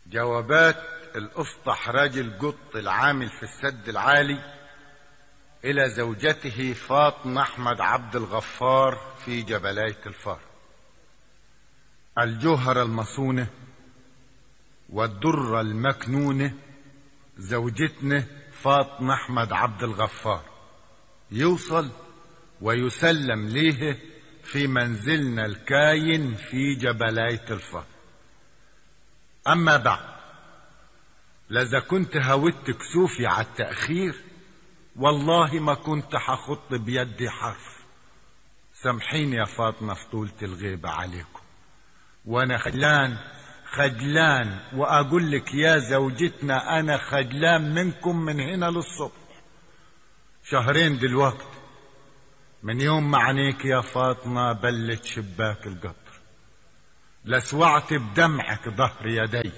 جوابات الأسطح راجل قط العامل في السد العالي إلى زوجته فاطمة أحمد عبد الغفار في جبلاية الفار الجوهرة المصونة والدرة المكنونة زوجتنا فاطمة أحمد عبد الغفار يوصل ويسلم ليه في منزلنا الكاين في جبلاية الفار أما بعد لذا كنت هودت كسوفي على التأخير والله ما كنت حخط بيدي حرف سامحيني يا فاطمة في طولة الغيبة عليكم وانا خجلان خجلان واقول لك يا زوجتنا انا خجلان منكم من هنا للصبح شهرين دلوقت من يوم ما عينيك يا فاطمة بلت شباك القطر لسوعت بدمعك ظهر يدي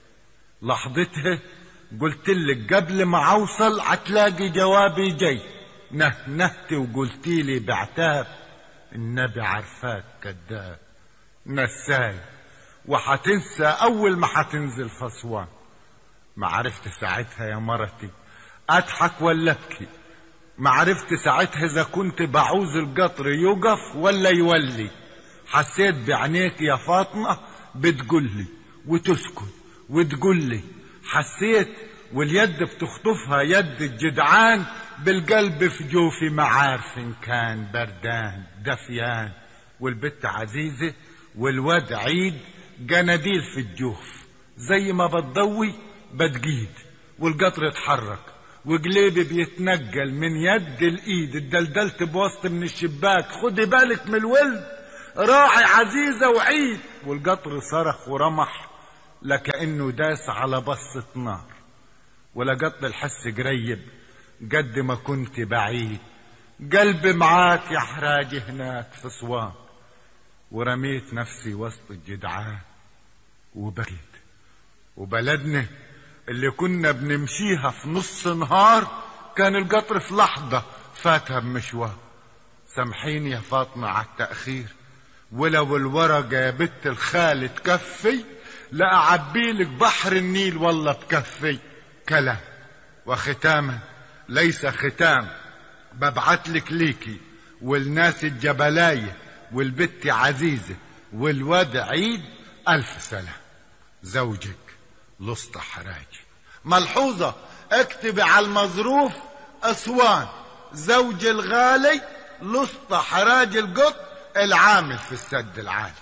لحظتها قلت لك قبل ما اوصل هتلاقي جوابي جاي نهنهت وقلتي لي بعتاب النبي عرفاك كذاب نساي وحتنسى اول ما حتنزل فصوان ما عرفت ساعتها يا مرتي اضحك ولا ابكي ما عرفت ساعتها اذا كنت بعوز القطر يوقف ولا يولي حسيت بعينيك يا فاطمه بتقول لي وتسكت وتقول لي حسيت واليد بتخطفها يد الجدعان بالقلب في جوفي ما عارف ان كان بردان دفيان والبت عزيزة والواد عيد جناديل في الجوف زي ما بتضوي بتجيد والقطر اتحرك وجليبي بيتنجل من يد الايد اتدلدلت بوسط من الشباك خدي بالك من الولد راعي عزيزة وعيد والقطر صرخ ورمح لكأنه داس على بصة نار ولقط الحس قريب قد ما كنت بعيد قلبي معاك يا حراجي هناك في صوان ورميت نفسي وسط الجدعان وبكيت وبلدنا اللي كنا بنمشيها في نص نهار كان القطر في لحظة فاتها بمشوار سامحيني يا فاطمة على التأخير ولو الورقة يا بت الخال تكفي لأعبيلك بحر النيل والله بكفي كلام وختاما ليس ختام ببعتلك ليكي والناس الجبلاية والبت عزيزة والواد عيد ألف سلام زوجك لسط حراج ملحوظة اكتب على المظروف أسوان زوج الغالي لسط حراج القط العامل في السد العالي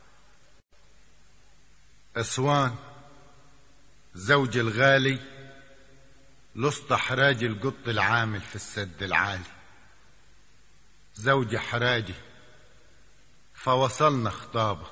أسوان زوج الغالي لسط حراج القط العامل في السد العالي زوج حراجي فوصلنا خطابك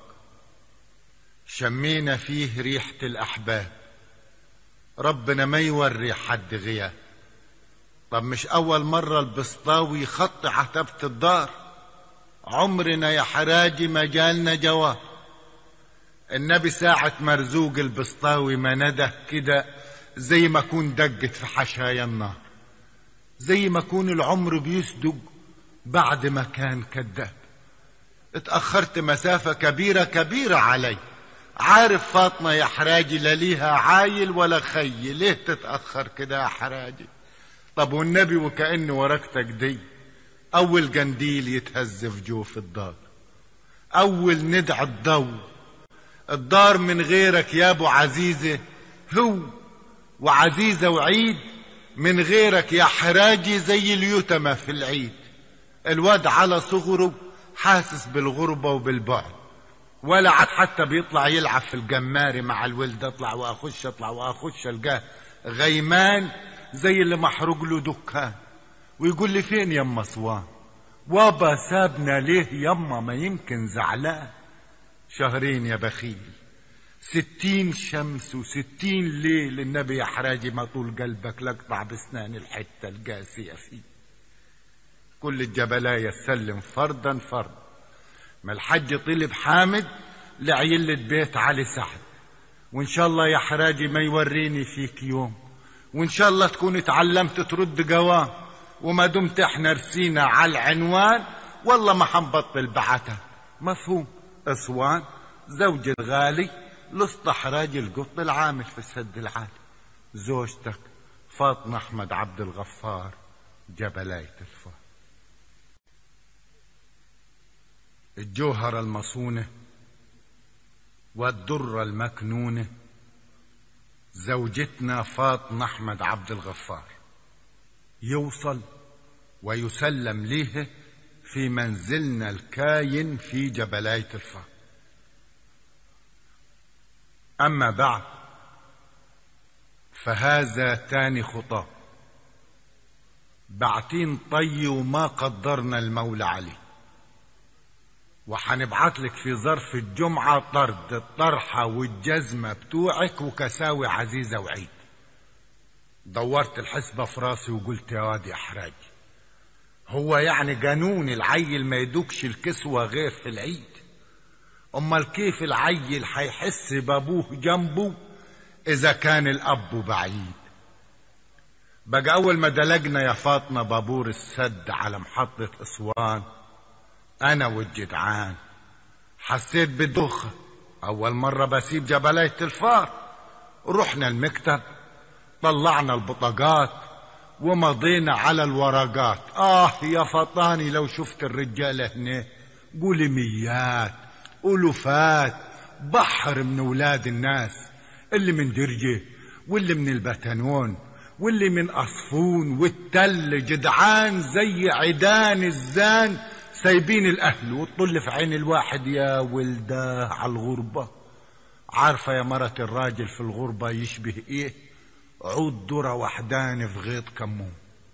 شمينا فيه ريحة الأحباب ربنا ما يوري حد غياب طب مش أول مرة البسطاوي يخط عتبة الدار عمرنا يا حراجي ما جالنا جواب النبي ساعة مرزوق البسطاوي ما نده كده زي ما كون دقت في حشايا النار زي ما كون العمر بيصدق بعد ما كان كذاب اتأخرت مسافة كبيرة كبيرة علي عارف فاطمة يا حراجي لا ليها عايل ولا خي ليه تتأخر كده يا حراجي طب والنبي وكأن ورقتك دي أول قنديل يتهز في جوف الدار أول ندع الضو الدار من غيرك يا أبو عزيزة هو وعزيزة وعيد من غيرك يا حراجي زي اليتمة في العيد الواد على صغره حاسس بالغربة وبالبعد ولا عاد حتى بيطلع يلعب في الجماري مع الولد اطلع واخش اطلع واخش القاه غيمان زي اللي محروق له دكان ويقول لي فين يما صوان وابا سابنا ليه يما ما يمكن زعلان شهرين يا بخيل ستين شمس وستين ليل النبي يا حراجي ما طول قلبك لقطع بسنان الحتة القاسية فيه كل الجبلاية سلم فردا فردا ما الحج طلب حامد لعيلة بيت علي سعد وان شاء الله يا حراجي ما يوريني فيك يوم وان شاء الله تكون اتعلمت ترد قوام وما دمت احنا رسينا على العنوان والله ما حنبطل بعتها مفهوم اسوان زوج الغالي لاستحراج القط العامل في السد العالي زوجتك فاطمة أحمد عبد الغفار جبلاية الفار الجوهرة المصونة والدرة المكنونة زوجتنا فاطمة أحمد عبد الغفار يوصل ويسلم ليه في منزلنا الكاين في جبلاية الفار أما بعد فهذا تاني خطاب بعتين طي وما قدرنا المولى عليه وحنبعت لك في ظرف الجمعة طرد الطرحة والجزمة بتوعك وكساوي عزيزة وعيد دورت الحسبة في راسي وقلت يا واد يا حراج هو يعني قانون العيل ما يدوكش الكسوة غير في العيد امال كيف العيل هيحس بابوه جنبه اذا كان الاب بعيد بقى اول ما دلجنا يا فاطمه بابور السد على محطه اسوان انا والجدعان حسيت بدوخه اول مره بسيب جبلية الفار رحنا المكتب طلعنا البطاقات ومضينا على الورقات اه يا فطاني لو شفت الرجاله هنا قولي ميات ألوفات بحر من ولاد الناس اللي من درجة واللي من البتنون واللي من أصفون والتل جدعان زي عيدان الزان سايبين الأهل والطل في عين الواحد يا ولده على الغربة عارفة يا مرة الراجل في الغربة يشبه إيه عود ذرة وحدان في غيط كمون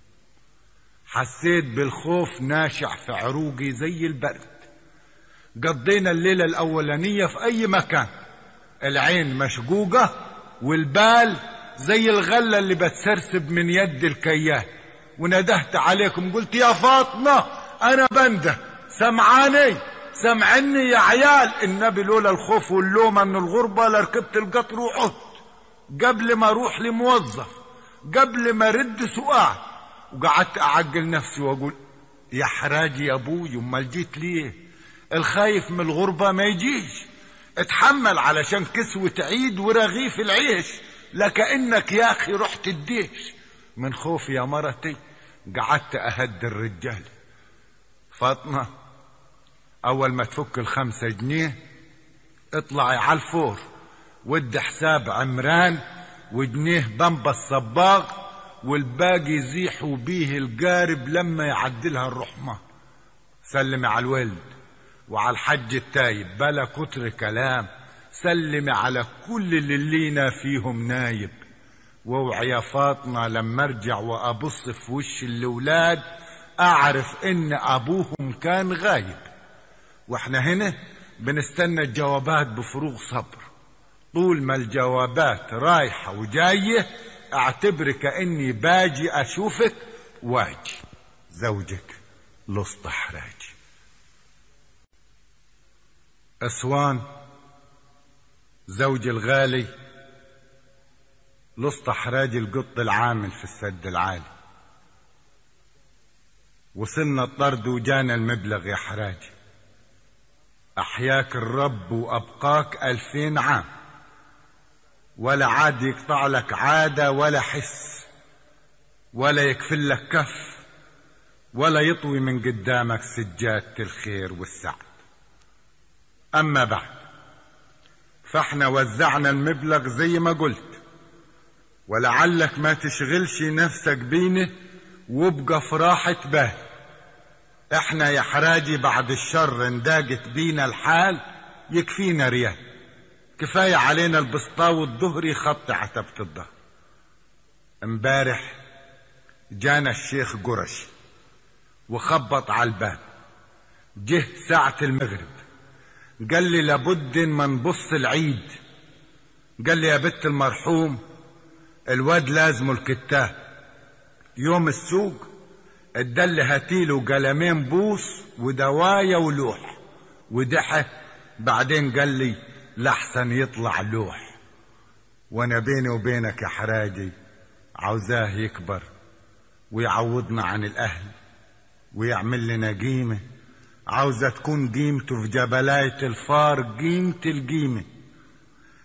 حسيت بالخوف ناشع في عروقي زي البرد قضينا الليلة الأولانية في أي مكان العين مشقوقة والبال زي الغلة اللي بتسرسب من يد الكيال وندهت عليكم قلت يا فاطمة أنا بنده سمعاني سمعني يا عيال النبي لولا الخوف واللومة من الغربة لركبت القطر وعدت قبل ما أروح لموظف قبل ما رد سؤال وقعدت أعقل نفسي وأقول يا حراجي يا أبوي أمال جيت ليه الخايف من الغربة ما يجيش اتحمل علشان كسوة عيد ورغيف العيش لكأنك يا أخي رحت الديش من خوف يا مرتي قعدت أهد الرجال فاطمة أول ما تفك الخمسة جنيه اطلعي على الفور ودي حساب عمران وجنيه بمبا الصباغ والباقي يزيحوا بيه القارب لما يعدلها الرحمة سلمي على الولد وعلى الحج التايب بلا كتر كلام سلمي على كل اللي لينا فيهم نايب واوعي يا فاطمة لما ارجع وابص في وش الاولاد اعرف ان ابوهم كان غايب واحنا هنا بنستنى الجوابات بفروغ صبر طول ما الجوابات رايحة وجاية اعتبر كأني باجي اشوفك واجي زوجك لصط حراجي أسوان زوجي الغالي لصت حراج القط العامل في السد العالي وصلنا الطرد وجانا المبلغ يا حراج أحياك الرب وأبقاك ألفين عام ولا عاد يقطع لك عادة ولا حس ولا يكفل لك كف ولا يطوي من قدامك سجادة الخير والسعد أما بعد فاحنا وزعنا المبلغ زي ما قلت ولعلك ما تشغلش نفسك بينه وابقى في راحة بال احنا يا حراجي بعد الشر انداجت بينا الحال يكفينا ريال كفاية علينا البسطاوي الظهري خط عتبة الظهر امبارح جانا الشيخ قرش وخبط على الباب جه ساعة المغرب قال لي لابد ما نبص العيد قال لي يا بت المرحوم الواد لازمه الكتاب يوم السوق ادل هاتيله قلمين بوس ودوايا ولوح ودحى بعدين قال لي لحسن يطلع لوح وانا بيني وبينك يا حراجي عاوزاه يكبر ويعوضنا عن الاهل ويعمل لنا قيمه عاوزة تكون قيمته في جبلاية الفار قيمة القيمة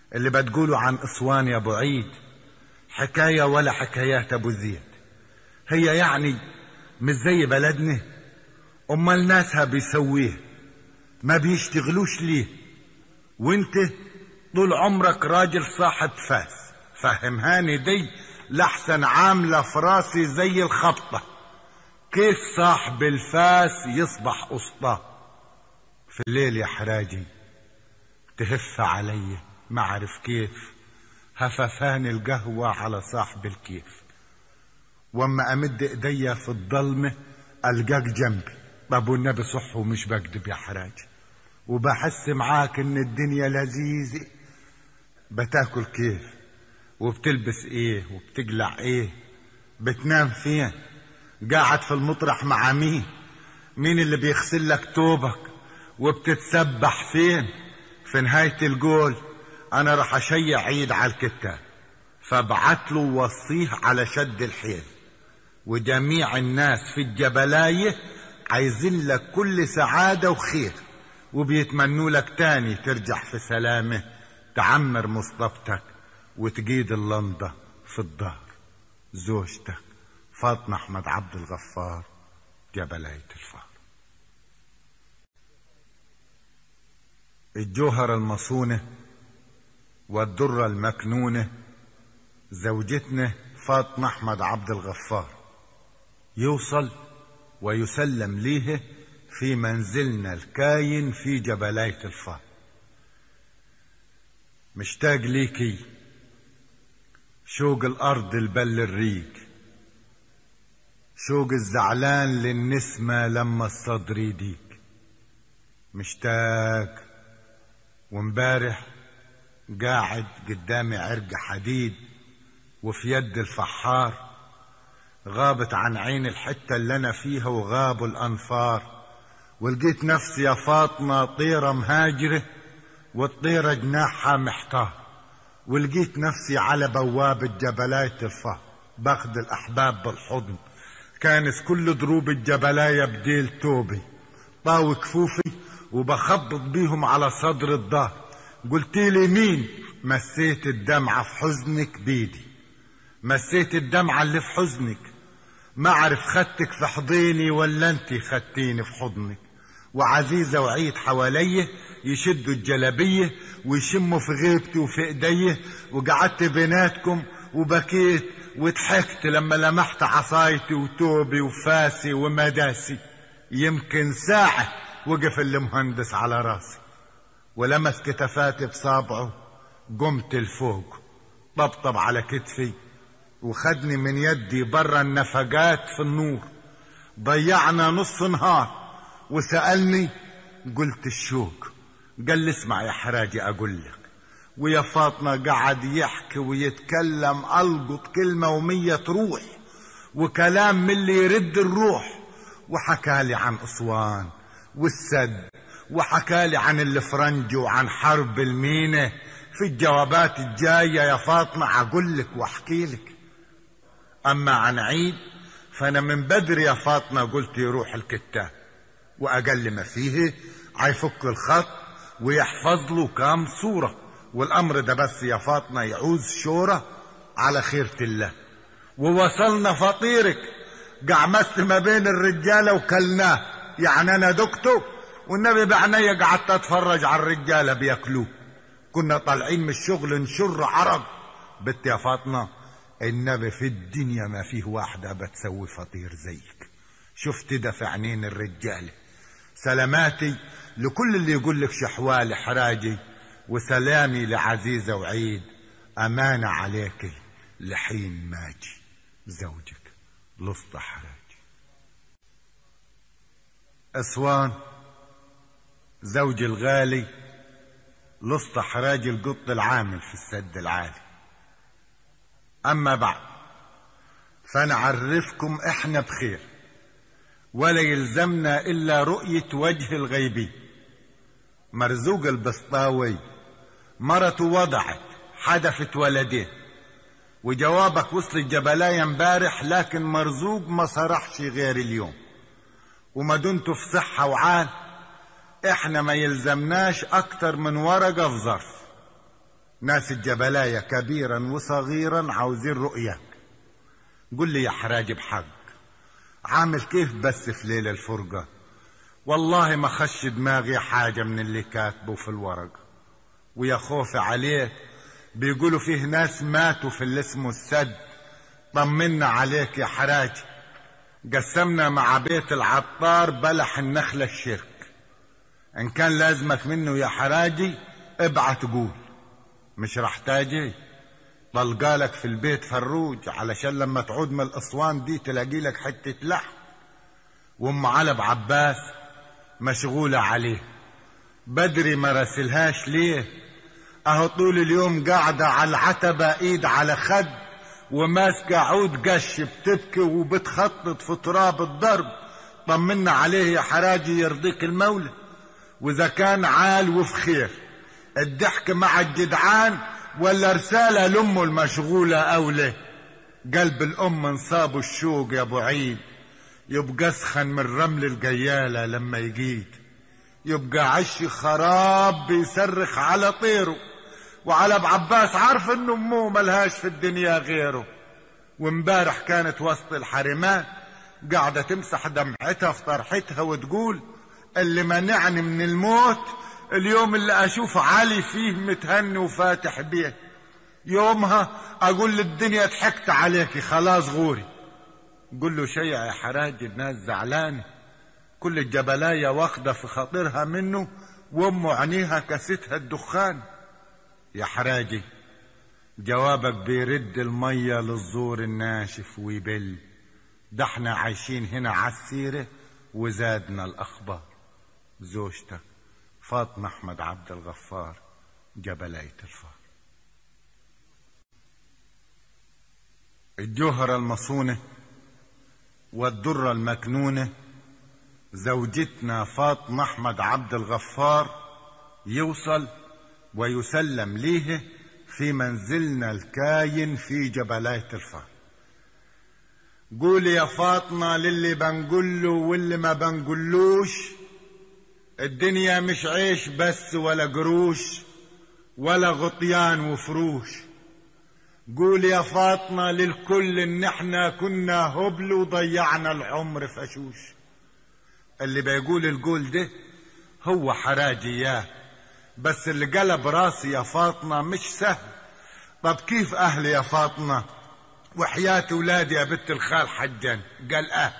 اللي بتقولوا عن اسوان يا ابو عيد حكايه ولا حكايات ابو زيد هي يعني مش زي بلدنا امال ناسها بيسويه ما بيشتغلوش ليه وانت طول عمرك راجل صاحب فاس فهمهاني دي لحسن عاملة في راسي زي الخبطة كيف صاحب الفاس يصبح أسطى في الليل يا حراجي تهف علي ما أعرف كيف هففان القهوة على صاحب الكيف واما امد ايديا في الضلمة القاك جنبي طب والنبي صح ومش بكدب يا حراج وبحس معاك ان الدنيا لذيذة بتاكل كيف وبتلبس ايه وبتقلع ايه بتنام فين قاعد في المطرح مع مين مين اللي بيغسل لك توبك وبتتسبح فين في نهاية الجول انا راح اشيع عيد على الكتاب فابعت له وصيه على شد الحيل وجميع الناس في الجبلاية عايزين لك كل سعادة وخير وبيتمنوا لك تاني ترجع في سلامة تعمر مصطبتك وتجيد اللندة في الظهر زوجتك فاطمة أحمد عبد الغفار جبلاية الفار الجوهرة المصونة والدرة المكنونة زوجتنا فاطمة أحمد عبد الغفار يوصل ويسلم ليه في منزلنا الكاين في جبلاية الفار مشتاق ليكي شوق الأرض البل الريق شوق الزعلان للنسمة لما الصدر يديك مشتاق ومبارح قاعد قدامي عرق حديد وفي يد الفحار غابت عن عين الحتة اللي أنا فيها وغابوا الأنفار ولقيت نفسي يا فاطمة طيرة مهاجرة والطيرة جناحها محتار ولقيت نفسي على بوابة جبلاية الفار باخد الأحباب بالحضن كانس كل دروب الجبلاية بديل توبي طاوي كفوفي وبخبط بيهم على صدر الظهر قلت لي مين مسيت الدمعة في حزنك بيدي مسيت الدمعة اللي في حزنك ما اعرف خدتك في حضيني ولا انت خدتيني في حضنك وعزيزة وعيد حواليا يشدوا الجلبية ويشموا في غيبتي وفي ايديه وقعدت بيناتكم وبكيت وضحكت لما لمحت عصايتي وتوبي وفاسي ومداسي يمكن ساعة وقف المهندس على راسي ولمس كتفاتي بصابعه قمت لفوق طبطب على كتفي وخدني من يدي برا النفقات في النور ضيعنا نص نهار وسألني قلت الشوق قال لي اسمع يا حراجي أقول لك ويا فاطمة قعد يحكي ويتكلم ألقط كلمة ومية تروح وكلام من اللي يرد الروح وحكى لي عن أسوان والسد وحكى لي عن الفرنج وعن حرب المينة في الجوابات الجاية يا فاطمة أقول لك وأحكي لك أما عن عيد فأنا من بدري يا فاطمة قلت يروح الكتاب وأقل ما فيه عيفك الخط ويحفظ له كام صورة والأمر ده بس يا فاطمة يعوز شورة على خيرة الله ووصلنا فطيرك قعمست ما بين الرجالة وكلناه يعني أنا دكتور والنبي بعناية قعدت أتفرج على الرجالة بياكلوه كنا طالعين من الشغل نشر عرب بنت يا فاطمة النبي في الدنيا ما فيه واحدة بتسوي فطير زيك شفت ده في عينين الرجالة سلاماتي لكل اللي يقول لك شحوال حراجي وسلامي لعزيزة وعيد أمانة عليك لحين ماجي زوجك لسطى حراجي أسوان زوجي الغالي لسطى حراجي القط العامل في السد العالي أما بعد فنعرفكم إحنا بخير ولا يلزمنا إلا رؤية وجه الغيبي مرزوق البسطاوي مرته وضعت حدفت ولدين وجوابك وصل الجبلاية امبارح لكن مرزوق ما صرحش غير اليوم وما دمتوا في صحة وعال احنا ما يلزمناش اكتر من ورقة في ظرف ناس الجبلاية كبيرا وصغيرا عاوزين رؤيك قل لي يا حراج بحق عامل كيف بس في ليلة الفرقة والله ما خش دماغي حاجة من اللي كاتبه في الورق ويا خوفي عليه بيقولوا فيه ناس ماتوا في اللي اسمه السد طمنا عليك يا حراج قسمنا مع بيت العطار بلح النخلة الشرك ان كان لازمك منه يا حراجي ابعت قول مش راح تاجي طلقالك في البيت فروج علشان لما تعود من الاسوان دي تلاقي لك حتة لحم وام علب عباس مشغولة عليه بدري ما راسلهاش ليه اهو طول اليوم قاعدة على العتبة ايد على خد وماسكة عود قش بتبكي وبتخطط في تراب الضرب طمنا عليه يا حراجي يرضيك المولى واذا كان عال وفي خير الضحك مع الجدعان ولا رسالة لأمه المشغولة أولى قلب الأم انصابه الشوق يا أبو عيد يبقى اسخن من رمل الجيالة لما يجيد يبقى عش خراب بيصرخ على طيره وعلى ابو عباس عارف ان امه ملهاش في الدنيا غيره وامبارح كانت وسط الحرمان قاعدة تمسح دمعتها في طرحتها وتقول اللي منعني من الموت اليوم اللي اشوف علي فيه متهني وفاتح بيه يومها اقول للدنيا ضحكت عليكي خلاص غوري قول له شيء يا حراج الناس زعلانه كل الجبلاية واخدة في خاطرها منه وامه عينيها كستها الدخان يا حراجي جوابك بيرد المية للزور الناشف ويبل ده احنا عايشين هنا عالسيرة وزادنا الأخبار زوجتك فاطمة أحمد عبد الغفار جبلاية الفار الجوهرة المصونة والدرة المكنونة زوجتنا فاطمة أحمد عبد الغفار يوصل ويسلم ليه في منزلنا الكاين في جبلاية الفار قولي يا فاطمة للي بنقول له واللي ما بنقولوش الدنيا مش عيش بس ولا قروش ولا غطيان وفروش قول يا فاطمة للكل ان احنا كنا هبل وضيعنا العمر فشوش اللي بيقول القول ده هو حراجي ياه بس اللي قلب راسي يا فاطمة مش سهل طب كيف اهلي يا فاطمة وحياة ولادي يا بنت الخال حجا قال اه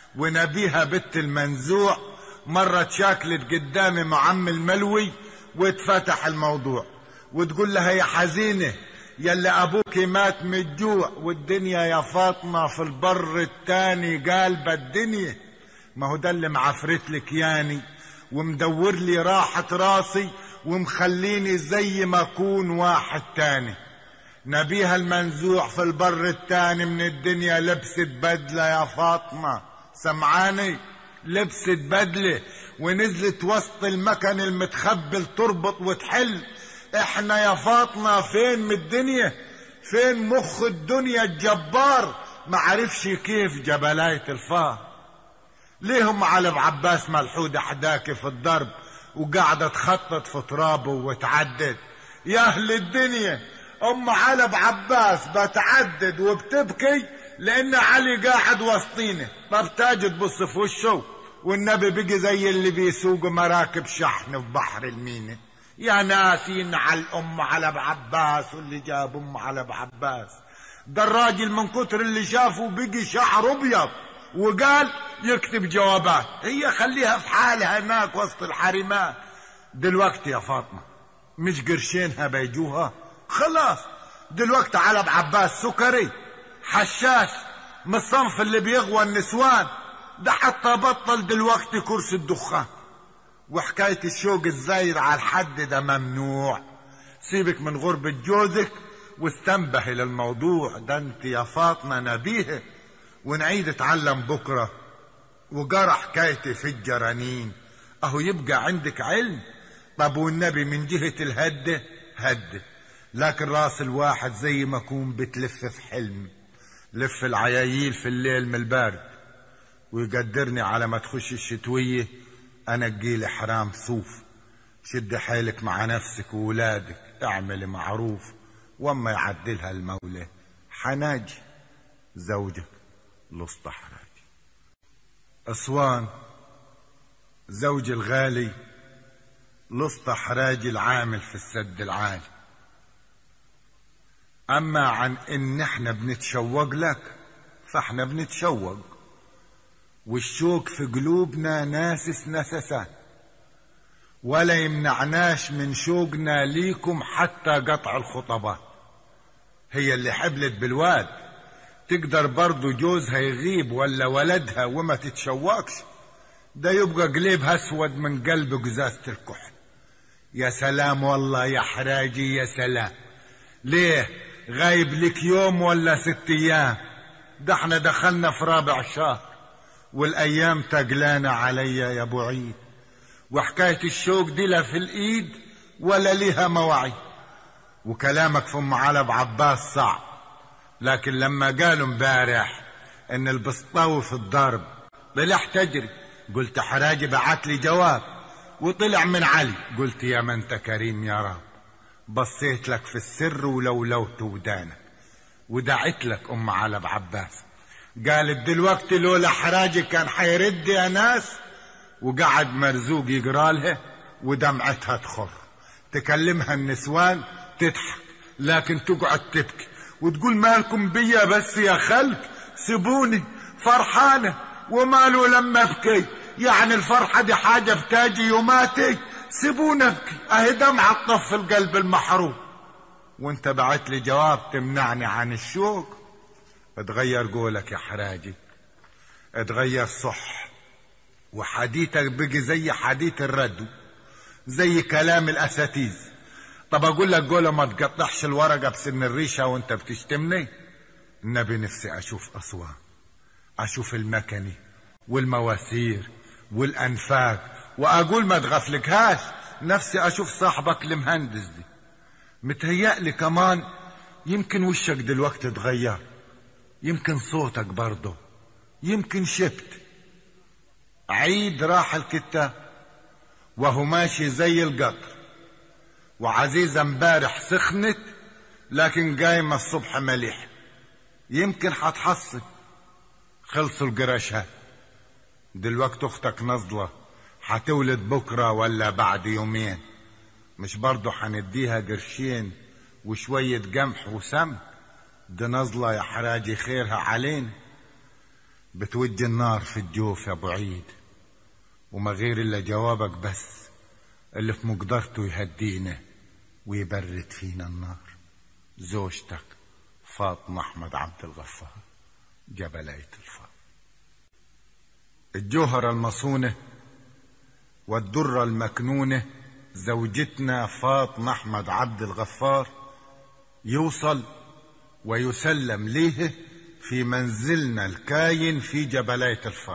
ونبيها بنت المنزوع مرة شاكلت قدامي مع عم الملوي واتفتح الموضوع وتقول لها يا حزينة يلي ابوك مات من الجوع والدنيا يا فاطمة في البر التاني قالبة الدنيا ما هو ده اللي معفرت لك ياني ومدور لي راحة راسي ومخليني زي ما اكون واحد تاني نبيها المنزوع في البر التاني من الدنيا لبست بدلة يا فاطمة سمعاني لبست بدلة ونزلت وسط المكن المتخبل تربط وتحل احنا يا فاطمة فين من الدنيا فين مخ الدنيا الجبار ما عرفش كيف جبلاية الفار ليهم على ابو عباس ملحود حداك في الضرب وقاعدة تخطط في ترابه وتعدد يا اهل الدنيا ام علي ابو عباس بتعدد وبتبكي لان علي قاعد وسطينا طب تاجي تبص في وشه والنبي بقي زي اللي بيسوق مراكب شحن في بحر المينا يا ناسين على الام على ابو عباس واللي جاب ام على ابو عباس ده الراجل من كتر اللي شافه بقي شعر ابيض وقال يكتب جوابات هي خليها في حالها هناك وسط الحريمات دلوقتي يا فاطمة مش قرشينها بيجوها خلاص دلوقتي على ابو عباس سكري حشاش من الصنف اللي بيغوى النسوان ده حتى بطل دلوقتي كرسي الدخان وحكاية الشوق الزاير على الحد ده ممنوع سيبك من غربة جوزك واستنبهي للموضوع ده انت يا فاطمة نبيهة ونعيد اتعلم بكرة وجرى حكايتي في الجرانين اهو يبقى عندك علم طب والنبي من جهة الهدة هدة لكن راس الواحد زي ما اكون بتلف في حلمي لف العياييل في الليل من البارد ويقدرني على ما تخش الشتوية انا اجيلي حرام صوف شد حيلك مع نفسك وولادك اعملي معروف واما يعدلها المولى حناجي زوجك لسطى حراجي أسوان زوجي الغالي لسطى حراجي العامل في السد العالي أما عن إن إحنا بنتشوق لك فإحنا بنتشوق والشوق في قلوبنا ناسس نسسان ولا يمنعناش من شوقنا ليكم حتى قطع الخطبات هي اللي حبلت بالواد تقدر برضو جوزها يغيب ولا ولدها وما تتشوقش ده يبقى قليبها اسود من قلب قزازة الكحل يا سلام والله يا حراجي يا سلام ليه غايب لك يوم ولا ست ايام ده احنا دخلنا في رابع شهر والايام تقلانة علي يا ابو عيد وحكاية الشوق دي لا في الايد ولا ليها مواعيد وكلامك في ام علب عباس صعب لكن لما قالوا امبارح ان البسطاوي في الضرب طلعت تجري قلت حراجي بعت لي جواب وطلع من علي قلت يا من انت كريم يا رب بصيت لك في السر ولولوت ودانك ودعت لك ام علب عباس قالت دلوقتي لولا حراجي كان حيرد يا ناس وقعد مرزوق يقرا لها ودمعتها تخر تكلمها النسوان تضحك لكن تقعد تبكي وتقول مالكم بيا بس يا خلق سيبوني فرحانة وماله لما ابكي يعني الفرحة دي حاجة بتاجي يوماتي سيبوني ابكي اهي دمعة تطفي القلب المحروم وانت بعت لي جواب تمنعني عن الشوق اتغير قولك يا حراجي اتغير صح وحديثك بقي زي حديث الردو زي كلام الاساتيز طب اقول لك قوله ما تقطعش الورقه بسن الريشه وانت بتشتمني النبي نفسي اشوف اسوان اشوف المكني والمواسير والانفاق واقول ما تغفلكهاش نفسي اشوف صاحبك المهندس دي متهيألي كمان يمكن وشك دلوقتي اتغير يمكن صوتك برضه يمكن شبت عيد راح الكتاب وهو ماشي زي القطر وعزيزة امبارح سخنت لكن قايمة الصبح مليح يمكن حتحصل خلصوا القرشات دلوقتي اختك نزلة حتولد بكرة ولا بعد يومين مش برضو حنديها قرشين وشوية قمح وسم دي نزلة يا حراجي خيرها علينا بتوج النار في الجوف يا ابو عيد وما غير الا جوابك بس اللي في مقدرته يهدينا ويبرد فينا النار زوجتك فاطمة أحمد عبد الغفار جبلية الفار الجوهرة المصونة والدرة المكنونة زوجتنا فاطمة أحمد عبد الغفار يوصل ويسلم ليه في منزلنا الكاين في جبلية الفار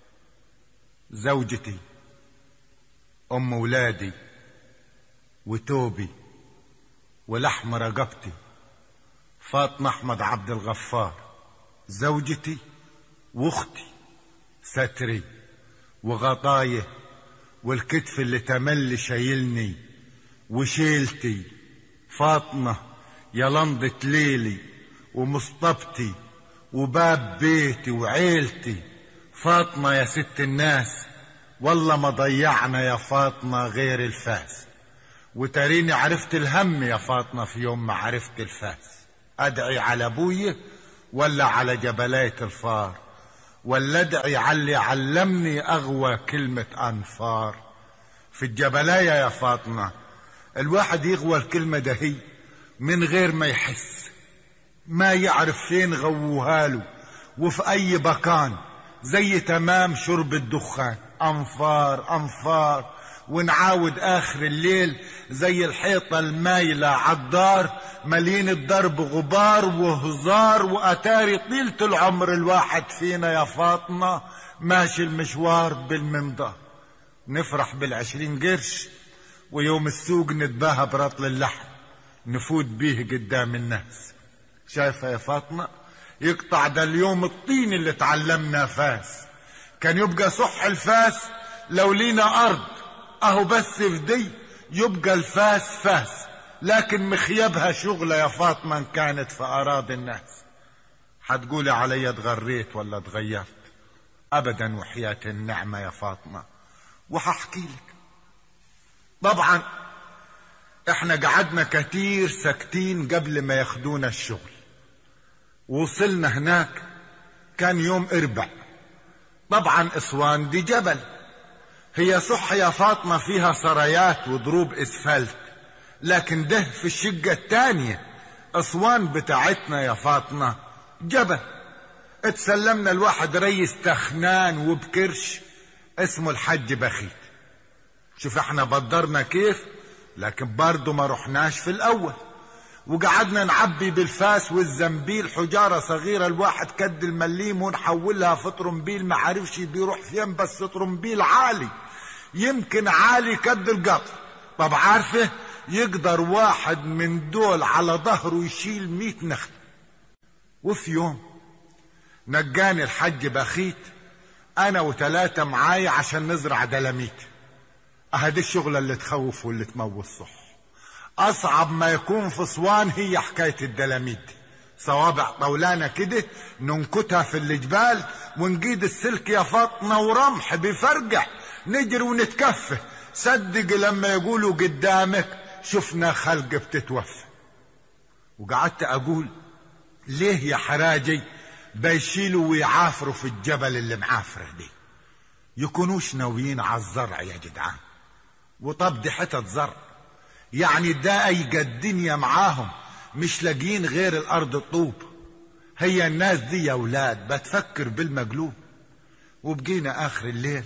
زوجتي أم ولادي وتوبي ولحم رقبتي فاطمة أحمد عبد الغفار زوجتي واختي ستري وغطايه والكتف اللي تملي شايلني وشيلتي فاطمة يا لمضة ليلي ومصطبتي وباب بيتي وعيلتي فاطمة يا ست الناس والله ما ضيعنا يا فاطمة غير الفاس وتريني عرفت الهم يا فاطمة في يوم ما عرفت الفاس أدعي على أبوي ولا على جبلية الفار ولا أدعي على اللي علمني أغوى كلمة أنفار في الجبلاية يا فاطمة الواحد يغوى الكلمة ده هي من غير ما يحس ما يعرف فين غووها له وفي أي مكان زي تمام شرب الدخان أنفار أنفار ونعاود آخر الليل زي الحيطة المايلة عالدار مليين الضرب غبار وهزار وأتاري طيلة العمر الواحد فينا يا فاطمة ماشي المشوار بالمنظار نفرح بالعشرين قرش ويوم السوق نتباهى برطل اللحم نفوت بيه قدام الناس شايفة يا فاطمة يقطع ده اليوم الطين اللي تعلمنا فاس كان يبقى صح الفاس لو لينا أرض أهو بس في دي يبقى الفاس فاس لكن مخيبها شغلة يا فاطمة إن كانت في أراضي الناس حتقولي علي اتغريت ولا اتغيرت أبدا وحياة النعمة يا فاطمة وهحكي لك طبعا احنا قعدنا كتير ساكتين قبل ما ياخدونا الشغل وصلنا هناك كان يوم اربع طبعا اسوان دي جبل هي صح يا فاطمة فيها سرايات وضروب اسفلت لكن ده في الشقة التانية اسوان بتاعتنا يا فاطمة جبل اتسلمنا الواحد ريس تخنان وبكرش اسمه الحج بخيت شوف احنا بدرنا كيف لكن برضه ما رحناش في الاول وقعدنا نعبي بالفاس والزنبيل حجارة صغيرة الواحد كد المليم ونحولها في طرمبيل ما عارفش بيروح فين بس طرمبيل عالي يمكن عالي كد القطر طب عارفه يقدر واحد من دول على ظهره يشيل مية نخل وفي يوم نجاني الحج بخيت انا وتلاتة معايا عشان نزرع دلاميت هذه الشغلة اللي تخوف واللي تموت صح اصعب ما يكون في اسوان هي حكاية الدلاميت دي صوابع طولانة كده ننكتها في الجبال ونجيد السلك يا فاطمة ورمح بيفرقع نجري ونتكفه صدق لما يقولوا قدامك شفنا خلق بتتوفى وقعدت اقول ليه يا حراجي بيشيلوا ويعافروا في الجبل اللي معافره دي يكونوش ناويين على الزرع يا جدعان وطب دي حتت زرع يعني دايقة الدنيا معاهم مش لاقيين غير الارض الطوب هي الناس دي يا ولاد بتفكر بالمقلوب وبقينا اخر الليل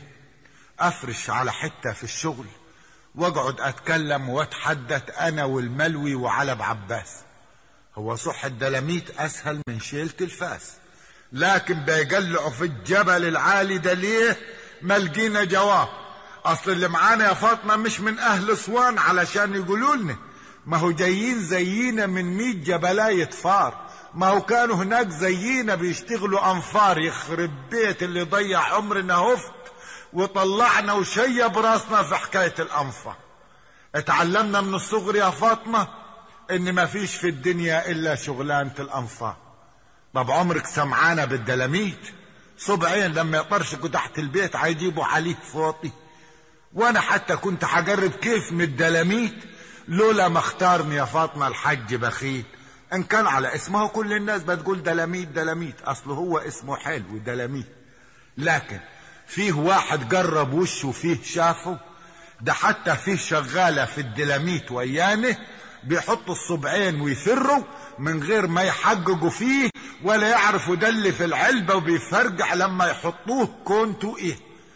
افرش على حتة في الشغل واقعد اتكلم واتحدث انا والملوي وعلب عباس هو صح الدلاميت اسهل من شيلة الفاس لكن بيقلعوا في الجبل العالي ده ليه ما لقينا جواب اصل اللي معانا يا فاطمه مش من اهل اسوان علشان يقولوا لنا ما هو جايين زينا من ميت جبلاية فار ما هو كانوا هناك زينا بيشتغلوا انفار يخرب بيت اللي ضيع عمرنا هفت وطلعنا وشيب راسنا في حكاية الانفار اتعلمنا من الصغر يا فاطمة ان ما فيش في الدنيا الا شغلانة الانفار طب عمرك سمعانة بالدلاميت صبعين لما يطرشقوا تحت البيت هيجيبوا عليه فوطي وانا حتى كنت هجرب كيف من الدلاميت لولا ما اختارني يا فاطمه الحج بخيل ان كان على اسمه كل الناس بتقول دلاميت دلاميت اصله هو اسمه حلو دلاميت لكن فيه واحد جرب وشه فيه شافه ده حتى فيه شغاله في الدلاميت ويانه بيحطوا الصبعين ويفروا من غير ما يحققوا فيه ولا يعرفوا ده اللي في العلبه وبيفرجع لما يحطوه كونتوا ايه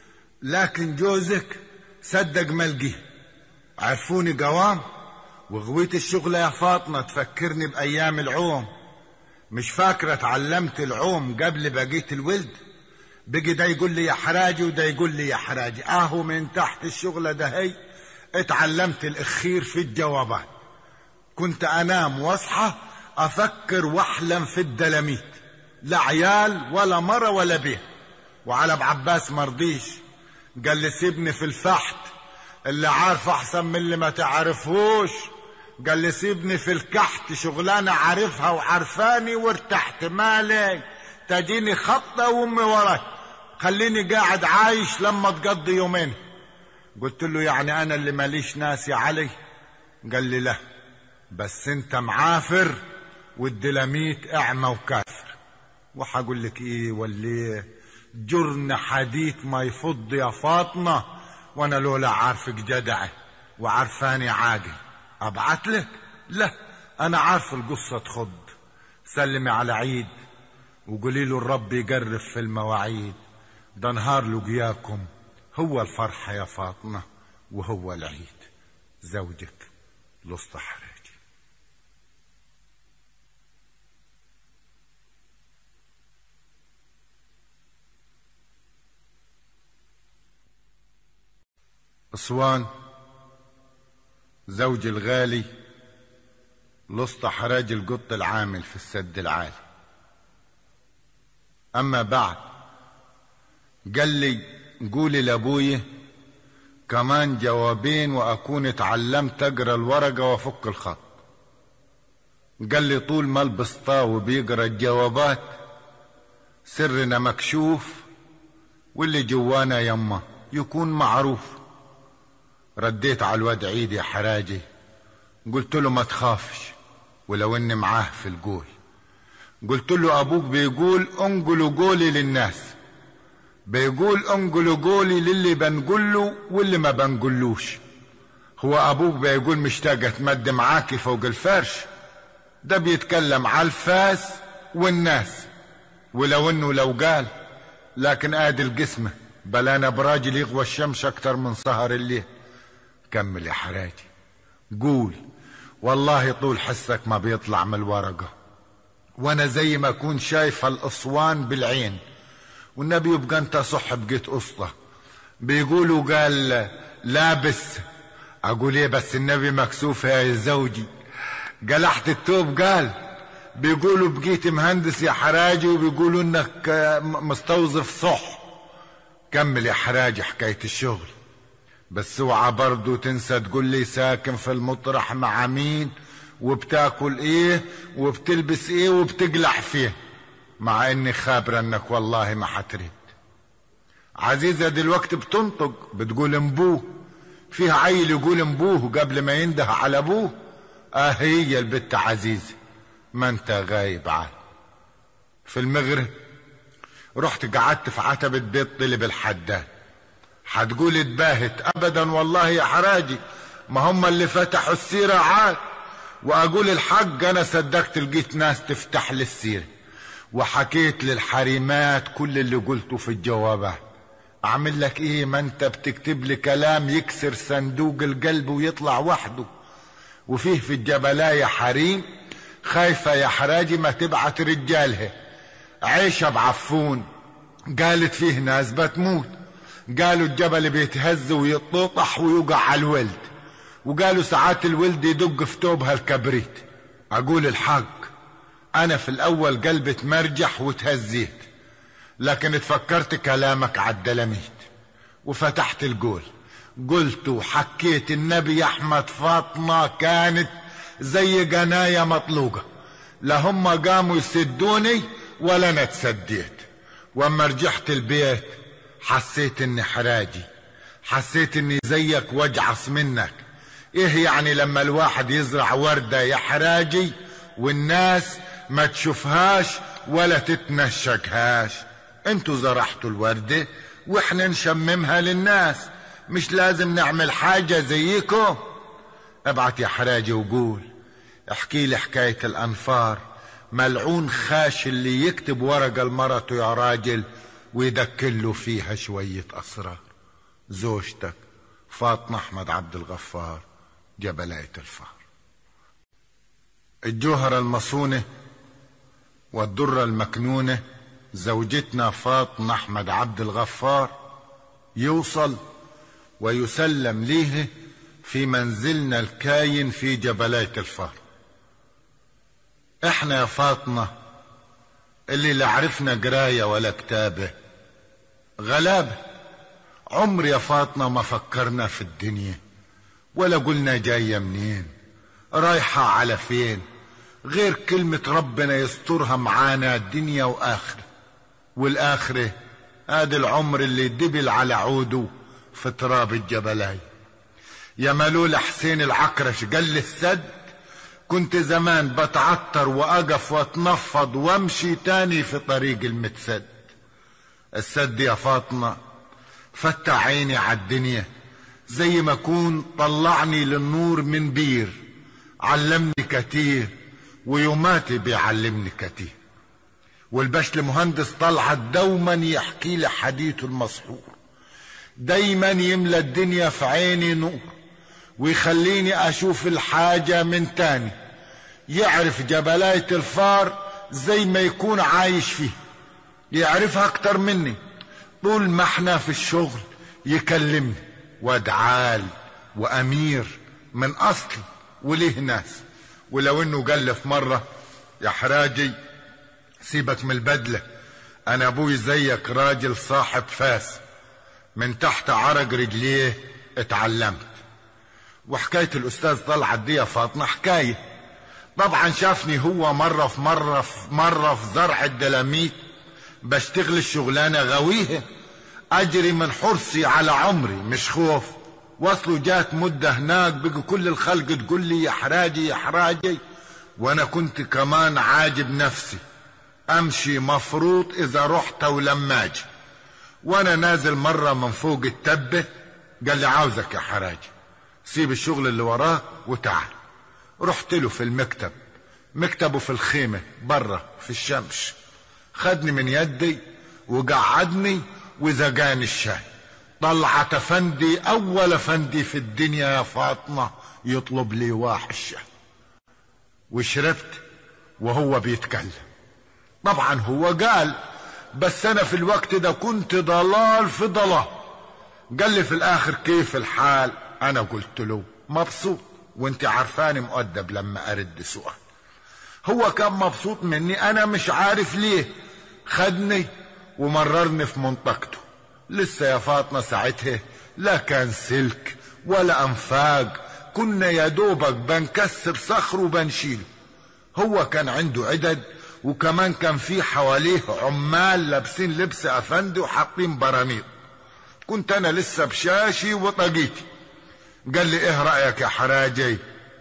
لكن جوزك صدق ملقيه عرفوني قوام وغويت الشغلة يا فاطمة تفكرني بأيام العوم مش فاكرة اتعلمت العوم قبل بقيت الولد بقي ده يقول لي يا حراجي وده يقول لي يا حراجي اهو من تحت الشغلة ده هي اتعلمت الاخير في الجوابات كنت انام واصحى افكر واحلم في الدلاميت لا عيال ولا مرة ولا بيه وعلى ابو عباس مرضيش قال لي سيبني في الفحت اللي عارف احسن من اللي ما تعرفوش قال لي سيبني في الكحت شغلانة عارفها وعارفاني وارتحت مالي تجيني خطة وامي وراي خليني قاعد عايش لما تقضي يومين قلت له يعني انا اللي ماليش ناس يا علي قال لي لا بس انت معافر والدلاميت اعمى وكافر وحقول لك ايه ولا جرن حديث ما يفض يا فاطمة وانا لولا عارفك جدعة وعارفاني عاقل ابعت لك لا انا عارف القصة تخض سلمي على عيد وقولي له الرب يقرب في المواعيد ده نهار لقياكم هو الفرحة يا فاطمة وهو العيد زوجك لسطى حراجي أسوان زوجي الغالي لسطى حراج القط العامل في السد العالي أما بعد قال لي قولي لأبوي كمان جوابين وأكون اتعلمت أقرأ الورقة وأفك الخط قال لي طول ما البسطاوي بيقرا الجوابات سرنا مكشوف واللي جوانا يما يكون معروف رديت على الواد عيد يا حراجي قلت له ما تخافش ولو اني معاه في القول قلت له ابوك بيقول انقلوا قولي للناس بيقول انقلوا قولي للي بنقول له واللي ما بنقولوش هو ابوك بيقول مشتاق اتمد معاكي فوق الفرش ده بيتكلم على الفاس والناس ولو انه لو قال لكن ادي القسمه بل انا براجل يغوى الشمس اكتر من سهر الليل كمل يا حراجي قول والله طول حسك ما بيطلع من الورقه وانا زي ما اكون شايف الاسوان بالعين والنبي يبقى انت صح بقيت اسطى بيقولوا قال لابس اقول ايه بس النبي مكسوف يا زوجي قلحت التوب قال بيقولوا بقيت مهندس يا حراجي وبيقولوا انك مستوظف صح كمل يا حراجي حكاية الشغل بس اوعى برضو تنسى تقول لي ساكن في المطرح مع مين وبتاكل ايه وبتلبس ايه وبتقلع فيه مع اني خابرة انك والله ما حتريد عزيزة دلوقتي بتنطق بتقول امبوه فيها عيل يقول امبوه قبل ما ينده على ابوه اه هي البت عزيزة ما انت غايب عنه في المغرب رحت قعدت في عتبة بيت طلب الحداد هتقول اتباهت ابدا والله يا حراجي ما هم اللي فتحوا السيرة عاد واقول الحق انا صدقت لقيت ناس تفتح لي السيرة وحكيت للحريمات كل اللي قلته في الجوابات اعمل لك ايه ما انت بتكتب لي كلام يكسر صندوق القلب ويطلع وحده وفيه في الجبلاية حريم خايفة يا حراجي ما تبعت رجالها عيشة بعفون قالت فيه ناس بتموت قالوا الجبل بيتهز ويتطح ويوقع على الولد وقالوا ساعات الولد يدق في توبها الكبريت اقول الحق انا في الاول قلبي تمرجح وتهزيت لكن اتفكرت كلامك عالدلميت وفتحت القول قلت وحكيت النبي احمد فاطمة كانت زي جناية مطلوقة لا هم قاموا يسدوني ولا انا اتسديت واما رجعت البيت حسيت اني حراجي حسيت اني زيك واجعص منك ايه يعني لما الواحد يزرع وردة يا حراجي والناس ما تشوفهاش ولا تتنشكهاش انتوا زرعتوا الوردة واحنا نشممها للناس مش لازم نعمل حاجة زيكم ابعت يا حراجي وقول احكي لي حكاية الانفار ملعون خاش اللي يكتب ورقة لمرته يا راجل ويدكله فيها شوية اسرار زوجتك فاطمة احمد عبد الغفار جبلاية الفار الجوهرة المصونة والدرة المكنونة زوجتنا فاطمة احمد عبد الغفار يوصل ويسلم ليه في منزلنا الكاين في جبلاية الفار احنا يا فاطمة اللي لا عرفنا قراية ولا كتابة غلابة عمر يا فاطمة ما فكرنا في الدنيا ولا قلنا جاية منين رايحة على فين غير كلمة ربنا يسترها معانا الدنيا وآخرة والآخرة هذا العمر اللي دبل على عوده في تراب الجبلاي يا ملول حسين العكرش قال لي السد كنت زمان بتعطر واقف واتنفض وامشي تاني في طريق المتسد السد يا فاطمة فتح عيني عالدنيا زي ما كون طلعني للنور من بير علمني كتير ويوماتي بيعلمني كتير والبشل مهندس طلعت دوما يحكي لي حديثه المسحور دايما يملى الدنيا في عيني نور ويخليني اشوف الحاجة من تاني يعرف جبلاية الفار زي ما يكون عايش فيه يعرفها اكتر مني طول ما احنا في الشغل يكلمني وادعال وامير من اصل وليه ناس ولو انه قال لي في مرة يا حراجي سيبك من البدلة انا ابوي زيك راجل صاحب فاس من تحت عرق رجليه اتعلمت وحكاية الأستاذ طلعت دي يا فاطمة حكاية طبعا شافني هو مرة في مرة في مرة في زرع الدلاميت بشتغل الشغلانة غويها أجري من حرصي على عمري مش خوف وصلوا جات مدة هناك بقوا كل الخلق تقول لي يا حراجي يا حراجي وأنا كنت كمان عاجب نفسي أمشي مفروض إذا رحت ولما أجي وأنا نازل مرة من فوق التبة قال لي عاوزك يا حراجي سيب الشغل اللي وراك وتعال رحت له في المكتب مكتبه في الخيمة برا في الشمس خدني من يدي وقعدني وزقاني الشاي طلعت افندي اول افندي في الدنيا يا فاطمة يطلب لي واحد شاي وشربت وهو بيتكلم طبعا هو قال بس انا في الوقت ده كنت ضلال في ضلال قال لي في الاخر كيف الحال انا قلت له مبسوط وانت عارفاني مؤدب لما ارد سؤال هو كان مبسوط مني انا مش عارف ليه خدني ومررني في منطقته لسه يا فاطمه ساعتها لا كان سلك ولا انفاق كنا يا دوبك بنكسر صخر وبنشيله هو كان عنده عدد وكمان كان في حواليه عمال لابسين لبس افندي وحاطين براميط كنت انا لسه بشاشي وطاقيتي قال لي ايه رايك يا حراجي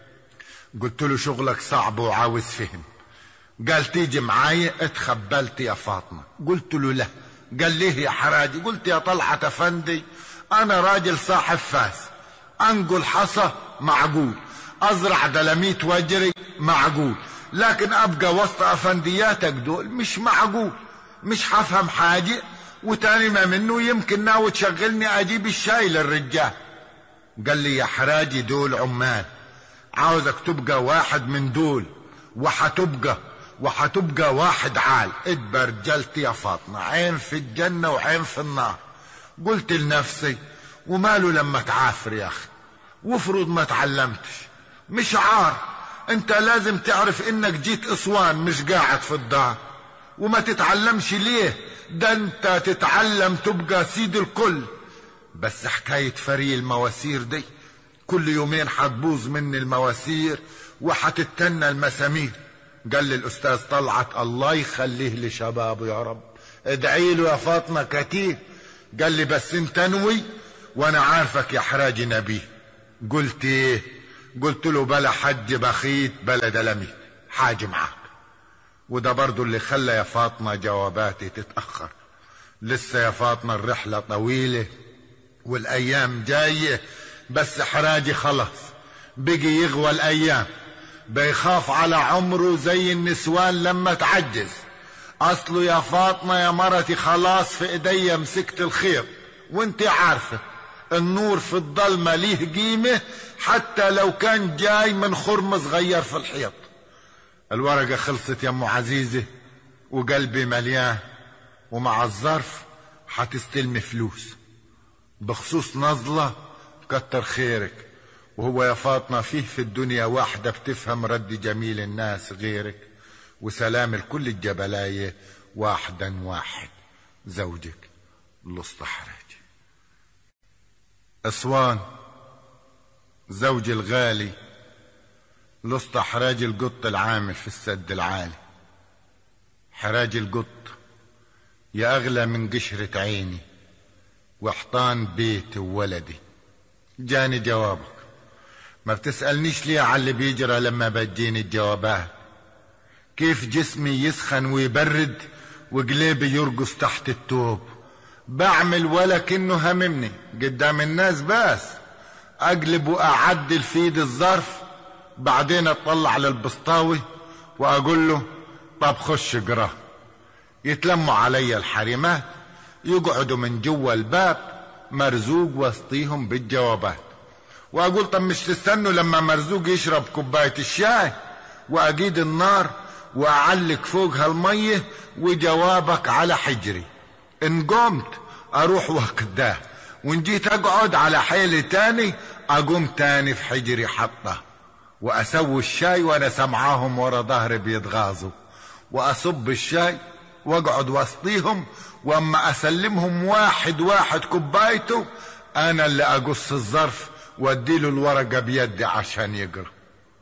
قلت له شغلك صعب وعاوز فهم قال تيجي معايا اتخبلت يا فاطمه قلت له لا قال ليه يا حراجي قلت يا طلعت افندي انا راجل صاحب فاس انقل حصى معقول ازرع دلاميت واجري معقول لكن ابقى وسط افندياتك دول مش معقول مش حفهم حاجه وتاني ما منه يمكن ناوي تشغلني اجيب الشاي للرجال قال لي يا حراجي دول عمال عاوزك تبقى واحد من دول وحتبقى وحتبقى واحد عال اتبرجلت يا فاطمة عين في الجنة وعين في النار قلت لنفسي وماله لما تعافر يا اخي وافرض ما تعلمتش مش عار انت لازم تعرف انك جيت اسوان مش قاعد في الدار وما تتعلمش ليه ده انت تتعلم تبقى سيد الكل بس حكاية فري المواسير دي كل يومين حتبوظ مني المواسير وحتتنى المسامير قال لي الاستاذ طلعت الله يخليه لشبابه يا رب ادعي له يا فاطمه كتير قال لي بس انت نوي وانا عارفك يا حراج نبيه قلت ايه قلت له بلا حج بخيت بلا دلميت حاج معاك وده برضو اللي خلى يا فاطمه جواباتي تتاخر لسه يا فاطمه الرحله طويله والايام جايه بس حراجي خلص بقي يغوى الايام بيخاف على عمره زي النسوان لما تعجز اصله يا فاطمة يا مرتي خلاص في ايديا مسكت الخيط وانت عارفة النور في الضلمة ليه قيمة حتى لو كان جاي من خرم صغير في الحيط الورقة خلصت يا ام عزيزة وقلبي مليان ومع الظرف حتستلمي فلوس بخصوص نزلة كتر خيرك وهو يا فاطمة فيه في الدنيا واحدة بتفهم رد جميل الناس غيرك وسلام الكل الجبلاية واحدا واحد زوجك الاصطحراج أسوان زوجي الغالي لسط حراج القط العامل في السد العالي حراج القط يا أغلى من قشرة عيني وحطان بيتي وولدي جاني جوابك ما بتسألنيش ليه على اللي بيجرى لما بتجيني الجوابات كيف جسمي يسخن ويبرد وقلبي يرقص تحت التوب بعمل ولا كأنه هممني قدام الناس بس اقلب واعدل في ايد الظرف بعدين اطلع للبسطاوي واقول له طب خش اقراه يتلموا علي الحريمات يقعدوا من جوا الباب مرزوق وسطيهم بالجوابات واقول طب مش تستنوا لما مرزوق يشرب كوبايه الشاي واجيد النار واعلق فوقها الميه وجوابك على حجري ان قمت اروح واخداه وان جيت اقعد على حيلي تاني اقوم تاني في حجري حطه واسوي الشاي وانا سمعاهم ورا ظهري بيتغاظوا واصب الشاي واقعد وسطيهم واما اسلمهم واحد واحد كوبايته انا اللي اقص الظرف واديله الورقه بيدي عشان يقرا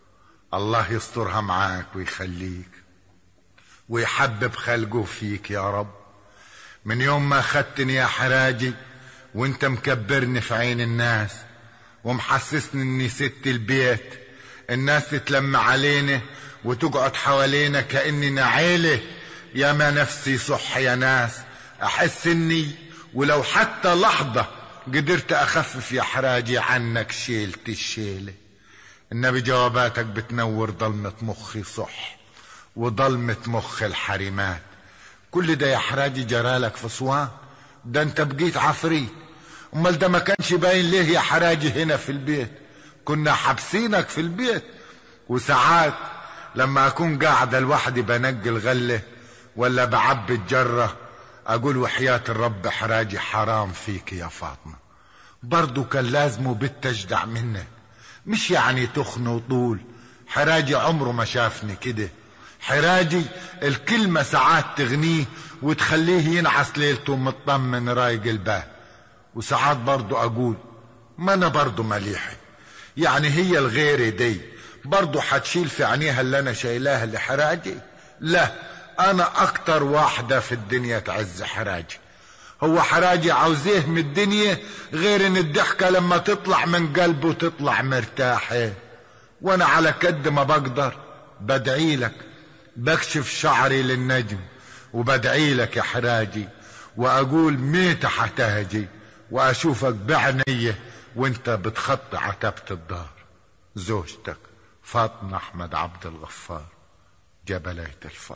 الله يسترها معاك ويخليك ويحبب خلقه فيك يا رب من يوم ما خدتني يا حراجي وانت مكبرني في عين الناس ومحسسني اني ست البيت الناس تتلم علينا وتقعد حوالينا كاننا عيله يا ما نفسي صح يا ناس احس اني ولو حتى لحظه قدرت اخفف يا حراجي عنك شيلت الشيله النبي جواباتك بتنور ضلمة مخي صح وضلمة مخ الحريمات كل ده يا حراجي جرالك في صوان ده انت بقيت عفريت امال ده ما كانش باين ليه يا حراجي هنا في البيت كنا حابسينك في البيت وساعات لما اكون قاعده لوحدي بنقي الغله ولا بعبي الجره اقول وحياه الرب حراجي حرام فيك يا فاطمه برضو كان لازمه بالتجدع منك مش يعني تخن وطول حراجي عمره ما شافني كده حراجي الكلمة ساعات تغنيه وتخليه ينعس ليلته مطمن رايق البال وساعات برضو اقول ما انا برضو مليحي يعني هي الغير دي برضو حتشيل في عينيها اللي انا شايلاها لحراجي لا انا اكتر واحدة في الدنيا تعز حراجي هو حراجي عاوزيه من الدنيا غير ان الضحكة لما تطلع من قلبه تطلع مرتاحة وانا على قد ما بقدر بدعي لك بكشف شعري للنجم وبدعي لك يا حراجي واقول ميت حتهجي واشوفك بعنية وانت بتخطي عتبة الدار زوجتك فاطمة احمد عبد الغفار جبلية الفار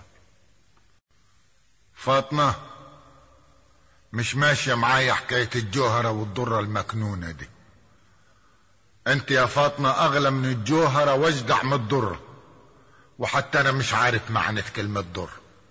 فاطمة مش ماشية معايا حكاية الجوهرة والضرة المكنونة دي انت يا فاطمة اغلى من الجوهرة واجدع من الضرة وحتى انا مش عارف معنى كلمة ضر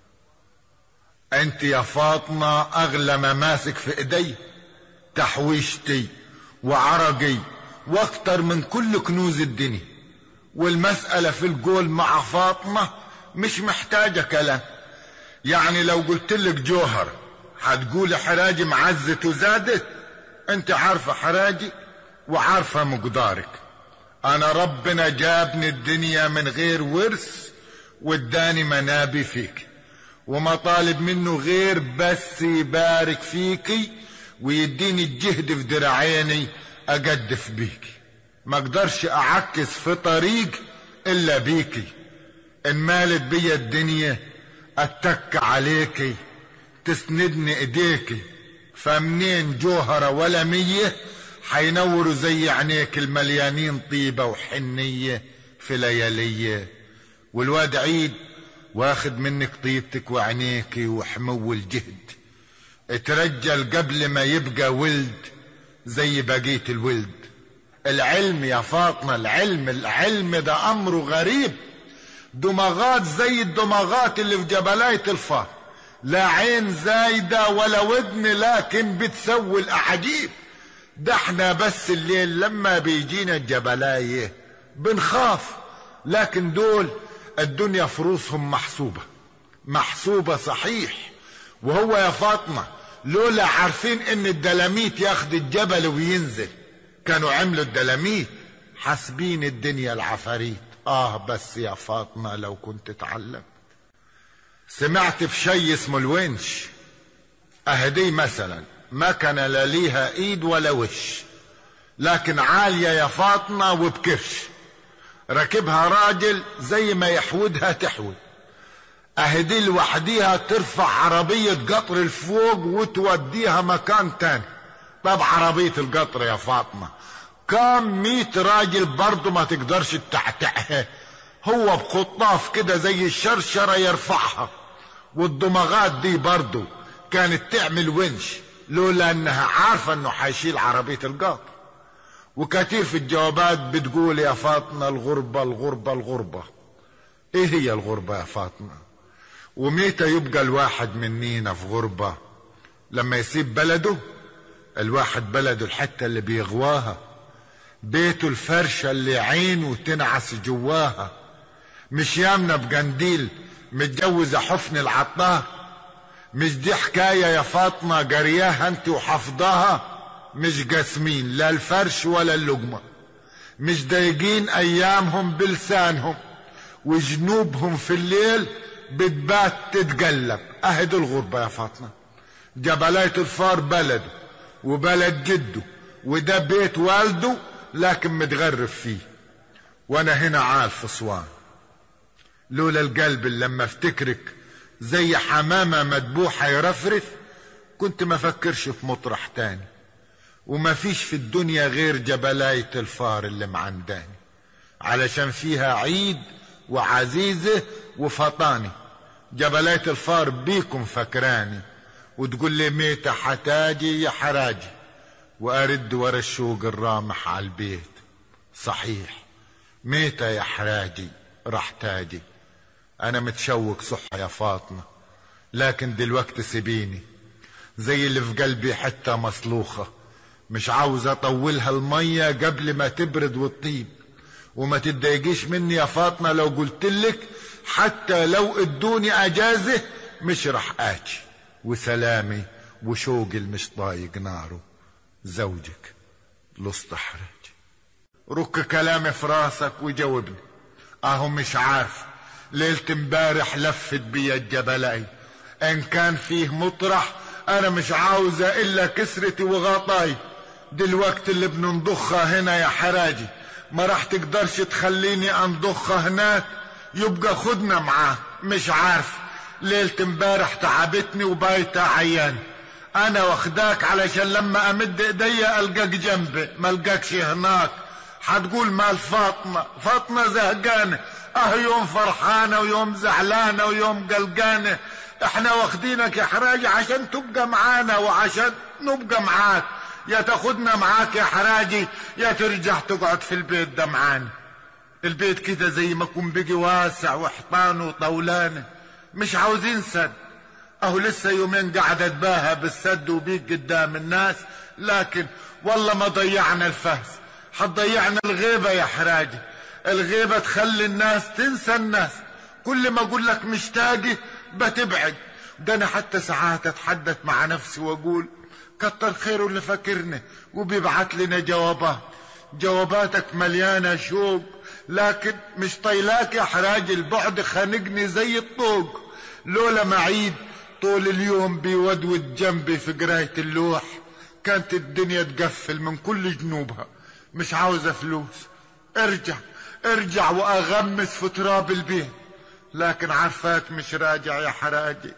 انت يا فاطمة اغلى ما ماسك في ايدي تحويشتي وعرقي واكتر من كل كنوز الدنيا والمسألة في القول مع فاطمة مش محتاجة كلام يعني لو قلت لك جوهر هتقول حراجي معزت وزادت انت عارفة حراجي وعارفة مقدارك انا ربنا جابني الدنيا من غير ورث واداني منابي فيك وما طالب منه غير بس يبارك فيكي ويديني الجهد في دراعيني اجدف بيكي ما اقدرش اعكس في طريق الا بيكي ان مالت بيا الدنيا اتك عليكي تسندني ايديكي فمنين جوهرة ولا مية حينوروا زي عينيك المليانين طيبة وحنية في ليالية والواد عيد واخد منك طيبتك وعينيكي وحمو الجهد اترجل قبل ما يبقى ولد زي بقية الولد العلم يا فاطمة العلم العلم ده امره غريب دماغات زي الدماغات اللي في جبلاية الفار لا عين زايدة ولا ودن لكن بتسوي الأعاجيب ده احنا بس الليل لما بيجينا الجبلاية بنخاف لكن دول الدنيا فروسهم محسوبة محسوبة صحيح وهو يا فاطمة لولا عارفين ان الدلاميت ياخد الجبل وينزل كانوا عملوا الدلاميت حاسبين الدنيا العفاريت اه بس يا فاطمة لو كنت اتعلمت سمعت في شيء اسمه الونش اهدي مثلا ما كان لا ليها ايد ولا وش لكن عالية يا فاطمة وبكرش ركبها راجل زي ما يحودها تحود اهدي لوحديها ترفع عربية قطر الفوق وتوديها مكان تاني طب عربية القطر يا فاطمة كام ميت راجل برضه ما تقدرش تتعتعها هو بخطاف كده زي الشرشرة يرفعها والدماغات دي برضه كانت تعمل ونش لولا انها عارفة انه حيشيل عربية القطر وكثير في الجوابات بتقول يا فاطمة الغربة الغربة الغربة ايه هي الغربة يا فاطمة وميتى يبقى الواحد منينا في غربة لما يسيب بلده الواحد بلده الحتة اللي بيغواها بيته الفرشة اللي عينه تنعس جواها مش يامنة بجنديل متجوزة حفن العطار مش دي حكاية يا فاطمة جرياها انت وحفظها مش جاسمين لا الفرش ولا اللقمة مش ضايقين ايامهم بلسانهم وجنوبهم في الليل بتبات تتقلب اهد الغربة يا فاطمة جبلاية الفار بلده وبلد جده وده بيت والده لكن متغرب فيه وانا هنا عال في اسوان لولا القلب اللي لما افتكرك زي حمامة مدبوحة يرفرف كنت ما فكرش في مطرح تاني وما فيش في الدنيا غير جبلاية الفار اللي معنداني علشان فيها عيد وعزيزة وفطاني جبلاية الفار بيكم فكراني وتقول لي ميتة حتاجي يا حراجي وارد ورا الشوق الرامح على البيت صحيح ميتة يا حراجي راح تاجي انا متشوق صح يا فاطمة لكن دلوقتي سيبيني زي اللي في قلبي حتة مصلوخة مش عاوز اطولها المية قبل ما تبرد وتطيب وما تتضايقيش مني يا فاطمة لو قلتلك حتى لو ادوني اجازة مش رح اجي وسلامي وشوقي المش طايق ناره زوجك الاستحراج رك كلامي في راسك وجاوبني اهو مش عارف ليلة امبارح لفت بيا الجبلاي ان كان فيه مطرح انا مش عاوزة الا كسرتي وغطاي دلوقتي اللي بننضخها هنا يا حراجي ما راح تقدرش تخليني انضخها هناك يبقى خدنا معاه مش عارف ليلة امبارح تعبتني وبايتة عيان انا واخداك علشان لما امد ايديا القاك جنبي ما القاكش هناك حتقول مال فاطمة فاطمة زهقانة اه يوم فرحانة ويوم زعلانة ويوم قلقانة احنا واخدينك يا حراجي عشان تبقى معانا وعشان نبقى معاك يا تاخدنا معاك يا حراجي يا ترجع تقعد في البيت ده معانا البيت كده زي ما يكون بيجي واسع وحيطان وطولانه مش عاوزين سد اهو لسه يومين قاعد اتباهى بالسد وبيك قدام الناس لكن والله ما ضيعنا الفهس حتضيعنا الغيبة يا حراجي الغيبة تخلي الناس تنسى الناس كل ما اقول لك مشتاقي بتبعد ده انا حتى ساعات اتحدث مع نفسي واقول كتر خيره اللي فاكرني وبيبعت لنا جوابات جواباتك مليانة شوق لكن مش طيلاك يا حراج البعد خانقني زي الطوق لولا معيد طول اليوم بيودود جنبي في قراية اللوح كانت الدنيا تقفل من كل جنوبها مش عاوزة فلوس ارجع ارجع واغمس في تراب البيت لكن عارفاك مش راجع يا حراجي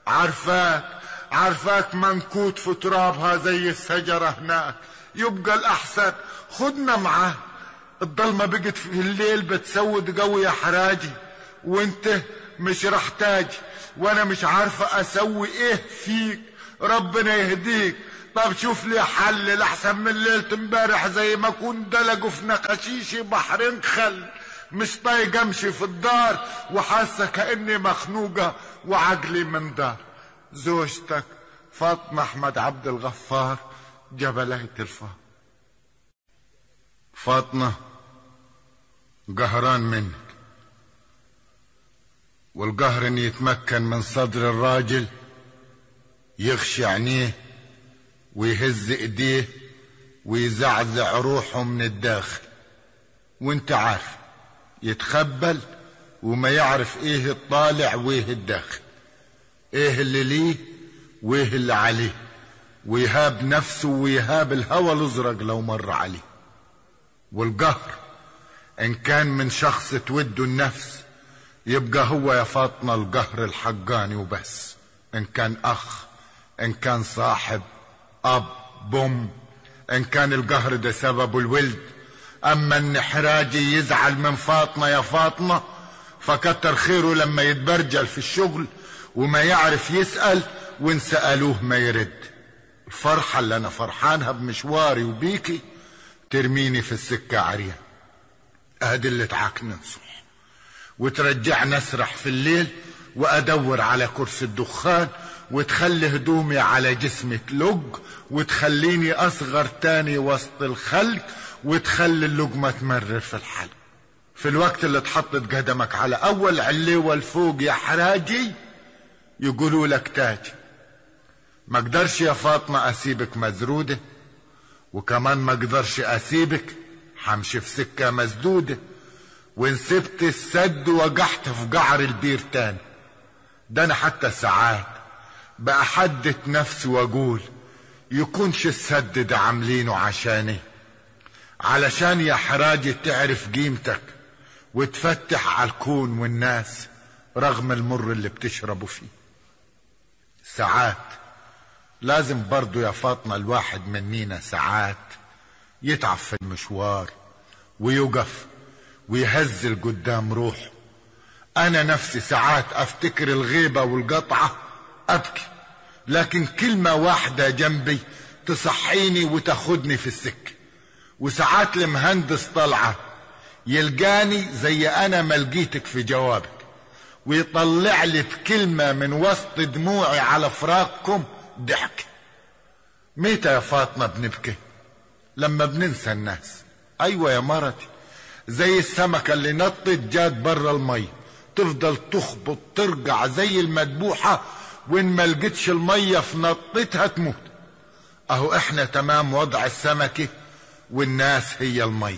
عارفاك عارفاك منكوت في ترابها زي الشجرة هناك يبقى الأحسن خدنا معاه الضلمة بقت في الليل بتسود قوي يا حراجي وانت مش رح تاجي وانا مش عارفة اسوي ايه فيك ربنا يهديك طب شوف لي حل لحسن من ليلة امبارح زي ما كون دلقوا في نقاشيشي بحرين خل مش طايق امشي في الدار وحاسة كأني مخنوقة وعقلي من دار زوجتك فاطمة احمد عبد الغفار جبلية الفار فاطمة قهران منك والقهر ان يتمكن من صدر الراجل يغشي عينيه ويهز ايديه ويزعزع روحه من الداخل وانت عارف يتخبل وما يعرف ايه الطالع وايه الداخل ايه اللي ليه وايه اللي عليه ويهاب نفسه ويهاب الهوى الازرق لو مر عليه والقهر ان كان من شخص توده النفس يبقى هو يا فاطمة القهر الحقاني وبس ان كان اخ ان كان صاحب اب بوم ان كان القهر ده سببه الولد اما ان حراجي يزعل من فاطمة يا فاطمة فكتر خيره لما يتبرجل في الشغل وما يعرف يسأل وان سألوه ما يرد الفرحة اللي انا فرحانها بمشواري وبيكي ترميني في السكة عريان ادي اللي تعاكني نصح وترجعني اسرح في الليل وادور على كرسي الدخان وتخلي هدومي على جسمي تلج وتخليني اصغر تاني وسط الخلق وتخلي اللقمة تمرر في الحلق في الوقت اللي تحطت قدمك على اول عليوة الفوق يا حراجي يقولوا لك تاج ما اقدرش يا فاطمة اسيبك مزرودة وكمان ما اقدرش اسيبك حمشي في سكة مسدودة وان سبت السد وقحت في قعر البير تاني ده انا حتى ساعات بأحدث نفسي واقول يكونش السد ده عاملينه عشاني علشان يا حراجي تعرف قيمتك وتفتح على الكون والناس رغم المر اللي بتشربه فيه ساعات لازم برضو يا فاطمة الواحد منينا ساعات يتعب في المشوار ويقف ويهزل قدام روحه انا نفسي ساعات افتكر الغيبة والقطعة ابكي لكن كلمة واحدة جنبي تصحيني وتاخدني في السكة وساعات المهندس طلعة يلقاني زي انا ما لقيتك في جوابك ويطلع لي بكلمة من وسط دموعي على فراقكم ضحك متى يا فاطمة بنبكي لما بننسى الناس ايوه يا مرتي زي السمكة اللي نطت جات برا المي تفضل تخبط ترجع زي المدبوحة وان ما لقيتش المية في نطتها تموت اهو احنا تمام وضع السمكة والناس هي المي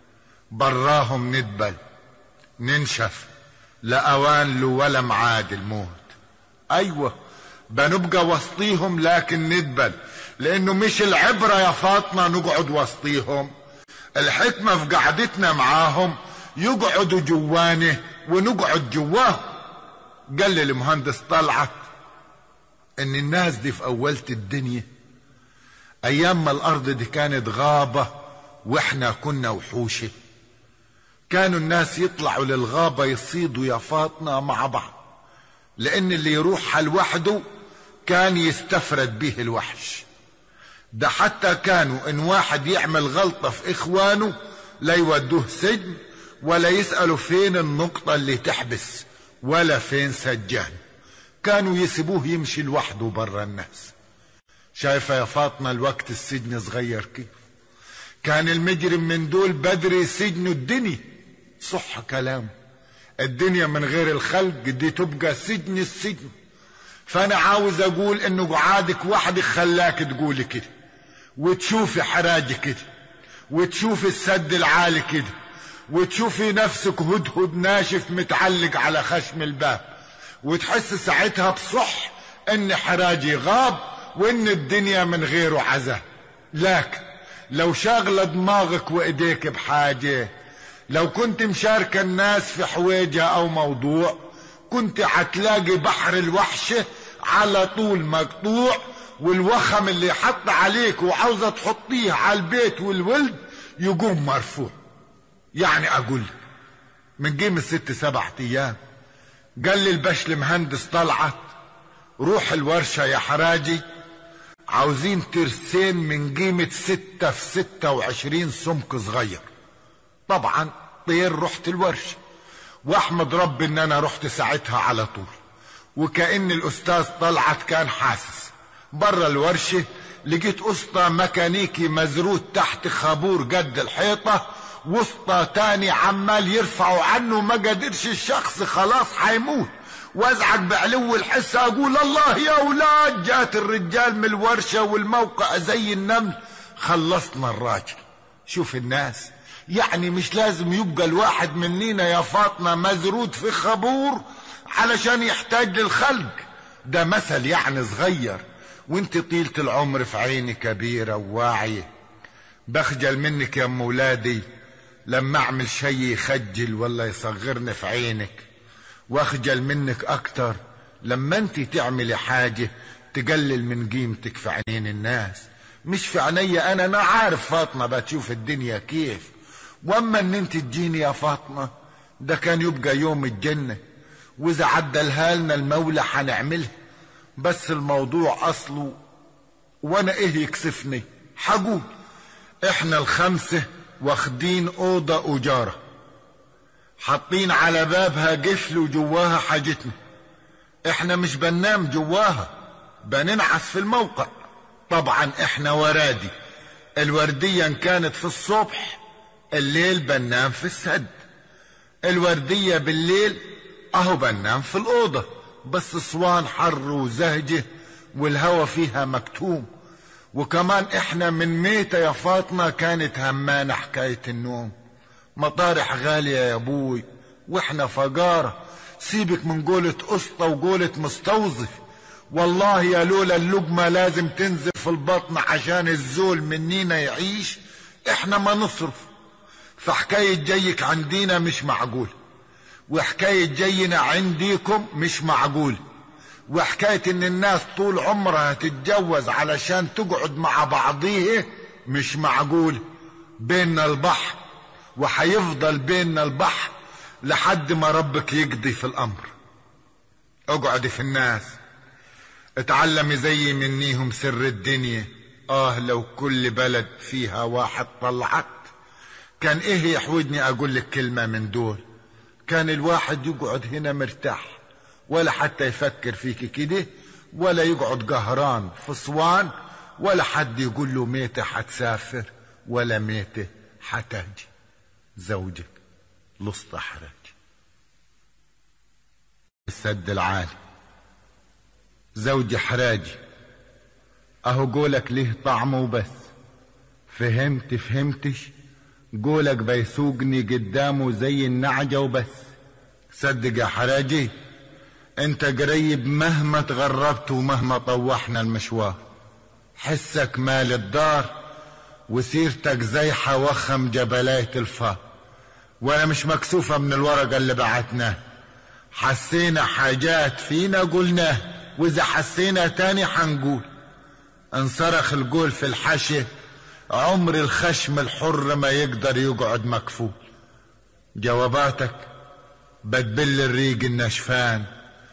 براهم ندبل ننشف لا اوان له ولا معاد الموت ايوه بنبقى وسطيهم لكن ندبل لانه مش العبرة يا فاطمة نقعد وسطيهم الحكمة في قعدتنا معاهم يقعدوا جوانه ونقعد جواه قال لي المهندس طلعت ان الناس دي في اولة الدنيا ايام ما الارض دي كانت غابة واحنا كنا وحوشة كانوا الناس يطلعوا للغابة يصيدوا يا فاطمة مع بعض لان اللي يروحها لوحده كان يستفرد به الوحش ده حتى كانوا ان واحد يعمل غلطة في اخوانه لا يودوه سجن ولا يسألوا فين النقطة اللي تحبس ولا فين سجان كانوا يسيبوه يمشي لوحده برا الناس شايفة يا فاطمة الوقت السجن صغير كيف كان المجرم من دول بدري سجنه الدنيا صح كلام الدنيا من غير الخلق دي تبقى سجن السجن فانا عاوز اقول انه قعادك وحدك خلاك تقولي كده وتشوفي حراجي كده وتشوفي السد العالي كده وتشوفي نفسك هدهد ناشف متعلق على خشم الباب وتحس ساعتها بصح ان حراجي غاب وان الدنيا من غيره عذاب لكن لو شاغلة دماغك وايديك بحاجة لو كنت مشاركة الناس في حويجة او موضوع كنت هتلاقي بحر الوحشة على طول مقطوع والوخم اللي حط عليك وعاوزة تحطيه على البيت والولد يقوم مرفوع يعني اقول من قيمة ست سبعة ايام قال لي البشل مهندس طلعت روح الورشة يا حراجي عاوزين ترسين من قيمة ستة في ستة وعشرين سمك صغير طبعا طير رحت الورشة واحمد ربي ان انا رحت ساعتها على طول وكأن الاستاذ طلعت كان حاسس برا الورشة لقيت اسطى ميكانيكي مزروت تحت خابور قد الحيطة وسطى تاني عمال يرفعوا عنه ما قدرش الشخص خلاص حيموت وازعج بعلو الحس اقول الله يا اولاد جات الرجال من الورشة والموقع زي النمل خلصنا الراجل شوف الناس يعني مش لازم يبقى الواحد مننا يا فاطمة مزرود في خبور علشان يحتاج للخلق ده مثل يعني صغير وانت طيلة العمر في عيني كبيرة وواعية بخجل منك يا ام ولادي لما اعمل شي يخجل ولا يصغرني في عينك واخجل منك اكتر لما انت تعملي حاجة تقلل من قيمتك في عينين الناس مش في عيني انا انا عارف فاطمة بتشوف الدنيا كيف واما ان انت تجيني يا فاطمة ده كان يبقى يوم الجنة واذا عدلها لنا المولى هنعملها بس الموضوع اصله وانا ايه يكسفني حقول احنا الخمسة واخدين اوضة اجارة حاطين على بابها قفل وجواها حاجتنا احنا مش بننام جواها بننعس في الموقع طبعا احنا ورادي الوردية ان كانت في الصبح الليل بننام في السد الوردية بالليل اهو بننام في الأوضة بس صوان حر وزهجة والهوا فيها مكتوم وكمان احنا من ميتة يا فاطمة كانت همانة حكاية النوم مطارح غالية يا ابوي واحنا فقارة سيبك من قولة قسطة وقولة مستوظف والله يا لولا اللقمة لازم تنزل في البطن عشان الزول منينا يعيش احنا ما نصرف فحكاية جيك عندينا مش معقول وحكاية جينا عنديكم مش معقول وحكاية ان الناس طول عمرها تتجوز علشان تقعد مع بعضيه مش معقول بيننا البحر وحيفضل بيننا البحر لحد ما ربك يقضي في الامر اقعدي في الناس اتعلمي زي منيهم سر الدنيا اه لو كل بلد فيها واحد طلعت كان ايه يحوجني اقول لك كلمة من دول كان الواحد يقعد هنا مرتاح ولا حتى يفكر فيك كده ولا يقعد قهران في صوان ولا حد يقول له ميتة حتسافر ولا ميتة حتاجي زوجك لسط حراج السد العالي زوجي حراجي اهو قولك ليه طعمه وبس فهمت فهمتش قولك بيسوقني قدامه زي النعجة وبس صدق يا حراجي انت قريب مهما تغربت ومهما طوحنا المشوار حسك مال الدار وسيرتك زيحة وخم جبلاية الفار وانا مش مكسوفة من الورقة اللي بعتناه حسينا حاجات فينا قلناه واذا حسينا تاني حنقول انصرخ القول في الحشي عمر الخشم الحر ما يقدر يقعد مكفول جواباتك بتبل الريق النشفان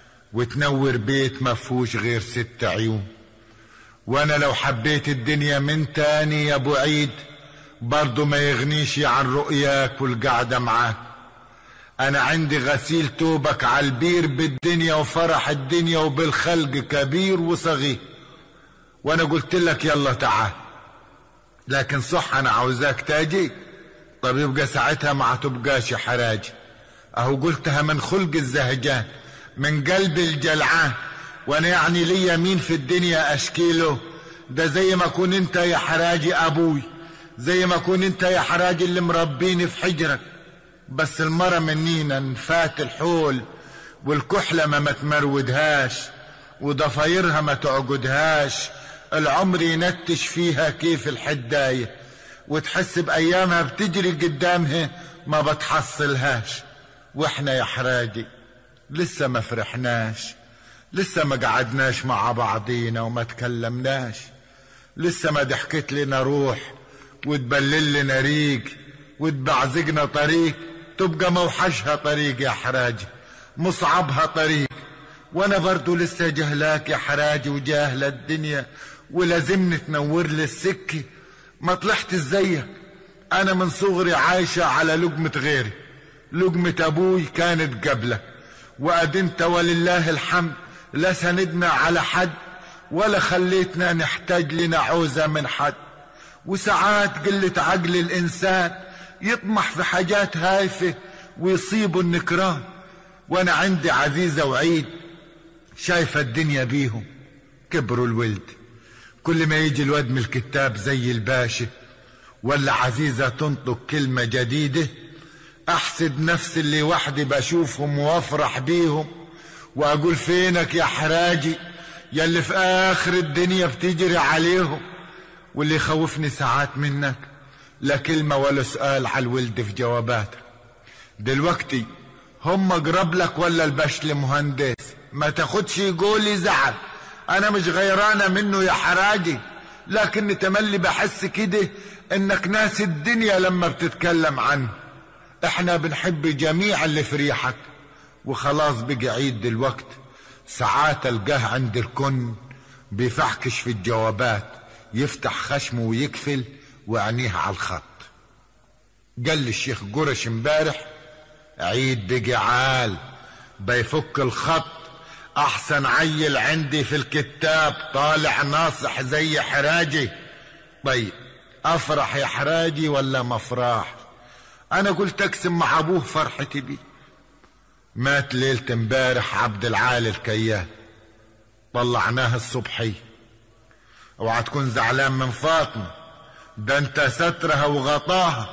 وتنور بيت ما فيهوش غير ست عيون وانا لو حبيت الدنيا من تاني يا ابو عيد برضو ما يغنيش عن رؤياك والقعدة معاك انا عندي غسيل توبك على البير بالدنيا وفرح الدنيا وبالخلق كبير وصغير وانا قلت لك يلا تعال لكن صح انا عاوزاك تاجي طب يبقى ساعتها ما تبقاش حراجي اهو قلتها من خلق الزهجان من قلب الجلعان وانا يعني ليا مين في الدنيا اشكيله ده زي ما كون انت يا حراجي ابوي زي ما كون انت يا حراجي اللي مربيني في حجرك بس المرة منينا نفات الحول والكحلة ما متمرودهاش وضفايرها ما تعقدهاش العمر ينتش فيها كيف الحداية وتحس بأيامها بتجري قدامها ما بتحصلهاش واحنا يا حراجي لسه ما فرحناش لسه ما قعدناش مع بعضينا وما تكلمناش لسه ما ضحكت لنا روح وتبلل لنا ريق وتبعزقنا طريق تبقى موحشها طريق يا حراجي مصعبها طريق وانا برضو لسه جهلاك يا حراجي وجاهلة الدنيا ولازمني تنور لي السكة ما طلعت زيك انا من صغري عايشة على لقمة غيري لقمة ابوي كانت قبلك وأدنت ولله الحمد لا سندنا على حد ولا خليتنا نحتاج لنا عوزة من حد وساعات قلة عقل الإنسان يطمح في حاجات هايفة ويصيبوا النكران وأنا عندي عزيزة وعيد شايفة الدنيا بيهم كبروا الولد كل ما يجي الواد من الكتاب زي الباشا ولا عزيزة تنطق كلمة جديدة احسد نفس اللي وحدي بشوفهم وافرح بيهم واقول فينك يا حراجي يلي في اخر الدنيا بتجري عليهم واللي يخوفني ساعات منك لا كلمة ولا سؤال على الولد في جواباتك دلوقتي هم اقرب لك ولا البشل مهندس ما تاخدش يقولي زعل انا مش غيرانة منه يا حراجي لكني تملي بحس كده انك ناس الدنيا لما بتتكلم عنه احنا بنحب جميع اللي في ريحك وخلاص بقى عيد دلوقت ساعات القاه عند الكن بيفحكش في الجوابات يفتح خشمه ويقفل وعينيه على الخط قال لي الشيخ قرش امبارح عيد بقى عال بيفك الخط احسن عيل عندي في الكتاب طالع ناصح زي حراجي طيب افرح يا حراجي ولا مفراح انا قلت اقسم مع ابوه فرحتي بيه مات ليلة امبارح عبد العالي الكيان طلعناه الصبحي اوعى تكون زعلان من فاطمة ده انت سترها وغطاها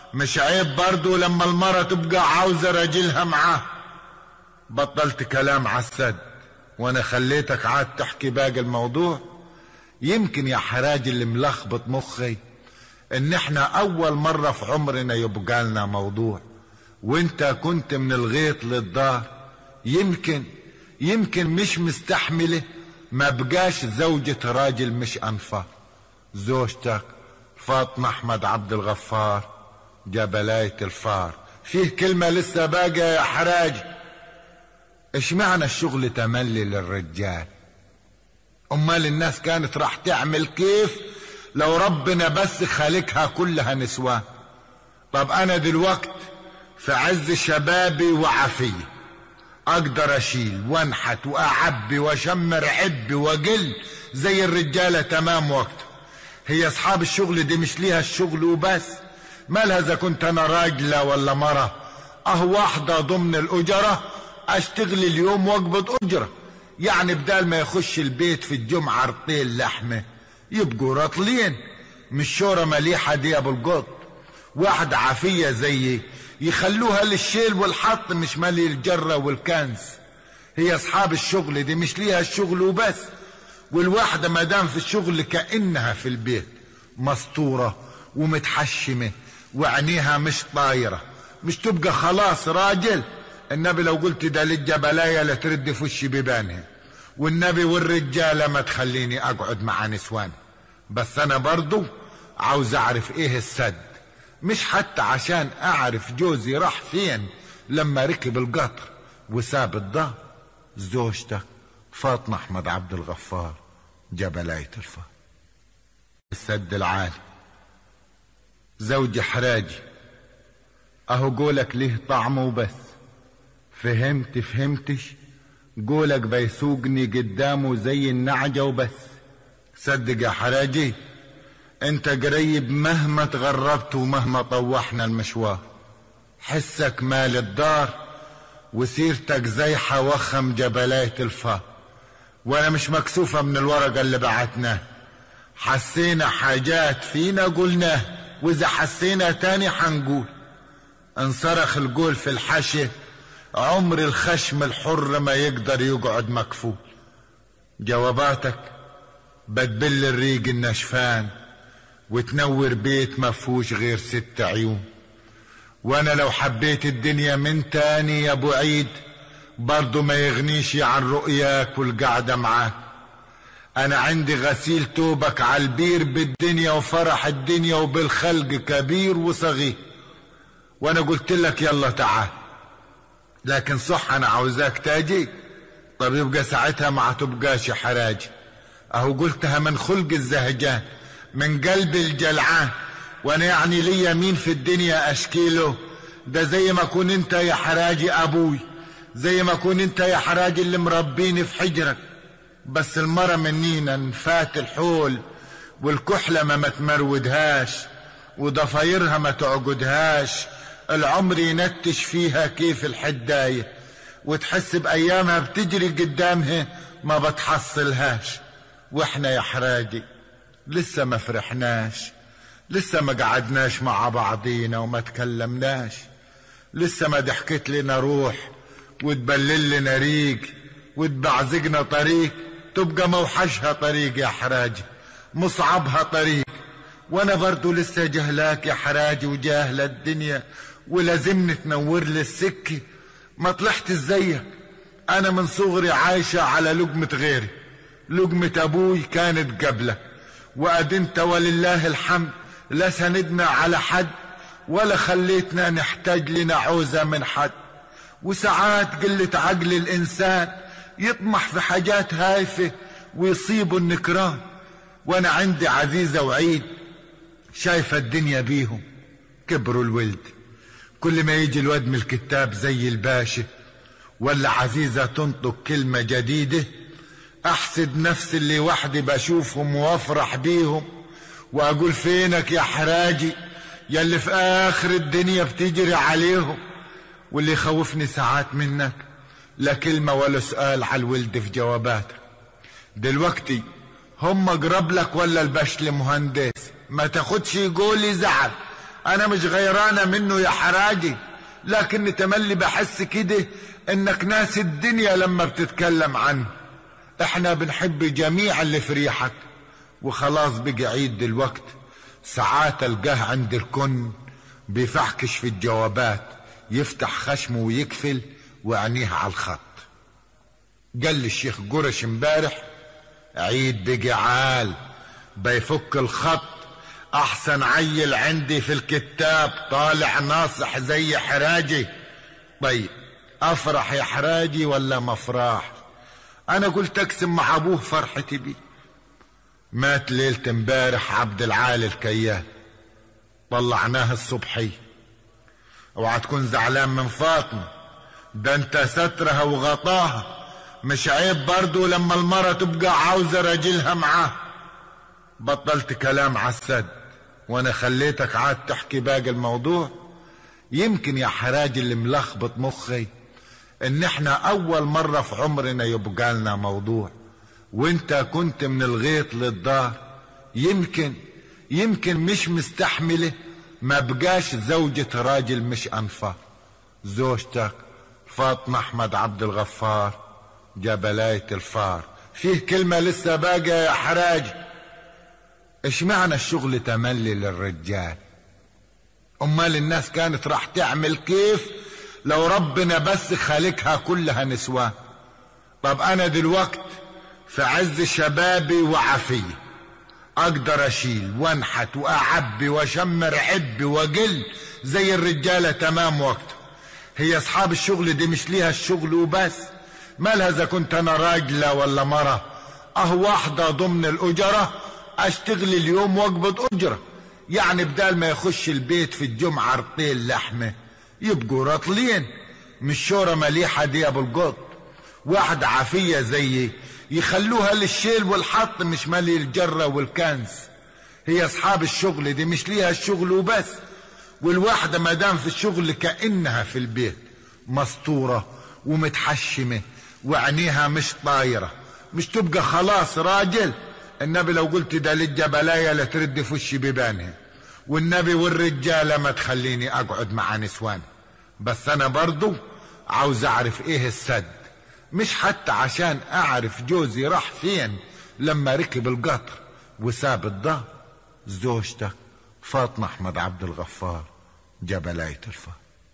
مش عيب برضو لما المرة تبقى عاوزة راجلها معاه بطلت كلام عالسد وانا خليتك عاد تحكي باقي الموضوع يمكن يا حراج اللي ملخبط مخي ان احنا اول مرة في عمرنا يبقى لنا موضوع وانت كنت من الغيط للدار يمكن يمكن مش مستحملة ما بقاش زوجة راجل مش انفار زوجتك فاطمة احمد عبد الغفار جبلاية الفار فيه كلمة لسه باقية يا حراج ايش معنى الشغل تملي للرجال امال الناس كانت راح تعمل كيف لو ربنا بس خالقها كلها نسوان طب انا دلوقت في عز شبابي وعافية اقدر اشيل وانحت واعبي واشمر عبي واقل زي الرجالة تمام وقته هي اصحاب الشغل دي مش ليها الشغل وبس مالها اذا كنت انا راجلة ولا مرة اه واحدة ضمن الاجرة اشتغل اليوم واقبض اجرة يعني بدال ما يخش البيت في الجمعة رطيل لحمة يبقوا رطلين مش شورة مليحة دي ابو القط واحدة عافية زيي يخلوها للشيل والحط مش مالي الجرة والكنز هي اصحاب الشغل دي مش ليها الشغل وبس والواحدة ما دام في الشغل كأنها في البيت مسطورة ومتحشمة وعينيها مش طايرة مش تبقى خلاص راجل النبي لو قلت ده للجبلاية لا ترد في وشي ببانها والنبي والرجالة ما تخليني اقعد مع نسوان بس انا برضو عاوز اعرف ايه السد مش حتى عشان اعرف جوزي راح فين لما ركب القطر وساب الدار زوجتك فاطمة احمد عبد الغفار جبلاية الفار السد العالي زوجي حراجي اهو قولك ليه طعمه وبس فهمت فهمتش قولك بيسوقني قدامه زي النعجة وبس صدق يا حراجي انت قريب مهما تغربت ومهما طوحنا المشوار حسك مال الدار وسيرتك زيحة وخم جبلاية الفار وانا مش مكسوفة من الورقة اللي بعتناه حسينا حاجات فينا قلناه واذا حسينا تاني حنقول انصرخ القول في الحشي عمر الخشم الحر ما يقدر يقعد مكفول جواباتك بتبل الريق النشفان وتنور بيت ما فيهوش غير ست عيون وانا لو حبيت الدنيا من تاني يا ابو عيد برضو ما يغنيش عن رؤياك والقعدة معاك انا عندي غسيل توبك على البير بالدنيا وفرح الدنيا وبالخلق كبير وصغير وانا قلت لك يلا تعال لكن صح انا عاوزاك تاجي طب يبقى ساعتها ما تبقاش حراجي اهو قلتها من خلق الزهجان من قلب الجلعان وانا يعني ليا مين في الدنيا اشكيله ده زي ما كون انت يا حراجي ابوي زي ما كون انت يا حراجي اللي مربيني في حجرك بس المرة منينا نفات الحول والكحلة ما متمرودهاش وضفايرها ما تعقدهاش العمر ينتش فيها كيف الحداية وتحس بأيامها بتجري قدامها ما بتحصلهاش واحنا يا حراجي لسه ما فرحناش لسه ما قعدناش مع بعضينا وما تكلمناش لسه ما ضحكت لنا روح وتبلل لنا ريق وتبعزقنا طريق تبقى موحشها طريق يا حراجي مصعبها طريق وانا برضو لسه جهلاك يا حراجي وجاهلة الدنيا ولازمني تنور لي السكة ما طلعت زيك انا من صغري عايشة على لقمة غيري لقمة ابوي كانت قبلك وقد انت ولله الحمد لا سندنا على حد ولا خليتنا نحتاج لنا عوزة من حد وساعات قلة عقل الانسان يطمح في حاجات هايفة ويصيبوا النكران وانا عندي عزيزة وعيد شايفة الدنيا بيهم كبروا الولد كل ما يجي الواد من الكتاب زي الباشا ولا عزيزة تنطق كلمة جديدة احسد نفس اللي وحدي بشوفهم وافرح بيهم واقول فينك يا حراجي يلي في اخر الدنيا بتجري عليهم واللي يخوفني ساعات منك لا كلمة ولا سؤال على الولد في جواباتك دلوقتي هم قرب لك ولا البشل مهندس ما تاخدش يقولي زعل انا مش غيرانة منه يا حراجي لكني تملي بحس كده انك ناس الدنيا لما بتتكلم عنه احنا بنحب جميع اللي في ريحك وخلاص بقى عيد دلوقت ساعات القاه عند الكن بيفحكش في الجوابات يفتح خشمه ويقفل وعينيه على الخط قال لي الشيخ قرش امبارح عيد بقى عال بيفك الخط احسن عيل عندي في الكتاب طالع ناصح زي حراجي طيب افرح يا حراجي ولا مفراح انا قلت اقسم مع ابوه فرحتي بيه مات ليلة امبارح عبد العالي الكيال طلعناه الصبحي اوعى تكون زعلان من فاطمة ده انت سترها وغطاها مش عيب برضو لما المرة تبقى عاوزة راجلها معاه بطلت كلام عالسد وانا خليتك عاد تحكي باقي الموضوع يمكن يا حراج اللي ملخبط مخي ان احنا اول مرة في عمرنا يبقى لنا موضوع وانت كنت من الغيط للدار يمكن يمكن مش مستحملة ما بقاش زوجة راجل مش انفار زوجتك فاطمة احمد عبد الغفار جبلاية الفار فيه كلمة لسه باقية يا حراج ايش معنى الشغل تملي للرجال امال الناس كانت راح تعمل كيف لو ربنا بس خالقها كلها نسوان طب انا دلوقت في عز شبابي وعافية اقدر اشيل وانحت واعبي واشمر عبي واقل زي الرجالة تمام وقته هي اصحاب الشغل دي مش ليها الشغل وبس مالها اذا كنت انا راجلة ولا مرة اه واحدة ضمن الاجرة اشتغل اليوم واقبض اجرة يعني بدال ما يخش البيت في الجمعة رطيل لحمة يبقوا رطلين مش شورة مليحة دي ابو القط واحدة عافية زيي يخلوها للشيل والحط مش مالي الجرة والكنز هي اصحاب الشغل دي مش ليها الشغل وبس والواحدة ما دام في الشغل كأنها في البيت مسطورة ومتحشمة وعينيها مش طايرة مش تبقى خلاص راجل النبي لو قلت ده للجبلاية لا ترد في وشي ببانها والنبي والرجالة ما تخليني اقعد مع نسوان بس انا برضو عاوز اعرف ايه السد مش حتى عشان اعرف جوزي راح فين لما ركب القطر وساب الدار زوجتك فاطمة احمد عبد الغفار جبلاية الفار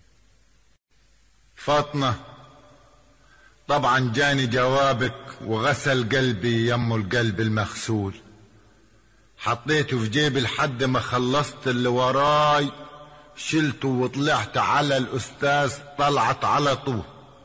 فاطمة طبعا جاني جوابك وغسل قلبي يم القلب المغسول حطيته في جيبي لحد ما خلصت اللي وراي شلته وطلعت على الاستاذ طلعت على طول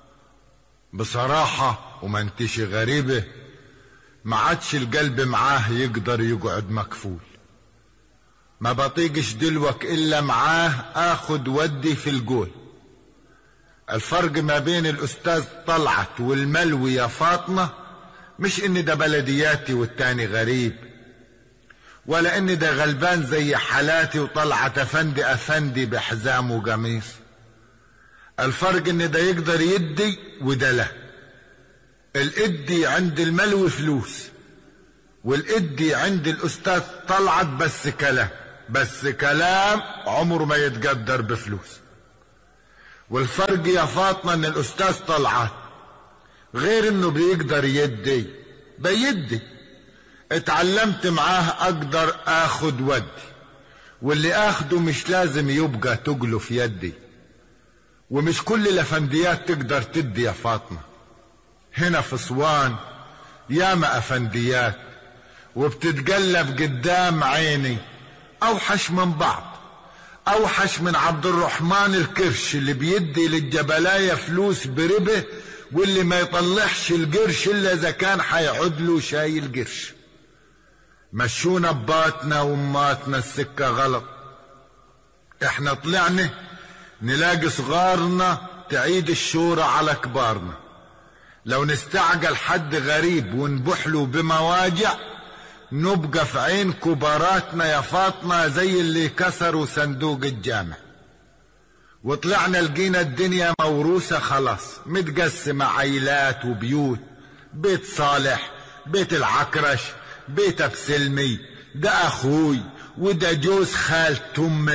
بصراحة وما انتش غريبة ما عادش القلب معاه يقدر يقعد مكفول ما بطيقش دلوك الا معاه اخد ودي في الجول الفرق ما بين الاستاذ طلعت والملوي يا فاطمة مش ان ده بلدياتي والتاني غريب ولا ان ده غلبان زي حالاتي وطلعت افندي افندي بحزام وقميص الفرق ان ده يقدر يدي وده لا الادي عند الملوي فلوس والادي عند الاستاذ طلعت بس كلام بس كلام عمره ما يتقدر بفلوس والفرق يا فاطمه ان الاستاذ طلعت غير انه بيقدر يدي بيدي اتعلمت معاه اقدر اخد ودي واللي اخده مش لازم يبقى تجله في يدي ومش كل الافنديات تقدر تدي يا فاطمه هنا في اسوان ياما افنديات وبتتقلب قدام عيني اوحش من بعض اوحش من عبد الرحمن الكرش اللي بيدي للجبلايه فلوس بربه واللي ما يطلعش القرش الا اذا كان حيعود له شايل قرش مشونا بباتنا واماتنا السكه غلط احنا طلعنا نلاقي صغارنا تعيد الشورى على كبارنا لو نستعجل حد غريب ونبحله بمواجع نبقى في عين كباراتنا يا فاطمة زي اللي كسروا صندوق الجامع وطلعنا لقينا الدنيا موروثة خلاص متقسمة عيلات وبيوت بيت صالح بيت العكرش بيت بسلمي ده اخوي وده جوز خالة امي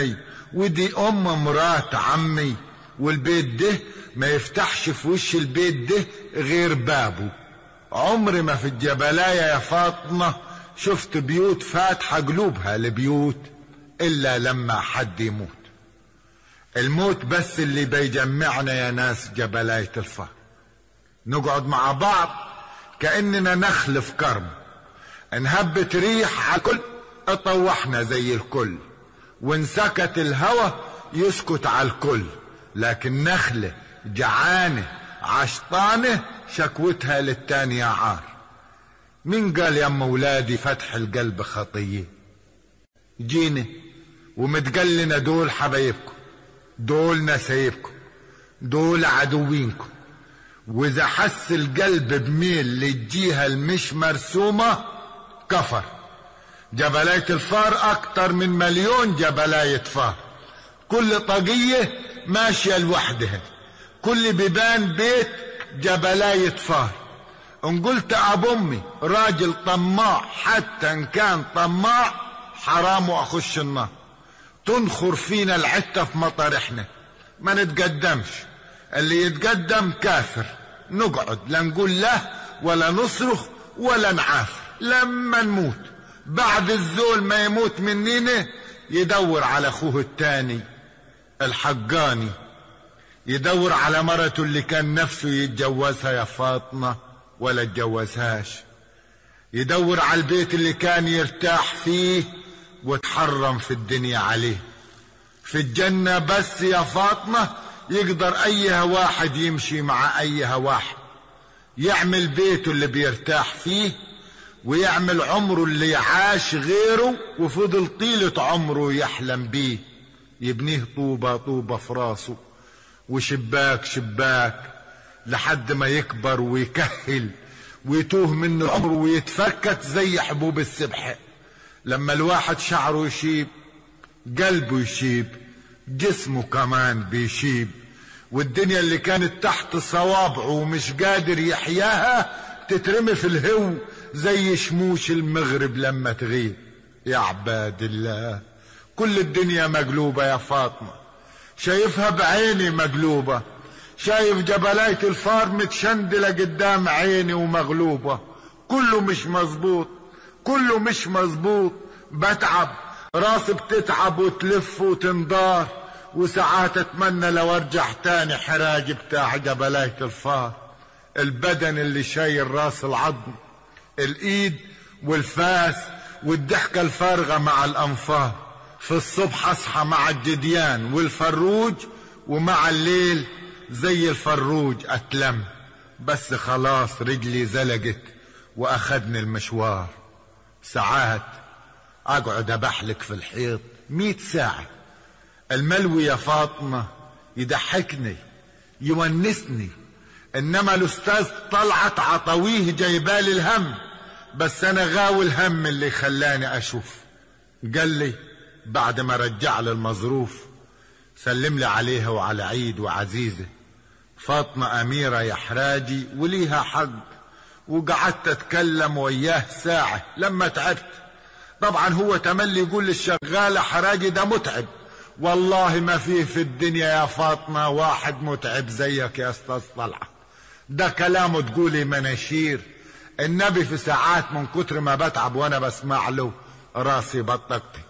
ودي ام مرات عمي والبيت ده ما يفتحش في وش البيت ده غير بابه عمري ما في الجبلاية يا فاطمة شفت بيوت فاتحة قلوبها لبيوت إلا لما حد يموت الموت بس اللي بيجمعنا يا ناس جبلاية الفهر نقعد مع بعض كأننا نخل في كرم انهبت ريح على الكل اطوحنا زي الكل وان سكت الهوى يسكت على الكل لكن نخلة جعانة عشطانة شكوتها للتانية عار مين قال يا ام ولادي فتح القلب خطية جينا ومتقلنا دول حبايبكم دول نسايبكم دول عدوينكم واذا حس القلب بميل للجهة المش مرسومة كفر جبلاية الفار اكتر من مليون جبلاية فار كل طاقية ماشية لوحدها كل بيبان بيت جبلاية فار ان قلت اب امي راجل طماع حتى ان كان طماع حرام واخش النار تنخر فينا العتة في مطارحنا ما نتقدمش اللي يتقدم كافر نقعد لا نقول له ولا نصرخ ولا نعافر لما نموت بعد الزول ما يموت مننا يدور على اخوه التاني الحقاني يدور على مرته اللي كان نفسه يتجوزها يا فاطمة ولا اتجوزهاش يدور على البيت اللي كان يرتاح فيه وتحرم في الدنيا عليه في الجنة بس يا فاطمة يقدر اي واحد يمشي مع اي واحد يعمل بيته اللي بيرتاح فيه ويعمل عمره اللي عاش غيره وفضل طيلة عمره يحلم بيه يبنيه طوبة طوبة في راسه وشباك شباك لحد ما يكبر ويكهل ويتوه منه العمر ويتفكك زي حبوب السبح لما الواحد شعره يشيب قلبه يشيب جسمه كمان بيشيب والدنيا اللي كانت تحت صوابعه ومش قادر يحياها تترمي في الهو زي شموش المغرب لما تغيب يا عباد الله كل الدنيا مقلوبة يا فاطمة شايفها بعيني مقلوبة شايف جبلاية الفار متشندلة قدام عيني ومغلوبة كله مش مظبوط كله مش مظبوط بتعب راسي بتتعب وتلف وتنضار وساعات اتمنى لو ارجع تاني حراجي بتاع جبلاية الفار البدن اللي شايل راس العظم الايد والفاس والضحكة الفارغة مع الانفار في الصبح اصحى مع الجديان والفروج ومع الليل زي الفروج اتلم بس خلاص رجلي زلقت واخدني المشوار ساعات اقعد ابحلك في الحيط مية ساعة الملوي يا فاطمة يضحكني يونسني انما الاستاذ طلعت عطويه جايبالي الهم بس انا غاوي الهم اللي خلاني اشوف قال لي بعد ما رجع لي المظروف سلم لي عليها وعلى عيد وعزيزة فاطمة أميرة يا حراجي وليها حق وقعدت أتكلم وياه ساعة لما تعبت طبعا هو تملي يقول للشغالة حراجي ده متعب والله ما فيه في الدنيا يا فاطمة واحد متعب زيك يا استاذ طلعت ده كلامه تقولي مناشير النبي في ساعات من كتر ما بتعب وانا بسمع له راسي بطقتك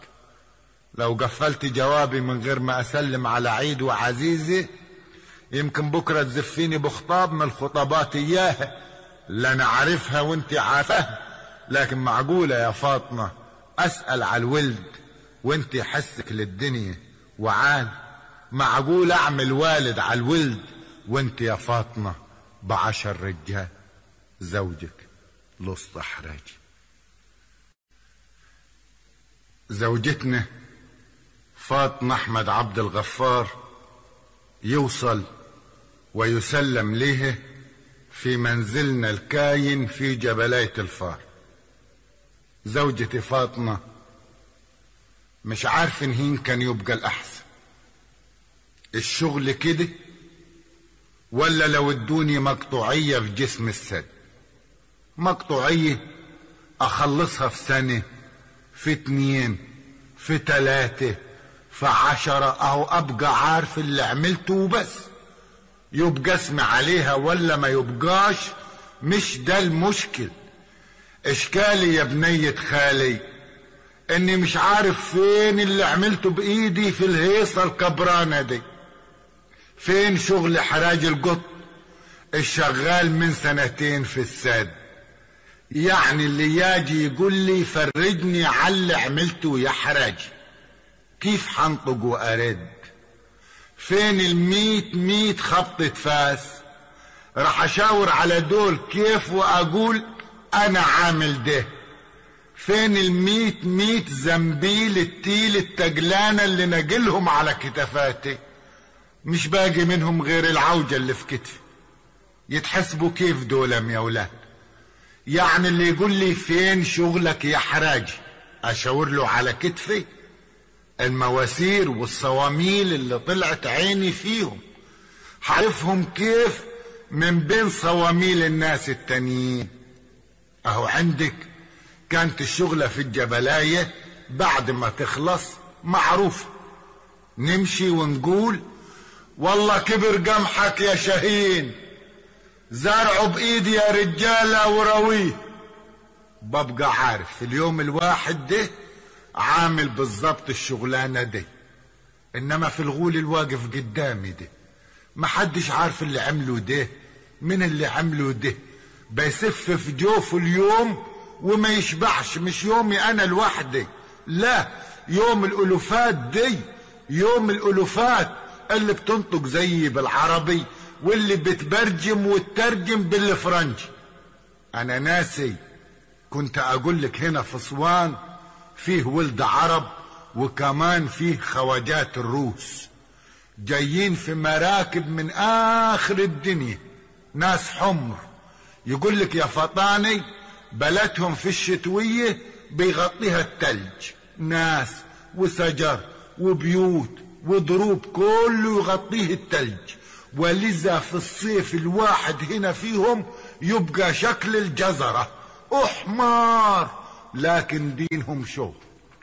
لو قفلت جوابي من غير ما اسلم على عيد وعزيزي يمكن بكرة تزفيني بخطاب من الخطابات اياها لا انا عارفها وانت عارفاها لكن معقولة يا فاطمة اسأل على الولد وانت حسك للدنيا وعال معقول اعمل والد على الولد وانت يا فاطمة بعشر رجال زوجك لص حراجي زوجتنا فاطمة أحمد عبد الغفار يوصل ويسلم ليه في منزلنا الكاين في جبلاية الفار زوجتي فاطمة مش عارف ان هين كان يبقى الأحسن الشغل كده ولا لو ادوني مقطوعية في جسم السد مقطوعية أخلصها في سنة في اتنين في تلاتة فعشرة اهو ابقى عارف اللي عملته وبس يبقى اسمي عليها ولا ما يبقاش مش ده المشكل اشكالي يا بنية خالي اني مش عارف فين اللي عملته بايدي في الهيصة الكبرانة دي فين شغل حراج القط الشغال من سنتين في السد يعني اللي ياجي يقول لي فرجني على اللي عملته يا حراجي كيف حنطق وارد فين الميت ميت خبطة فاس راح اشاور على دول كيف واقول انا عامل ده فين الميت ميت زنبيل التيل التجلانة اللي نقلهم على كتفاتي مش باقي منهم غير العوجة اللي في كتفي يتحسبوا كيف دولم يا ولاد يعني اللي يقول لي فين شغلك يا حراجي اشاور له على كتفي المواسير والصواميل اللي طلعت عيني فيهم حعرفهم كيف من بين صواميل الناس التانيين اهو عندك كانت الشغلة في الجبلاية بعد ما تخلص معروفة نمشي ونقول والله كبر قمحك يا شهين زرعه بايدي يا رجالة ورويه ببقى عارف في اليوم الواحد ده عامل بالظبط الشغلانة دي انما في الغول الواقف قدامي ده محدش عارف اللي عمله ده من اللي عمله ده بيسف في جوفه اليوم وما يشبعش مش يومي انا لوحدي لا يوم الالوفات دي يوم الالوفات اللي بتنطق زيي بالعربي واللي بتبرجم وتترجم بالفرنجي انا ناسي كنت اقول لك هنا في اسوان فيه ولد عرب وكمان فيه خواجات الروس جايين في مراكب من اخر الدنيا ناس حمر يقول لك يا فطاني بلدهم في الشتوية بيغطيها التلج ناس وشجر وبيوت وضروب كله يغطيه التلج ولذا في الصيف الواحد هنا فيهم يبقى شكل الجزرة احمر لكن دينهم شوف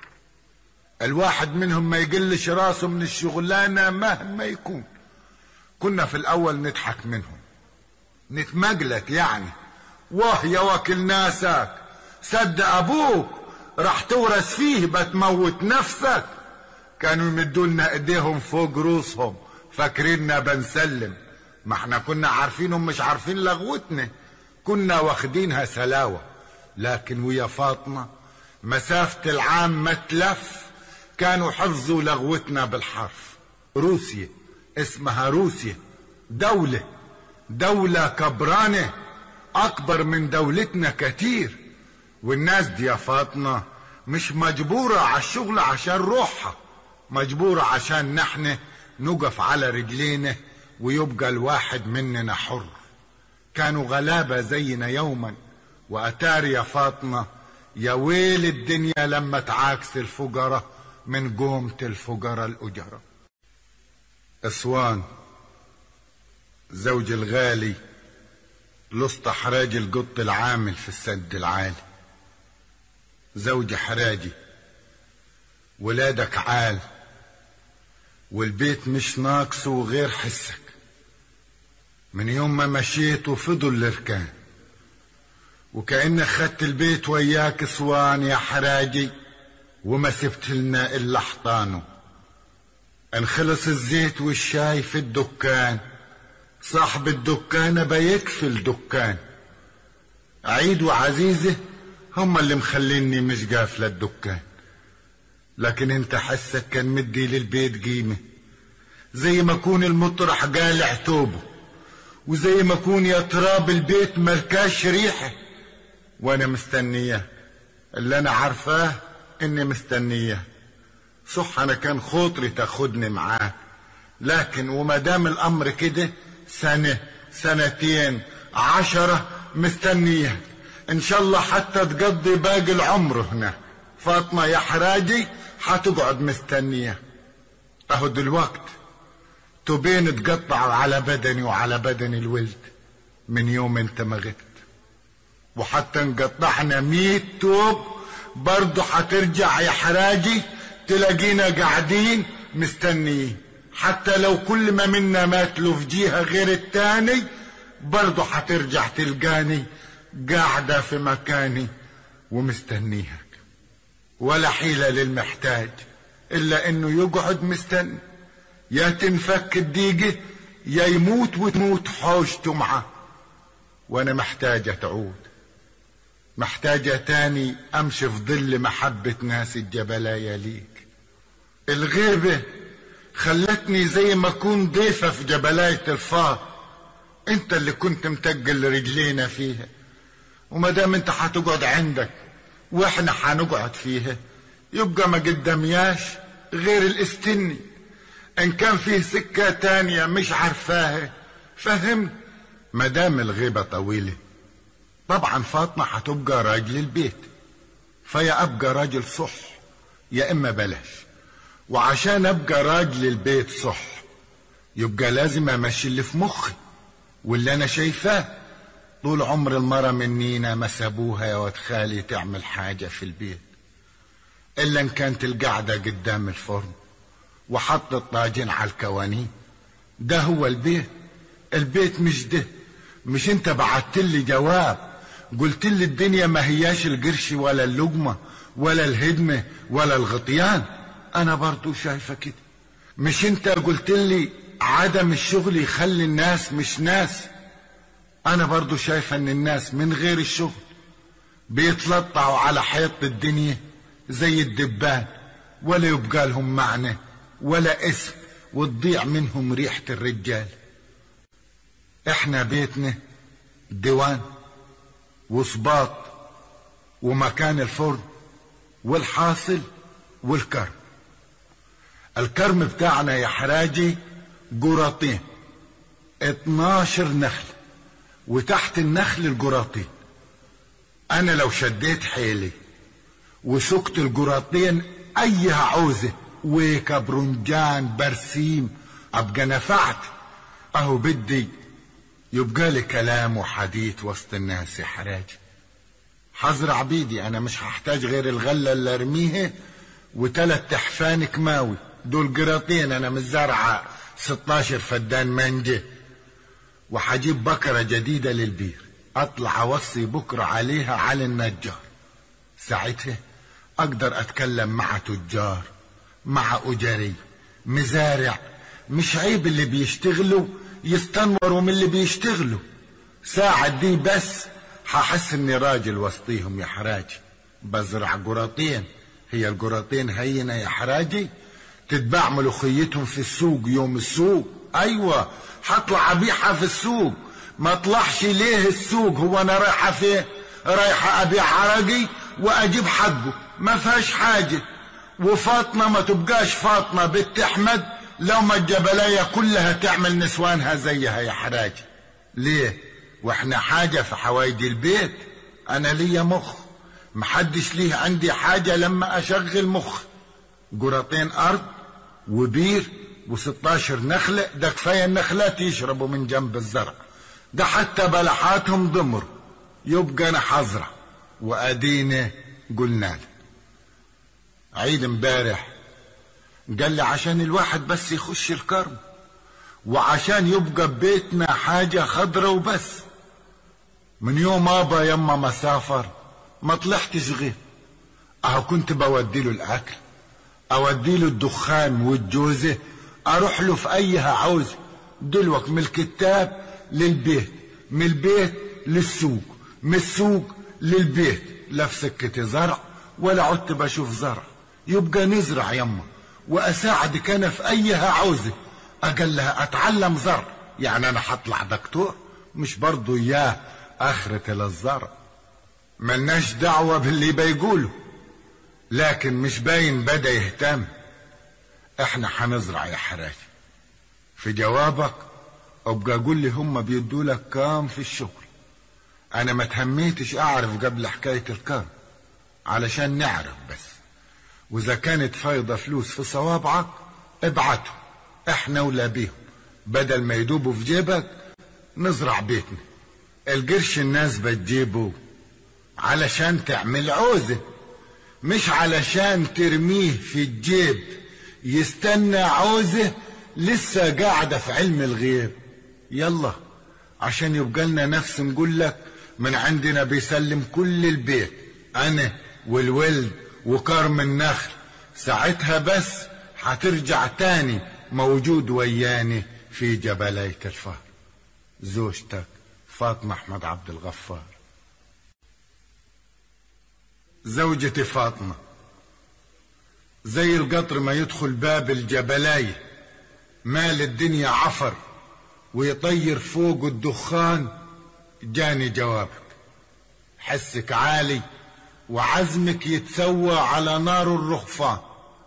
الواحد منهم ما يقلش راسه من الشغلانة مهما يكون كنا في الاول نضحك منهم نتمجلك يعني واه يا وكل ناسك صدق ابوك راح تورث فيه بتموت نفسك كانوا يمدوا لنا ايديهم فوق روسهم فاكريننا بنسلم ما احنا كنا عارفينهم مش عارفين لغوتنا كنا واخدينها سلاوة لكن ويا فاطمة مسافة العام ما تلف كانوا حفظوا لغوتنا بالحرف روسيا اسمها روسيا دولة دولة كبرانة أكبر من دولتنا كتير والناس دي يا فاطمة مش مجبورة على الشغل عشان روحها مجبورة عشان نحن نقف على رجلينا ويبقى الواحد مننا حر كانوا غلابة زينا يوما وأتاري يا فاطمة يا ويل الدنيا لما تعاكس الفقراء من قومة الفقراء الأجرة أسوان زوج الغالي لسط حراج القط العامل في السد العالي زوج حراجي ولادك عال والبيت مش ناقصه غير حسك من يوم ما مشيت وفضل الاركان وكأنك خدت البيت وياك اسوان يا حراجي وما سبت لنا الا حطانه انخلص الزيت والشاي في الدكان صاحب الدكان بيكفل دكان عيد وعزيزة هم اللي مخليني مش قافلة الدكان لكن انت حسك كان مدي للبيت قيمة زي ما كون المطرح قالع توبه وزي ما كون يا تراب البيت ملكاش ريحة وانا مستنياه اللي انا عارفاه اني مستنياه صح انا كان خاطري تاخدني معاه لكن وما دام الامر كده سنة سنتين عشرة مستنية ان شاء الله حتى تقضي باقي العمر هنا فاطمة يا حراجي حتقعد مستنية اهو دلوقت توبين تقطعوا على بدني وعلى بدن الولد من يوم انت ما غبت وحتى نقطعنا مية توب برضه حترجع يا حراجي تلاقينا قاعدين مستنيه حتى لو كل ما منا مات له في جهة غير التاني برضه هترجع تلقاني قاعدة في مكاني ومستنيهك ولا حيلة للمحتاج إلا إنه يقعد مستني يا تنفك الديقة يا يموت وتموت حوجته معه وأنا محتاجة تعود محتاجة تاني أمشي في ظل محبة ناس الجبلايا ليك الغيبة خلتني زي ما أكون ضيفة في جبلاية الفار أنت اللي كنت متقل رجلينا فيها وما دام أنت هتقعد عندك وإحنا هنقعد فيها يبقى ما قدامياش غير الاستني إن كان فيه سكة تانية مش عارفاها فهمت ما دام الغيبة طويلة طبعا فاطمة هتبقى راجل البيت فيا أبقى راجل صح يا إما بلاش وعشان أبقى راجل البيت صح يبقى لازم أمشي اللي في مخي واللي أنا شايفاه طول عمر المرة منينا ما سابوها يا واد خالي تعمل حاجة في البيت إلا إن كانت القعدة قدام الفرن وحط الطاجين على الكوانين ده هو البيت البيت مش ده مش انت بعت لي جواب قلت لي الدنيا ما هياش القرش ولا اللقمة ولا الهدمة ولا الغطيان انا برضو شايفة كده مش انت قلت لي عدم الشغل يخلي الناس مش ناس انا برضو شايفة ان الناس من غير الشغل بيتلطعوا على حيط الدنيا زي الدبان ولا يبقى لهم معنى ولا اسم وتضيع منهم ريحة الرجال احنا بيتنا ديوان وصباط ومكان الفرن والحاصل والكرم الكرم بتاعنا يا حراجي جراطين 12 نخل وتحت النخل الجراطين انا لو شديت حيلي وسكت الجراطين اي عوزة ويكا برنجان برسيم ابقى نفعت اهو بدي يبقى لي كلام وحديث وسط الناس يا حراج حزرع بيدي انا مش هحتاج غير الغلة اللي ارميها وتلات تحفان كماوي دول قراطين انا مش زارعة 16 فدان منجة وحجيب بكرة جديدة للبير اطلع اوصي بكرة عليها على النجار ساعتها اقدر اتكلم مع تجار مع اجاري مزارع مش عيب اللي بيشتغلوا يستنوروا من اللي بيشتغلوا ساعة دي بس هحس اني راجل وسطيهم يا حراجي بزرع قراطين هي القراطين هينة يا حراجي تتباع ملوخيتهم في السوق يوم السوق ايوه هطلع ابيعها في السوق ما اطلعش ليه السوق هو انا رايحة فين رايحة ابيع عرقي واجيب حقه ما فيهاش حاجة وفاطمة ما تبقاش فاطمة بنت احمد لو ما الجبلية كلها تعمل نسوانها زيها يا حراجي ليه واحنا حاجة في حوايج البيت انا ليا مخ محدش ليه عندي حاجة لما اشغل مخ قراطين ارض وبير و16 نخلة ده كفاية النخلات يشربوا من جنب الزرع ده حتى بلحاتهم ضمر يبقى انا حزرع وادينا قلنا له عيد امبارح قال لي عشان الواحد بس يخش الكرم وعشان يبقى ببيتنا حاجة خضرة وبس من يوم ابا يما ما سافر ما طلعتش غير اهو كنت بودي له الاكل اودي له الدخان والجوزة اروح له في ايها عاوز دلوك من الكتاب للبيت من البيت للسوق من السوق للبيت لا في سكة زرع ولا عدت بشوف زرع يبقى نزرع يما واساعدك انا في ايها عاوزة اقل لها اتعلم زرع يعني انا هطلع دكتور مش برضو اياه اخرة للزرع ملناش دعوة باللي بيقوله لكن مش باين بدا يهتم احنا هنزرع يا حراج في جوابك ابقى قول لي هم بيدوا لك كام في الشغل انا ما تهميتش اعرف قبل حكاية الكام علشان نعرف بس واذا كانت فايضة فلوس في صوابعك ابعته احنا ولا بيهم بدل ما يدوبوا في جيبك نزرع بيتنا القرش الناس بتجيبه علشان تعمل عوزة مش علشان ترميه في الجيب يستنى عوزه لسه قاعدة في علم الغيب يلا عشان يبقى لنا نفس نقول لك من عندنا بيسلم كل البيت انا والولد وكرم النخل ساعتها بس هترجع تاني موجود وياني في جبلية الفهر زوجتك فاطمة أحمد عبد الغفار زوجتي فاطمة زي القطر ما يدخل باب الجبلاية مال الدنيا عفر ويطير فوق الدخان جاني جوابك حسك عالي وعزمك يتسوى على نار الرخفان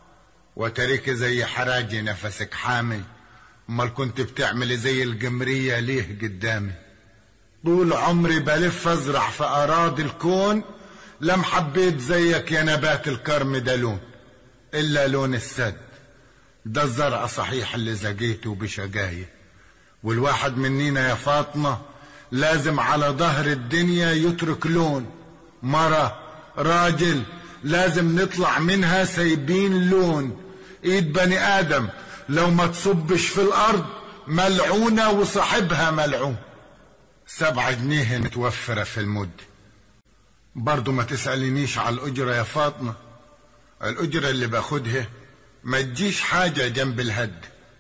وتريك زي حراجي نفسك حامي امال كنت بتعملي زي القمرية ليه قدامي طول عمري بلف ازرع في اراضي الكون لم حبيت زيك يا نبات الكرم ده لون الا لون السد ده الزرع صحيح اللي زقيته بشقاية والواحد منينا يا فاطمة لازم على ظهر الدنيا يترك لون مرة راجل لازم نطلع منها سايبين لون ايد بني ادم لو ما تصبش في الارض ملعونة وصاحبها ملعون سبعة جنيه متوفرة في المدة برضو ما تسألنيش على الأجرة يا فاطمة الأجرة اللي باخدها ما تجيش حاجة جنب الهد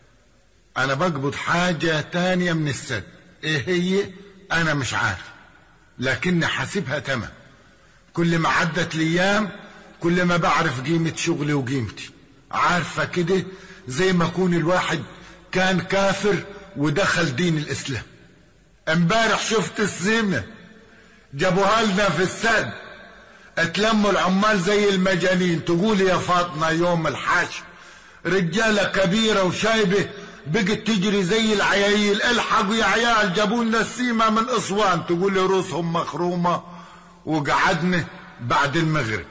أنا بقبض حاجة تانية من السد إيه هي أنا مش عارف لكني حاسبها تمام كل ما عدت الأيام كل ما بعرف قيمة شغلي وقيمتي عارفة كده زي ما يكون الواحد كان كافر ودخل دين الإسلام امبارح شفت السيمة جابوها لنا في السد اتلموا العمال زي المجانين تقول يا فاطمة يوم الحشر رجالة كبيرة وشايبة بقت تجري زي العيايل الحقوا يا عيال جابوا لنا السيمة من أسوان تقول لي رؤوسهم مخرومة وقعدنا بعد المغرب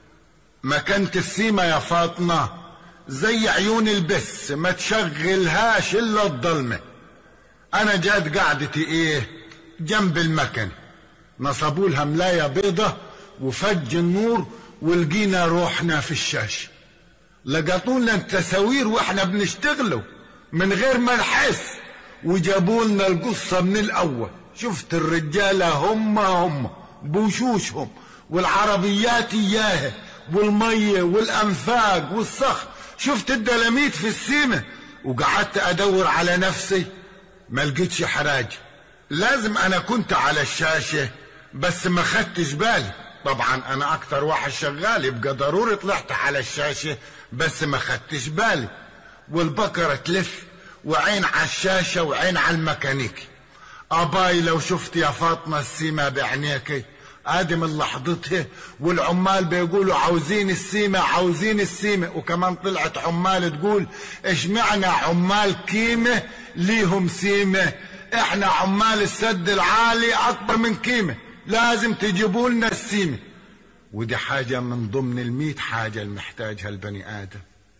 مكانة السيمة يا فاطمة زي عيون البس ما تشغلهاش إلا الضلمة أنا جات قعدتي إيه جنب المكنة نصبوا لها ملاية بيضة وفج النور ولقينا روحنا في الشاشة لقطوا لنا التصاوير واحنا بنشتغلوا من غير ما نحس وجابوا لنا القصة من الأول شفت الرجالة هم هم بوشوشهم والعربيات إياها والمية والأنفاق والصخر شفت الدلاميت في السيمة وقعدت أدور على نفسي ما لقيتش حراج لازم أنا كنت على الشاشة بس ما خدتش بالي طبعا أنا أكتر واحد شغال يبقى ضروري طلعت على الشاشة بس ما خدتش بالي والبكرة تلف وعين على الشاشة وعين على الميكانيكي أباي لو شفت يا فاطمة السيمة بعينيكي ادي من لحظتها والعمال بيقولوا عاوزين السيمة عاوزين السيمة وكمان طلعت عمال تقول اشمعنا عمال كيمة ليهم سيمة احنا عمال السد العالي اكبر من كيمة لازم تجيبوا لنا السيمة ودي حاجة من ضمن الميت حاجة اللي محتاجها البني آدم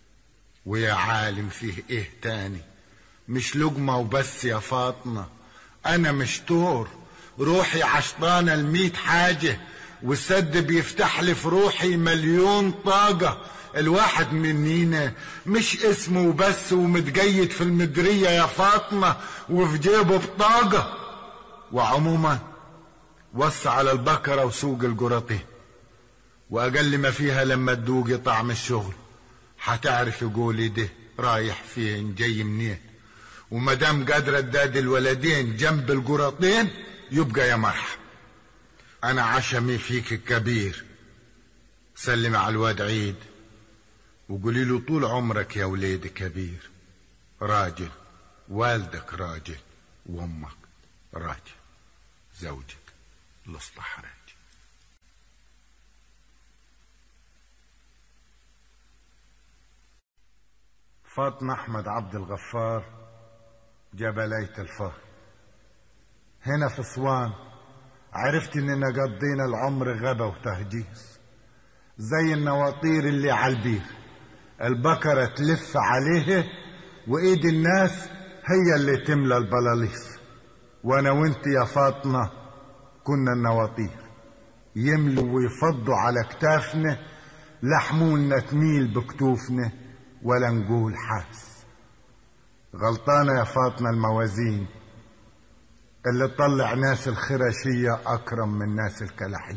ويا عالم فيه ايه تاني مش لقمة وبس يا فاطمة انا مش طور روحي عشطانة الميت حاجة والسد بيفتح لي في روحي مليون طاقة الواحد منينا مش اسمه بس ومتجيد في المدرية يا فاطمة وفي جيبه بطاقة وعموما وصى على البكرة وسوق القرطي وأقل ما فيها لما تدوقي طعم الشغل هتعرف قولي ده رايح فين جاي منين ومدام قادرة تدادي الولدين جنب القرطين يبقى يا مرحب انا عشمي فيك كبير سلم على الواد عيد وقولي له طول عمرك يا وليدي كبير راجل والدك راجل وامك راجل زوجك الاصلح راجل فاطمة أحمد عبد الغفار جبلية الفهر هنا في اسوان عرفت اننا قضينا العمر غبا وتهجيس زي النواطير اللي على البير البكرة تلف عليه وايد الناس هي اللي تملى البلاليص وانا وانت يا فاطمة كنا النواطير يملوا ويفضوا على كتافنا لحمولنا تميل بكتوفنا ولا نقول حاس غلطانة يا فاطمة الموازين اللي تطلع ناس الخرشية أكرم من ناس الكلاحين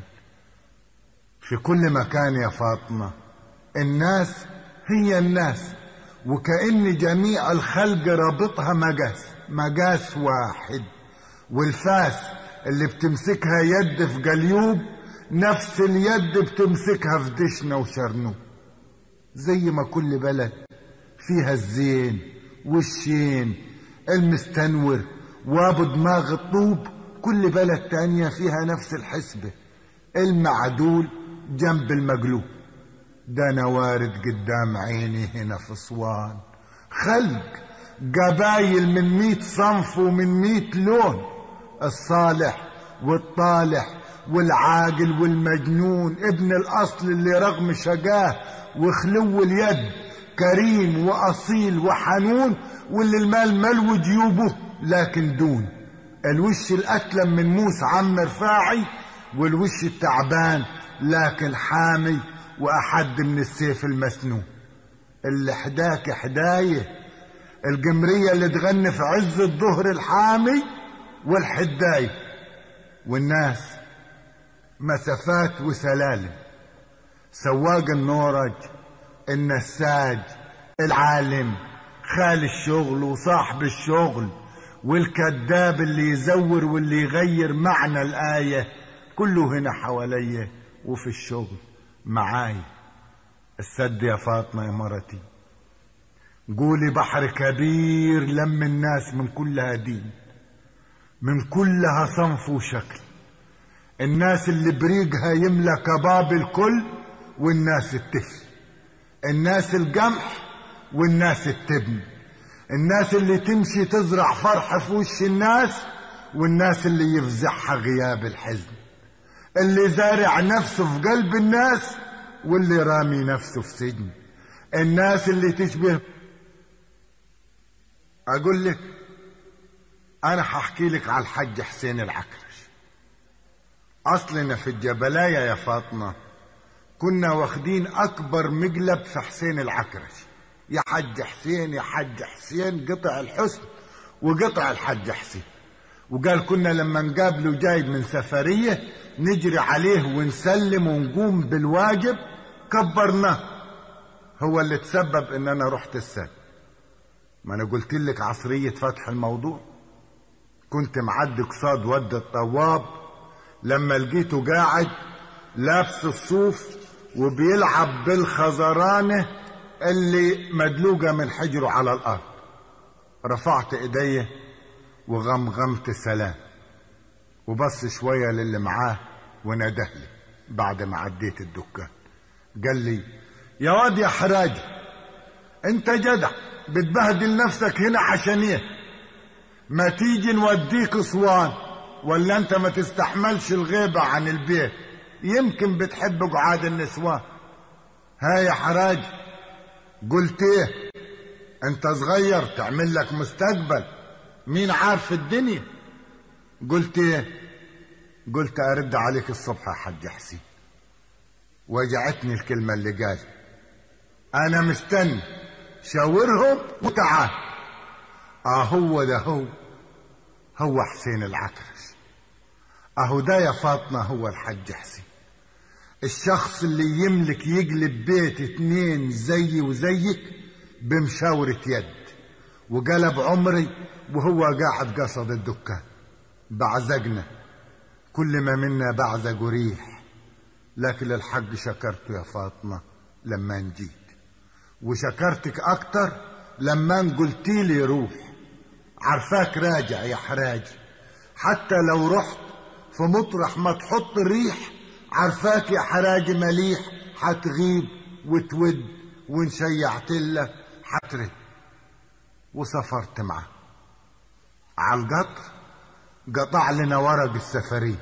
في كل مكان يا فاطمة الناس هي الناس وكأن جميع الخلق رابطها مقاس مقاس واحد والفاس اللي بتمسكها يد في قليوب نفس اليد بتمسكها في دشنا وشرنوب زي ما كل بلد فيها الزين والشين المستنور وابو دماغ الطوب كل بلد تانية فيها نفس الحسبة المعدول جنب المقلوب ده انا وارد قدام عيني هنا في اسوان خلق قبايل من ميت صنف ومن ميت لون الصالح والطالح والعاقل والمجنون ابن الاصل اللي رغم شقاه وخلو اليد كريم واصيل وحنون واللي المال ملو جيوبه لكن دون الوش الاتلم من موس عم رفاعي والوش التعبان لكن حامي واحد من السيف المسنون اللي حداك حدايه القمريه اللي تغني في عز الظهر الحامي والحدايه والناس مسافات وسلالم سواق النورج النساج العالم خال الشغل وصاحب الشغل والكذاب اللي يزور واللي يغير معنى الآية كله هنا حواليا وفي الشغل معاي السد يا فاطمة يا مرتي قولي بحر كبير لم الناس من كلها دين من كلها صنف وشكل الناس اللي بريقها يملى كباب الكل والناس التفل الناس القمح والناس التبن الناس اللي تمشي تزرع فرح في وش الناس والناس اللي يفزعها غياب الحزن اللي زارع نفسه في قلب الناس واللي رامي نفسه في سجن الناس اللي تشبه اقول لك انا هحكي لك على الحج حسين العكرش اصلنا في الجبلايه يا فاطمه كنا واخدين اكبر مقلب في حسين العكرش يا حج حسين يا حج حسين قطع الحسن وقطع الحج حسين وقال كنا لما نقابله جاي من سفريه نجري عليه ونسلم ونقوم بالواجب كبرناه هو اللي تسبب ان انا رحت السد ما انا قلت لك عصريه فتح الموضوع كنت معدي قصاد ود الطواب لما لقيته قاعد لابس الصوف وبيلعب بالخزرانه اللي مدلوقه من حجره على الارض رفعت ايديه وغمغمت سلام وبص شويه للي معاه ونده لي بعد ما عديت الدكان قال لي يا واد يا حراجي انت جدع بتبهدل نفسك هنا عشان ايه ما تيجي نوديك اسوان ولا انت ما تستحملش الغيبة عن البيت يمكن بتحب قعاد النسوان ها يا حراج قلت ايه انت صغير تعمل لك مستقبل مين عارف الدنيا قلت ايه قلت ارد عليك الصبح يا حاج حسين وجعتني الكلمة اللي قال انا مستني شاورهم وتعال اه هو ده هو هو حسين العكرش اهو ده يا فاطمة هو الحج حسين الشخص اللي يملك يقلب بيت اتنين زيي وزيك بمشاورة يد وقلب عمري وهو قاعد قصد الدكان بعزقنا كل ما منا بعزق وريح لكن الحق شكرته يا فاطمة لما نجيت وشكرتك أكتر لما قلتي لي روح عارفاك راجع يا حراجي حتى لو رحت في مطرح ما تحط الريح عارفاك يا حراجي مليح حتغيب وتود وان شيعت لك حترد وسافرت معاه على القطر قطع لنا ورق السفرية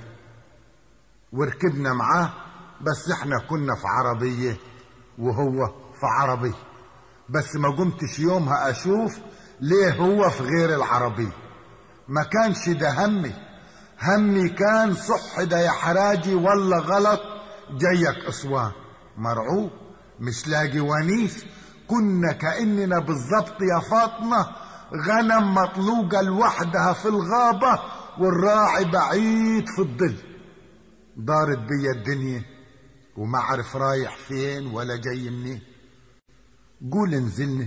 وركبنا معاه بس احنا كنا في عربية وهو في عربية بس ما قمتش يومها اشوف ليه هو في غير العربية ما كانش ده همي همي كان صح ده يا حراجي ولا غلط جايك اسوان مرعوب مش لاقي ونيس كنا كأننا بالظبط يا فاطمة غنم مطلوقة لوحدها في الغابة والراعي بعيد في الظل دارت بيا الدنيا وما عرف رايح فين ولا جاي منين قول نزلنا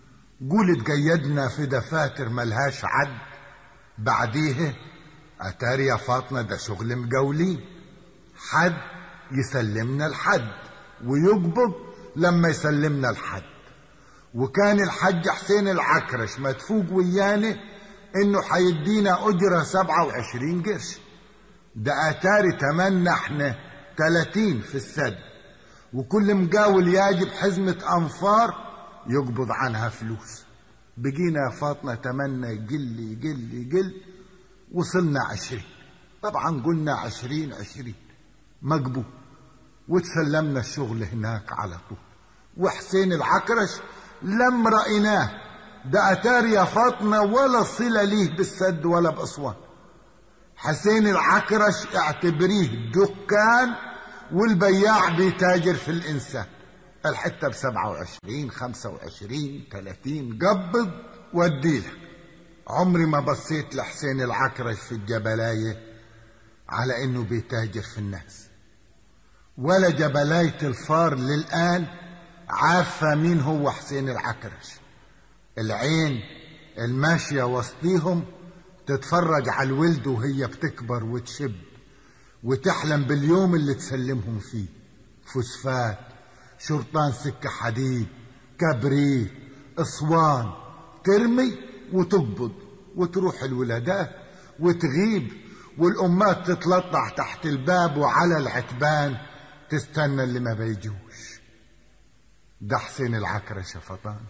قول تقيدنا في دفاتر ملهاش عد بعديها اتاري يا فاطمة ده شغل مقاولين حد يسلمنا الحد ويقبض لما يسلمنا الحد وكان الحج حسين العكرش مدفوق ويانا انه حيدينا اجرة سبعة وعشرين قرش ده اتاري تمنى احنا تلاتين في السد وكل مقاول يجب حزمة انفار يقبض عنها فلوس بقينا يا فاطمة تمنى يقل يقل يقل وصلنا عشرين طبعا قلنا عشرين عشرين مقبول وتسلمنا الشغل هناك على طول وحسين العكرش لم رأيناه ده أتاري يا فاطمة ولا صلة ليه بالسد ولا بأسوان حسين العكرش اعتبريه دكان والبياع بيتاجر في الإنسان الحتة بسبعة وعشرين خمسة وعشرين ثلاثين قبض وديله عمري ما بصيت لحسين العكرش في الجبلاية على انه بيتاجر في الناس ولا جبلاية الفار للآن عارفة مين هو حسين العكرش العين الماشية وسطيهم تتفرج على الولد وهي بتكبر وتشب وتحلم باليوم اللي تسلمهم فيه فوسفات شرطان سكة حديد كبريت اسوان ترمي وتقبض وتروح الولادات وتغيب والأمات تتلطع تحت الباب وعلى العتبان تستنى اللي ما بيجوش ده حسين العكرش يا فطان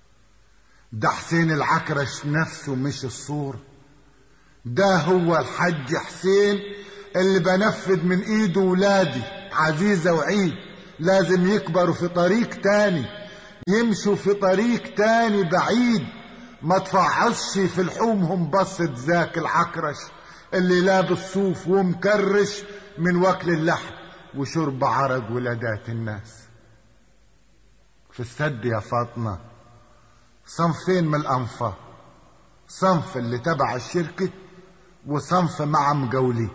ده حسين العكرش نفسه مش الصورة ده هو الحج حسين اللي بنفذ من ايده ولادي عزيزة وعيد لازم يكبروا في طريق تاني يمشوا في طريق تاني بعيد ما تفعصش في لحومهم بصة ذاك العكرش اللي لابس صوف ومكرش من وكل اللحم وشرب عرق ولادات الناس في السد يا فاطمة صنفين من الأنفار صنف اللي تبع الشركة وصنف مع مقاولين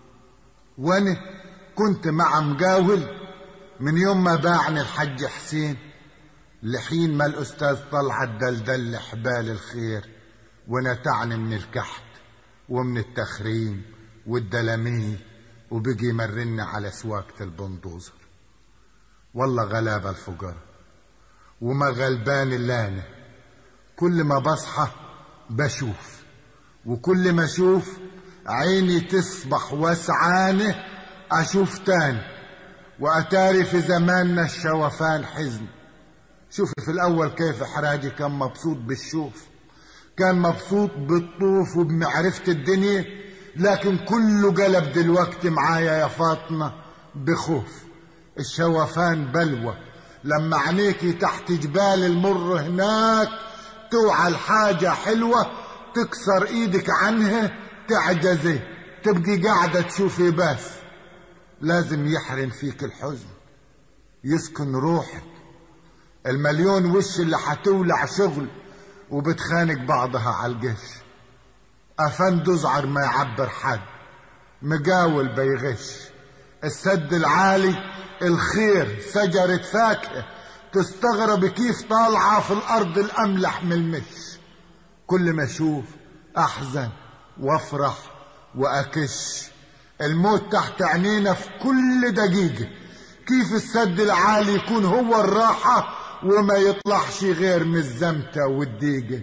وانا كنت مع مقاول من يوم ما باعني الحج حسين لحين ما الأستاذ طلعت دلدل حبال الخير ونتعني من الكحت ومن التخريم والدلاميل وبقي يمرنا على سواقة البندوزر والله غلابة الفقراء وما غلبان اللانة كل ما بصحى بشوف وكل ما اشوف عيني تصبح وسعانة اشوف تاني واتاري في زماننا الشوفان حزن شوفي في الاول كيف حراجي كان مبسوط بالشوف كان مبسوط بالطوف وبمعرفة الدنيا لكن كله قلب دلوقتي معايا يا فاطمة بخوف الشوفان بلوى لما عينيكي تحت جبال المر هناك توعى الحاجة حلوة تكسر ايدك عنها تعجزي تبقي قاعدة تشوفي بس لازم يحرم فيك الحزن يسكن روحك المليون وش اللي حتولع شغل وبتخانق بعضها على القش افندو زعر ما يعبر حد مقاول بيغش السد العالي الخير شجرة فاكهة تستغرب كيف طالعة في الأرض الأملح من المش كل ما أشوف أحزن وأفرح وأكش الموت تحت عينينا في كل دقيقة كيف السد العالي يكون هو الراحة وما يطلعش غير من الزمتة والديقة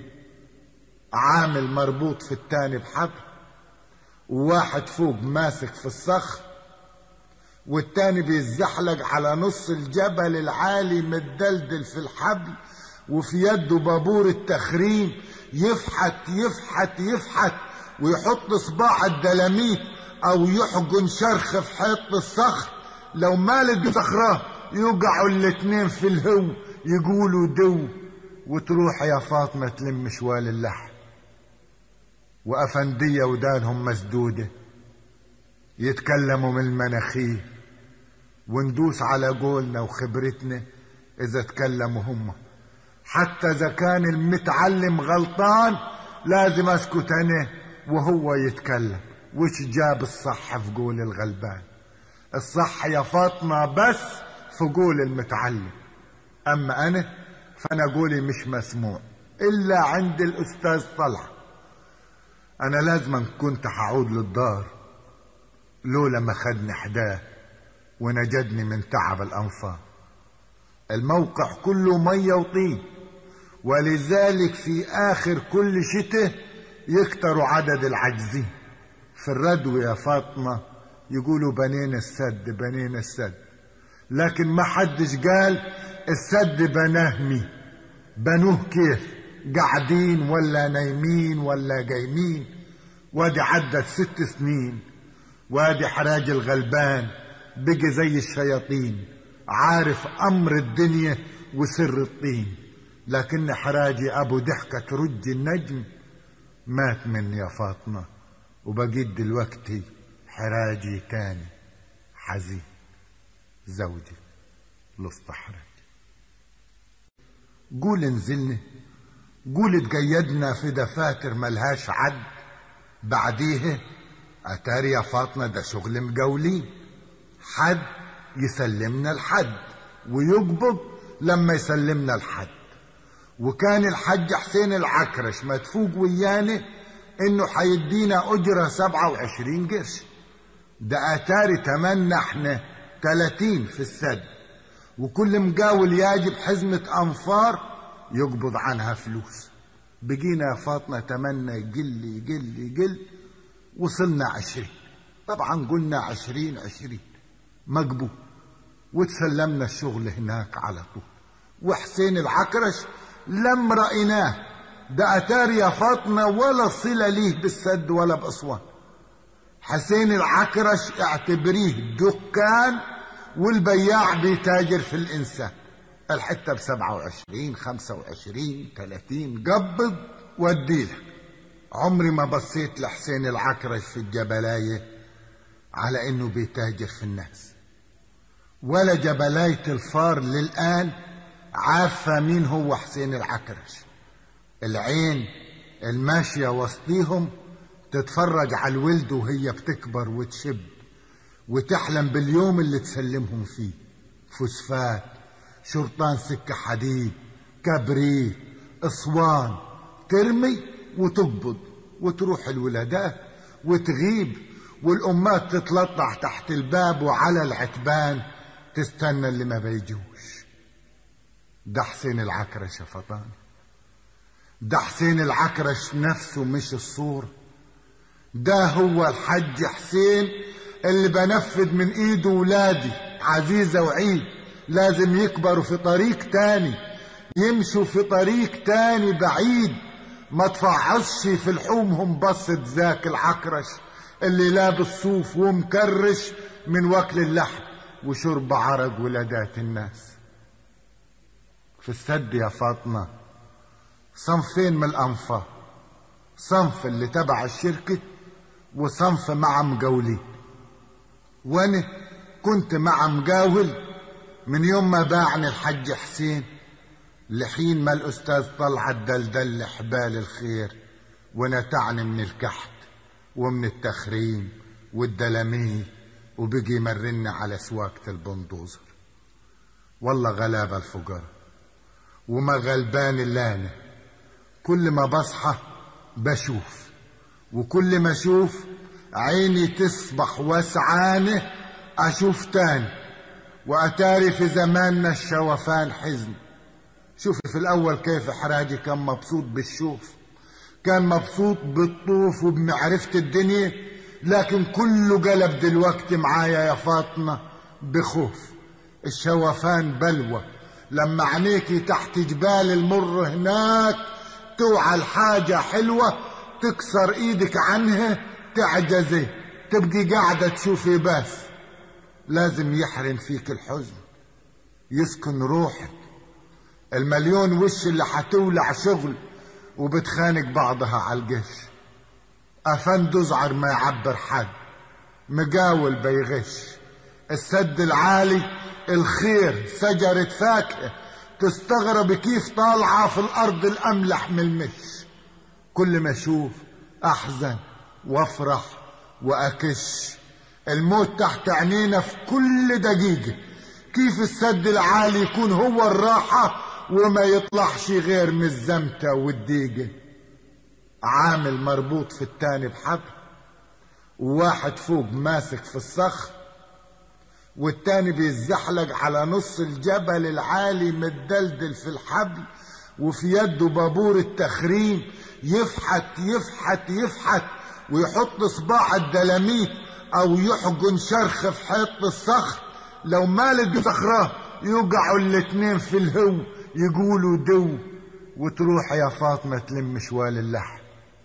عامل مربوط في التاني بحبل وواحد فوق ماسك في الصخر والتاني بيتزحلق على نص الجبل العالي متدلدل في الحبل وفي يده بابور التخريم يفحت يفحت يفحت ويحط صباع الدلاميت او يحجن شرخ في حيط الصخر لو مالت بصخراه يوقعوا الاتنين في الهو يقولوا دو وتروح يا فاطمة تلم شوال اللحم وأفندية ودانهم مسدودة يتكلموا من المناخير وندوس على قولنا وخبرتنا إذا تكلموا هم حتى اذا كان المتعلم غلطان لازم اسكت انا وهو يتكلم وش جاب الصح في قول الغلبان الصح يا فاطمة بس في قول المتعلم اما انا فانا قولي مش مسموع الا عند الاستاذ طلعه انا لازما كنت هعود للدار لولا ما خدني حداه ونجدني من تعب الانفار الموقع كله ميه وطين ولذلك في اخر كل شتاء يكتروا عدد العاجزين في الردو يا فاطمه يقولوا بنينا السد بنينا السد لكن ما حدش قال السد بناه مين بنوه كيف قاعدين ولا نايمين ولا جايمين وادي عدت ست سنين وادي حراج الغلبان بقي زي الشياطين عارف امر الدنيا وسر الطين لكن حراجي ابو ضحكة ترج النجم مات مني يا فاطمة وبقيت دلوقتي حراجي تاني حزين زوجي لاستحرج قول نزلنا قول تقيدنا في دفاتر ملهاش عد بعديها اتاري يا فاطمة ده شغل مقاولين حد يسلمنا الحد ويقبض لما يسلمنا الحد وكان الحج حسين العكرش مدفوق ويانا انه حيدينا اجرة سبعة وعشرين قرش ده اتاري تمنى احنا تلاتين في السد وكل مقاول يجب حزمة انفار يقبض عنها فلوس بقينا يا فاطمة تمنى يقل يقل يقل وصلنا عشرين طبعا قلنا عشرين عشرين مقبول وتسلمنا الشغل هناك على طول وحسين العكرش لم رأيناه ده أتاري يا فاطمة ولا صلة ليه بالسد ولا بأسوان حسين العكرش اعتبريه دكان والبياع بيتاجر في الإنسان الحتة بسبعة وعشرين خمسة وعشرين ثلاثين قبض وديلك عمري ما بصيت لحسين العكرش في الجبلاية على انه بيتاجر في الناس ولا جبلاية الفار للآن عارفة مين هو حسين العكرش العين الماشية وسطيهم تتفرج على الولد وهي بتكبر وتشب وتحلم باليوم اللي تسلمهم فيه فوسفات شرطان سكة حديد كبريت اسوان ترمي وتقبض وتروح الولادات وتغيب والأمات تتلطع تحت الباب وعلى العتبان تستنى اللي ما بيجوش ده حسين العكرش يا فطان ده حسين العكرش نفسه مش الصورة ده هو الحج حسين اللي بنفذ من ايده ولادي عزيزة وعيد لازم يكبروا في طريق تاني يمشوا في طريق تاني بعيد ما تفعصش في لحومهم بصة ذاك العكرش اللي لابس صوف ومكرش من وكل اللحم وشرب عرق ولادات الناس في السد يا فاطمة صنفين من الأنفار صنف اللي تبع الشركة وصنف مع مقاولين وانا كنت مع مقاول من يوم ما باعني الحج حسين لحين ما الأستاذ طلعت دلدل حبال الخير ونتعني من الكحت ومن التخريم والدلاميل وبقي يمرنا على سواقة البندوزر والله غلابة الفقراء وما غلبان اللانة كل ما بصحى بشوف وكل ما اشوف عيني تصبح وسعانة اشوف تاني واتاري في زماننا الشوفان حزن شوفي في الاول كيف حراجي كان مبسوط بالشوف كان مبسوط بالطوف وبمعرفة الدنيا لكن كله قلب دلوقتي معايا يا فاطمة بخوف الشوفان بلوى لما عينيكي تحت جبال المر هناك توعى الحاجة حلوة تكسر ايدك عنها تعجزي تبقي قاعدة تشوفي بس لازم يحرم فيك الحزن يسكن روحك المليون وش اللي حتولع شغل وبتخانق بعضها على القش افند ازعر ما يعبر حد مقاول بيغش السد العالي الخير شجرة فاكهة تستغرب كيف طالعة في الأرض الأملح من المش كل ما أشوف أحزن وأفرح وأكش الموت تحت عينينا في كل دقيقة كيف السد العالي يكون هو الراحة وما يطلعش غير من الزمتة والديقة عامل مربوط في التاني بحبل وواحد فوق ماسك في الصخر والتاني بيتزحلق على نص الجبل العالي متدلدل في الحبل وفي يده بابور التخريم يفحت يفحت يفحت ويحط صباع الدلاميت او يحجن شرخ في حيط الصخر لو مالت بصخرة يوقعوا الاتنين في الهو يقولوا دو وتروح يا فاطمة تلم شوال اللحم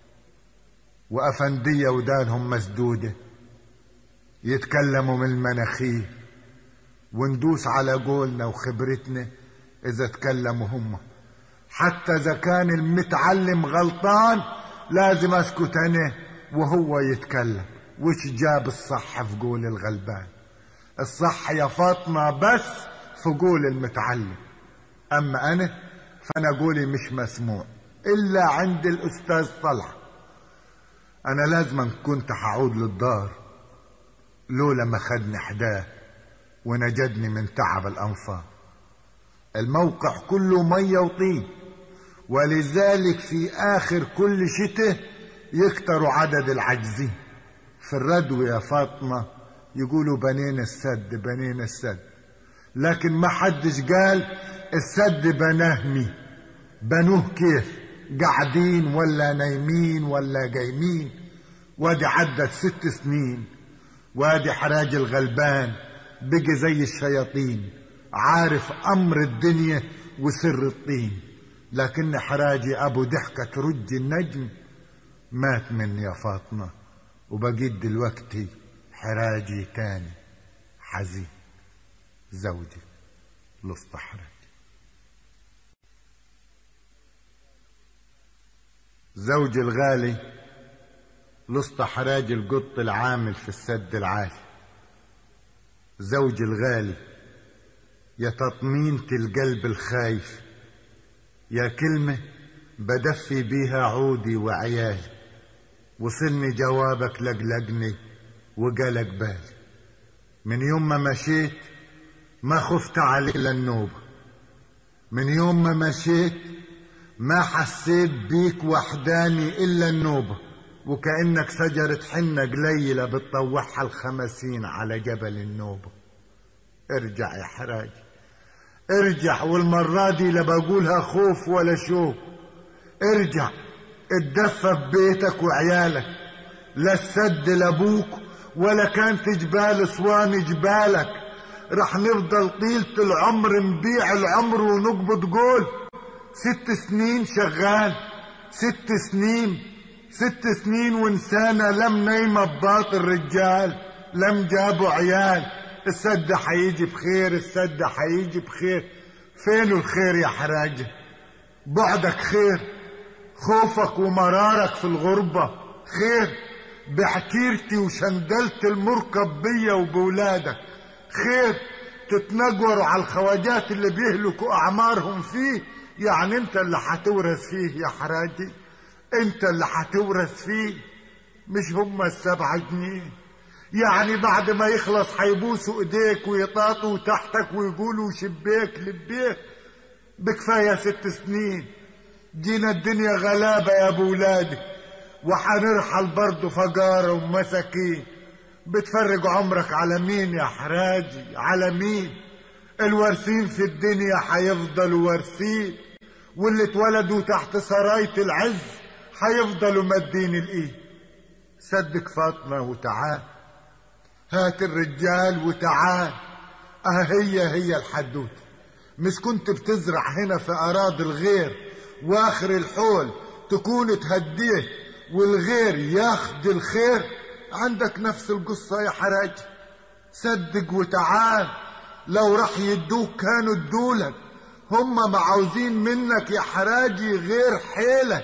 وأفندية ودانهم مسدودة يتكلموا من المناخير وندوس على قولنا وخبرتنا إذا تكلموا هم حتى إذا كان المتعلم غلطان لازم أسكت أنا وهو يتكلم وش جاب الصح في قول الغلبان الصح يا فاطمة بس في قول المتعلم أما أنا فأنا قولي مش مسموع إلا عند الأستاذ طلع أنا لازما كنت حعود للدار لولا ما خدني حداه ونجدني من تعب الأنفار الموقع كله مية وطين ولذلك في آخر كل شتاء يكتروا عدد العاجزين في الردو يا فاطمة يقولوا بنينا السد بنينا السد لكن ما حدش قال السد بناه مين بنوه كيف قاعدين ولا نايمين ولا جايمين وادي عدت ست سنين وادي حراج الغلبان بقي زي الشياطين عارف امر الدنيا وسر الطين لكن حراجي ابو ضحكة ترج النجم مات مني يا فاطمة وبقيت دلوقتي حراجي تاني حزين زوجي لصطحرج زوجي الغالي لسط حراج القط العامل في السد العالي زوجي الغالي يا تطمينة القلب الخايف يا كلمة بدفي بيها عودي وعيالي وصلني جوابك لقلقني وقلق بالي من يوم ما مشيت ما خفت عليه الا النوبة من يوم ما مشيت ما حسيت بيك وحداني الا النوبة وكأنك شجرة حنة قليلة بتطوعها الخمسين على جبل النوبة ارجع يا حراج ارجع والمرة دي لا بقولها خوف ولا شوق ارجع اتدفى ببيتك وعيالك لا السد لابوك ولا كانت جبال اسوان جبالك رح نفضل طيلة العمر نبيع العمر ونقبض قول ست سنين شغال ست سنين ست سنين وانسانة لم نايمة بباطن رجال لم جابوا عيال السد حيجي بخير السد حيجي بخير فين الخير يا حراجة بعدك خير خوفك ومرارك في الغربة خير بعتيرتي وشندلت المركب بيا وبولادك خير تتنجوروا على الخواجات اللي بيهلكوا أعمارهم فيه يعني انت اللي هتورث فيه يا حراجي انت اللي هتورث فيه مش هم السبعة جنيه يعني بعد ما يخلص هيبوسوا ايديك ويطاطوا تحتك ويقولوا شبيك لبيك بكفاية ست سنين جينا الدنيا غلابة يا ابو ولادي وحنرحل برضه فقارة ومساكين بتفرج عمرك على مين يا حراجي على مين الوارثين في الدنيا هيفضلوا وارثين واللي اتولدوا تحت سراية العز هيفضلوا مادين الايد صدق فاطمة وتعال هات الرجال وتعال اه هي هي الحدوتة مش كنت بتزرع هنا في اراضي الغير واخر الحول تكون تهديه والغير ياخد الخير عندك نفس القصة يا حراج صدق وتعال لو راح يدوك كانوا ادولك هم ما عاوزين منك يا حراجي غير حيلك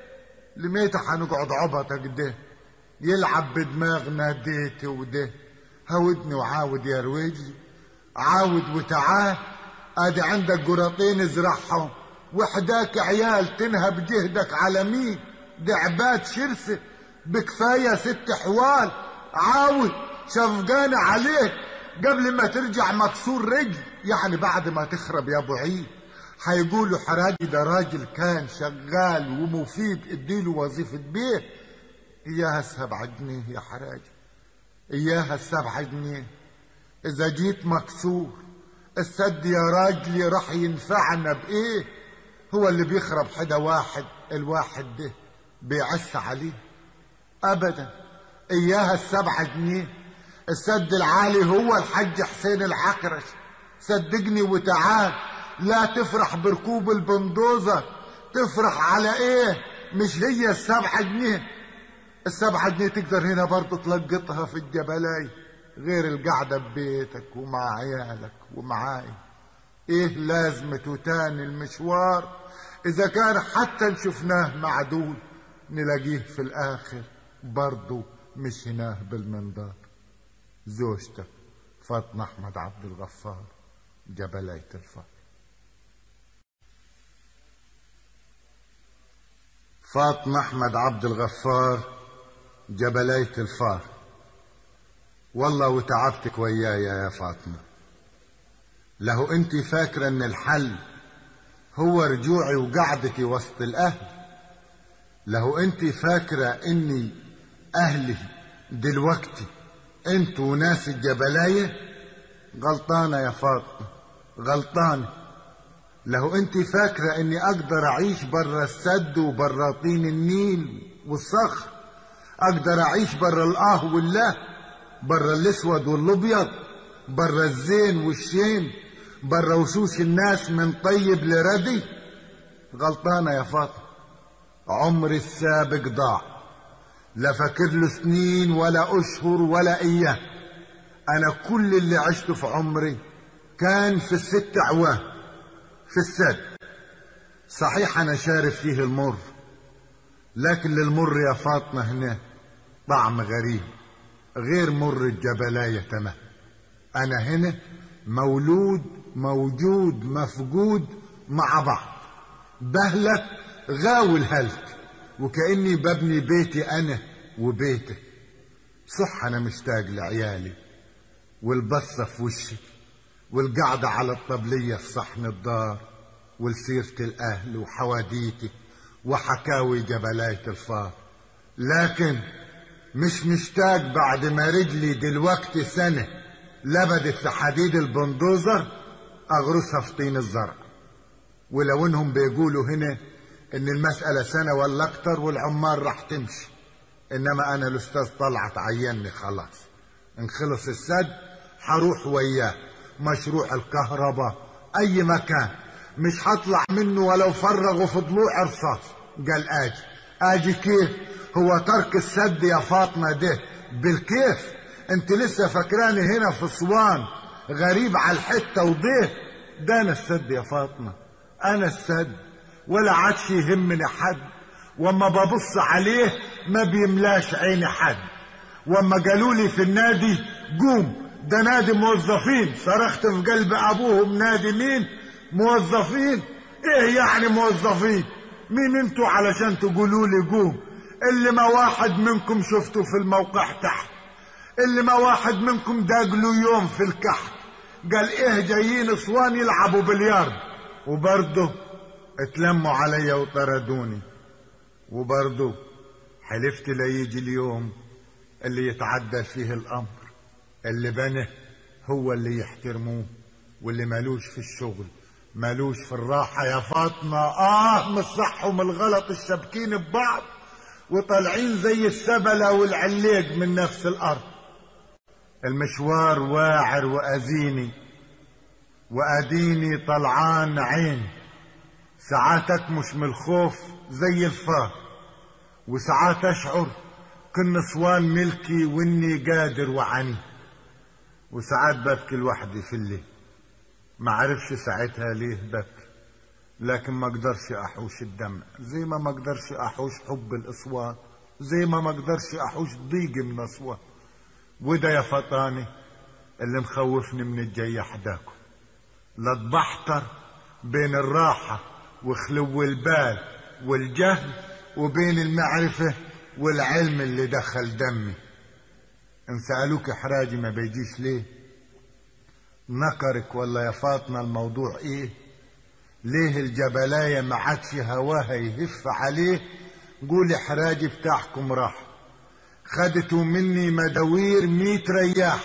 لميت حنقعد عبطك ده يلعب بدماغنا ديت وده هودني وعاود يا رويجي عاود وتعال ادي عندك قراطين ازرعهم وحداك عيال تنهب جهدك على مين دي عباد شرسة بكفاية ست حوال عاود شفقانة عليك قبل ما ترجع مكسور رجل يعني بعد ما تخرب يا ابو عيد هيقولوا حراجي ده راجل كان شغال ومفيد اديله وظيفة بيه اياها السبعة جنيه يا حراجي اياها السبعة جنيه اذا جيت مكسور السد يا راجلي راح ينفعنا بايه هو اللي بيخرب حدا واحد الواحد ده بيعس عليه ابدا اياها السبعة جنيه السد العالي هو الحج حسين العكرش صدقني وتعال لا تفرح بركوب البندوزة تفرح على ايه مش هي السبعة جنيه السبعة جنيه تقدر هنا برضه تلقطها في الجبلاي غير القعدة ببيتك ومع عيالك ومعاي ايه لازمته تاني المشوار اذا كان حتى شفناه معدود نلاقيه في الاخر برضه مشيناه بالمنظار زوجتك فاطمة احمد عبد الغفار جبلية الفار فاطمة احمد عبد الغفار جبلية الفار والله وتعبتك وياي يا فاطمة له انت فاكرة ان الحل هو رجوعي وقعدتي وسط الاهل له انت فاكرة اني اهلي دلوقتي انت وناس الجبلاية غلطانة يا فاطمة غلطانة له انت فاكرة اني اقدر اعيش برا السد وبرا طين النيل والصخر اقدر اعيش برا الاه والله برا الاسود والابيض برا الزين والشين برا وشوش الناس من طيب لردي غلطانة يا فاطمة عمري السابق ضاع لا فاكر له سنين ولا اشهر ولا ايام انا كل اللي عشته في عمري كان في الست عوام في السد صحيح انا شارب فيه المر لكن للمر يا فاطمة هنا طعم غريب غير مر الجبلاية تمام انا هنا مولود موجود مفقود مع بعض بهلك غاوي الهلك وكأني ببني بيتي أنا وبيتك صح أنا مشتاق لعيالي والبصة في وشي والقعدة على الطبلية في صحن الدار والسيرة الأهل وحواديتي وحكاوي جبلاية الفار لكن مش مشتاق بعد ما رجلي دلوقتي سنة لبدت في حديد البندوزر أغرسها في طين الزرع ولو انهم بيقولوا هنا ان المسألة سنة ولا اكتر والعمال راح تمشي انما انا الاستاذ طلعت عيني خلاص ان خلص السد حروح وياه مشروع الكهرباء اي مكان مش هطلع منه ولو فرغوا في ضلوع رصاص قال اجي اجي كيف هو ترك السد يا فاطمة ده بالكيف انت لسه فاكراني هنا في اسوان غريب على الحتة وضيف ده انا السد يا فاطمة انا السد ولا عادش يهمني حد واما ببص عليه ما بيملاش عيني حد واما قالوا لي في النادي قوم ده نادي موظفين صرخت في قلب ابوهم نادي مين موظفين ايه يعني موظفين مين انتوا علشان تقولوا لي قوم اللي ما واحد منكم شفته في الموقع تحت اللي ما واحد منكم داقلوا يوم في الكحك قال ايه جايين اسوان يلعبوا بليارد وبرضه اتلموا عليا وطردوني وبرضه حلفت لا يجي اليوم اللي يتعدى فيه الامر اللي بنه هو اللي يحترموه واللي مالوش في الشغل مالوش في الراحة يا فاطمة آه من الصح ومن الغلط الشابكين ببعض وطالعين زي السبلة والعليق من نفس الأرض المشوار واعر وأزيني وأديني طلعان عين ساعات أكمش من الخوف زي الفار وساعات أشعر كن نسوان ملكي وإني قادر وعني وساعات ببكي لوحدي في الليل ما عرفش ساعتها ليه ببكي لكن ما اقدرش احوش الدمع زي ما ما اقدرش احوش حب الاصوات زي ما ما اقدرش احوش ضيق من اصوات وده يا فطاني اللي مخوفني من الجاي حداكم لا تبحتر بين الراحة وخلو البال والجهل وبين المعرفة والعلم اللي دخل دمي ان سألوك حراجي ما بيجيش ليه نكرك ولا يا فاطمة الموضوع ايه ليه الجبلاية ما عادش هواها يهف عليه قولي حراجي بتاعكم راح خدتوا مني مداوير ميت رياح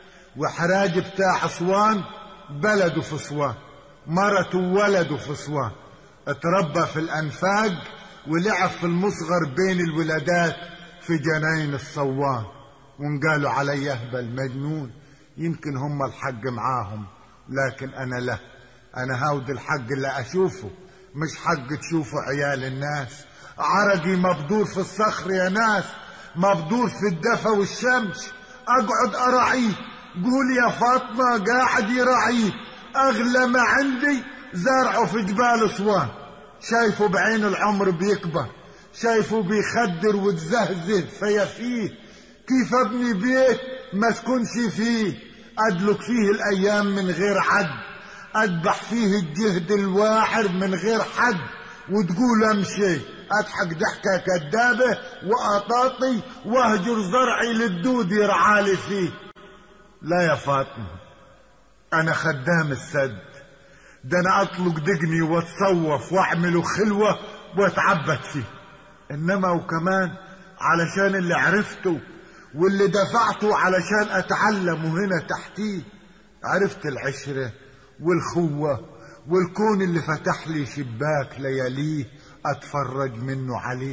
وحراجي بتاع اسوان بلده في اسوان مرته وولده في اسوان اتربى في الانفاق ولعب في المصغر بين الولادات في جناين الصوان وانقالوا علي اهبل مجنون يمكن هم الحق معاهم لكن انا لا انا هاود الحق اللي اشوفه مش حق تشوفوا عيال الناس عرقي مبدور في الصخر يا ناس مبدور في الدفا والشمس اقعد اراعيه قول يا فاطمة قاعد يراعيه اغلى ما عندي زرعه في جبال اسوان شايفه بعين العمر بيكبر شايفه بيخدر وتزهزه فيفيه كيف ابني بيت ما سكنش فيه ادلك فيه الايام من غير عد اذبح فيه الجهد الواعر من غير حد وتقول امشي اضحك ضحكه كدابه واطاطي واهجر زرعي للدود يرعالي فيه لا يا فاطمه انا خدام السد ده انا اطلق دقني واتصوف واعمله خلوه واتعبد فيه انما وكمان علشان اللي عرفته واللي دفعته علشان اتعلم هنا تحتيه عرفت العشره والخوه والكون اللي فتح لي شباك لياليه اتفرج منه عليه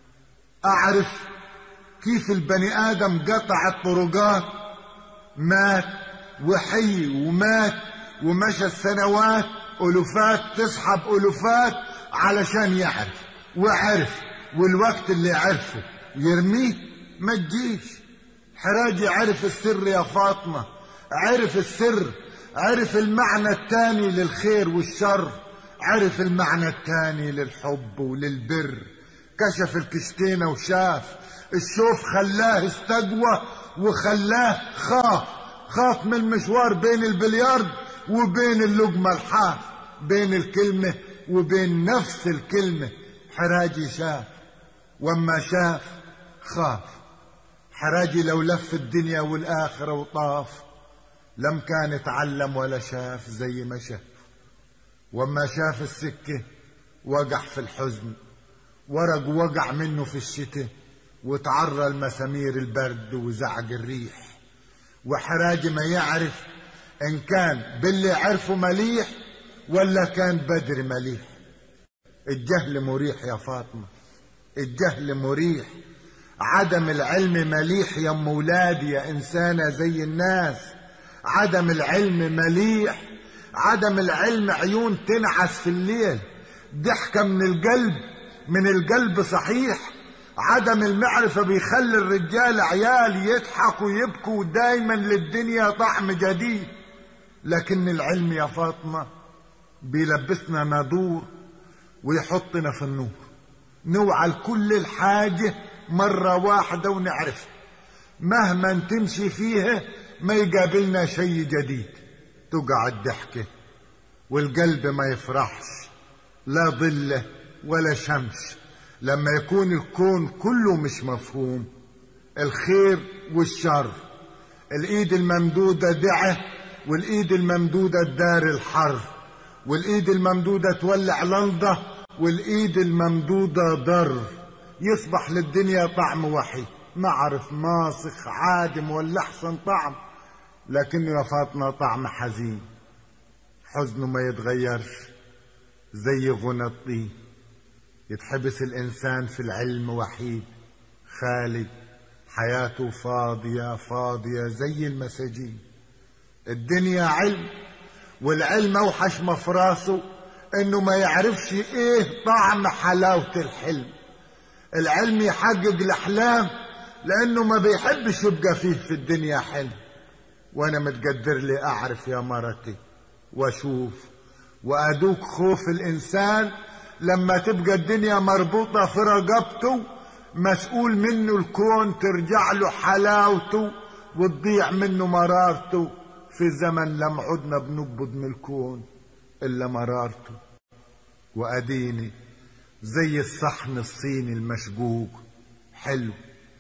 اعرف كيف البني ادم قطع الطرقات مات وحي ومات ومشى السنوات الوفات تسحب الوفات علشان يعرف وعرف والوقت اللي عرفه يرميه ما تجيش حراجي عرف السر يا فاطمه عرف السر عرف المعنى الثاني للخير والشر عرف المعنى الثاني للحب وللبر كشف الكشتينة وشاف الشوف خلاه استقوى وخلاه خاف خاف من المشوار بين البليارد وبين اللقمة الحاف بين الكلمة وبين نفس الكلمة حراجي شاف وما شاف خاف حراجي لو لف الدنيا والآخرة وطاف لم كان اتعلم ولا شاف زي ما شاف وما شاف السكة وقع في الحزن ورق وقع منه في الشتاء وتعرى المسامير البرد وزعق الريح وحراجي ما يعرف ان كان باللي عرفه مليح ولا كان بدر مليح الجهل مريح يا فاطمة الجهل مريح عدم العلم مليح يا ام ولادي يا انسانة زي الناس عدم العلم مليح عدم العلم عيون تنعس في الليل ضحكة من القلب من القلب صحيح عدم المعرفة بيخلي الرجال عيال يضحكوا ويبكوا دايما للدنيا طعم جديد لكن العلم يا فاطمة بيلبسنا نادور ويحطنا في النور نوعى كل الحاجة مرة واحدة ونعرفها مهما تمشي فيها ما يقابلنا شيء جديد تقع الضحكة والقلب ما يفرحش لا ظله ولا شمس لما يكون الكون كله مش مفهوم الخير والشر الايد الممدودة دعة والايد الممدودة تدار الحر والايد الممدودة تولع لنضة والايد الممدودة ضر يصبح للدنيا طعم وحي ما عرف ماسخ عادم ولا احسن طعم لكنه يا فاطمة طعم حزين حزنه ما يتغيرش زي غنى الطين يتحبس الإنسان في العلم وحيد خالي حياته فاضية فاضية زي المساجين الدنيا علم والعلم أوحش ما في راسه إنه ما يعرفش إيه طعم حلاوة الحلم العلم يحقق الأحلام لأنه ما بيحبش يبقى فيه في الدنيا حلم وأنا متقدر لي أعرف يا مرتي وأشوف وأدوك خوف الإنسان لما تبقى الدنيا مربوطة في رقبته مسؤول منه الكون ترجع له حلاوته وتضيع منه مرارته في زمن لم عدنا بنقبض من الكون إلا مرارته وأديني زي الصحن الصيني المشقوق حلو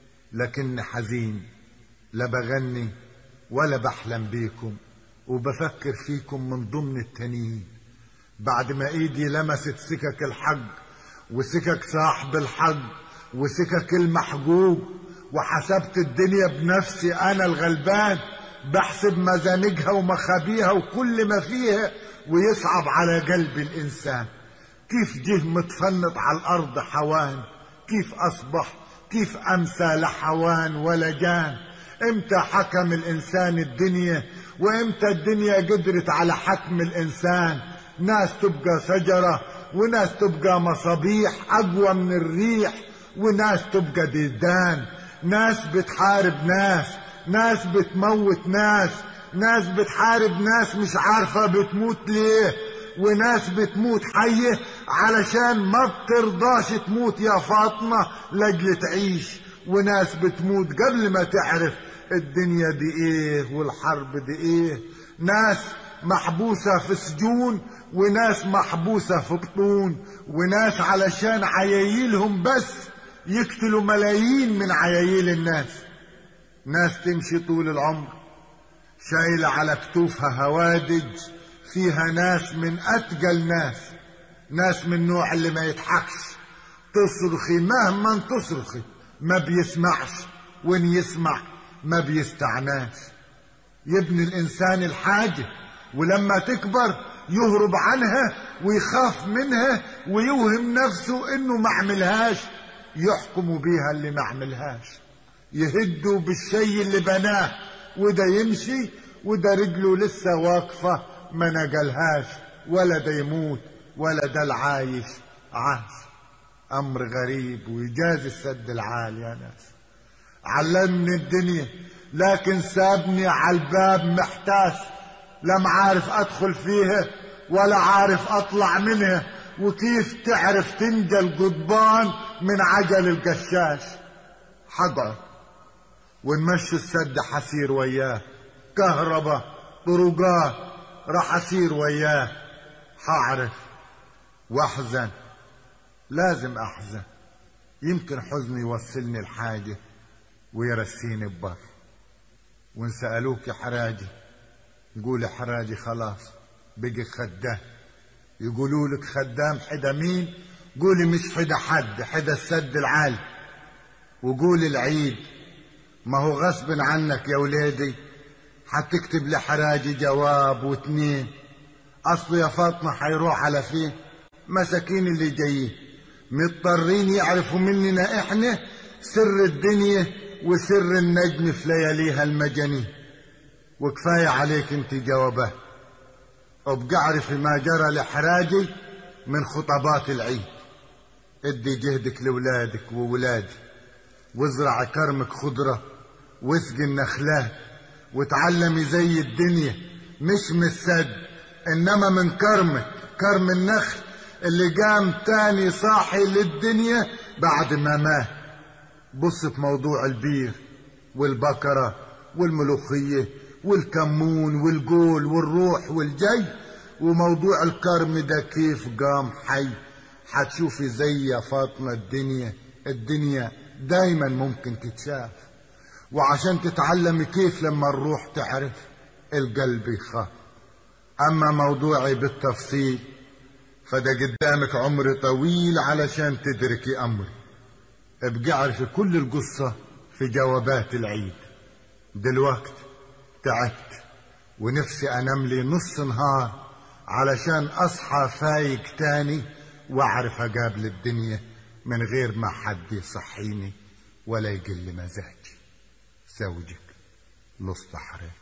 لكن حزين لا بغني ولا بحلم بيكم وبفكر فيكم من ضمن التانيين بعد ما ايدي لمست سكك الحق وسكك صاحب الحق وسكك المحجوج وحسبت الدنيا بنفسي انا الغلبان بحسب مزانجها ومخابيها وكل ما فيها ويصعب على قلب الانسان كيف جه متفنط على الارض حوان كيف اصبح كيف امسى لحوان ولا جان امتى حكم الانسان الدنيا وامتى الدنيا قدرت على حكم الانسان ناس تبقى شجره وناس تبقى مصابيح اقوى من الريح وناس تبقى ديدان ناس بتحارب ناس ناس بتموت ناس ناس بتحارب ناس مش عارفة بتموت ليه وناس بتموت حية علشان ما بترضاش تموت يا فاطمة لاجل تعيش وناس بتموت قبل ما تعرف الدنيا دي ايه والحرب دي ايه ناس محبوسة في سجون وناس محبوسة في بطون وناس علشان عيايلهم بس يقتلوا ملايين من عيايل الناس ناس تمشي طول العمر شايلة على كتوفها هوادج فيها ناس من أتقل ناس ناس من النوع اللي ما يضحكش تصرخي مهما تصرخي ما بيسمعش وان يسمع ما بيستعناش يبني الإنسان الحاجة ولما تكبر يهرب عنها ويخاف منها ويوهم نفسه انه ما عملهاش يحكموا بيها اللي ما عملهاش يهدوا بالشي اللي بناه وده يمشي وده رجله لسه واقفة ما نقلهاش ولا ده يموت ولا ده العايش عاش أمر غريب ويجاز السد العالي يا ناس علمني الدنيا لكن سابني على الباب محتاس لم عارف أدخل فيها ولا عارف أطلع منها وكيف تعرف تنجى القضبان من عجل القشاش حقعد ونمشي السد حسير وياه كهرباء طرقات راح اسير وياه حعرف واحزن لازم احزن يمكن حزني يوصلني الحاجة ويرسيني ببر وان سألوك يا حراجي قول حراجي خلاص بقي خدام يقولوا لك خدام حدا مين قولي مش حدا حد حدا السد العالي وقولي العيد ما هو غصب عنك يا ولادي حتكتب لحراجي جواب واتنين اصله يا فاطمة حيروح على فين مساكين اللي جايين مضطرين يعرفوا مننا احنا سر الدنيا وسر النجم في لياليها المجانين وكفاية عليك انت جوابات وابقى اعرفي ما جرى لحراجي من خطبات العيد ادي جهدك لولادك وولادي وازرع كرمك خضرة واسقي النخلات وتعلمي زي الدنيا مش من السد انما من كرمك كرم النخل اللي قام تاني صاحي للدنيا بعد ما مات بص في موضوع البير والبكرة والملوخية والكمون والجول والروح والجي وموضوع الكرم ده كيف قام حي حتشوفي زي يا فاطمة الدنيا الدنيا دايما ممكن تتشاف وعشان تتعلمي كيف لما الروح تعرف القلب يخاف أما موضوعي بالتفصيل فده قدامك عمر طويل علشان تدركي أمري ابقى اعرفي كل القصة في جوابات العيد دلوقت تعبت ونفسي انام لي نص نهار علشان اصحى فايق تاني واعرف اقابل الدنيا من غير ما حد يصحيني ولا يقل مزاجي زوجك مصطفى حرام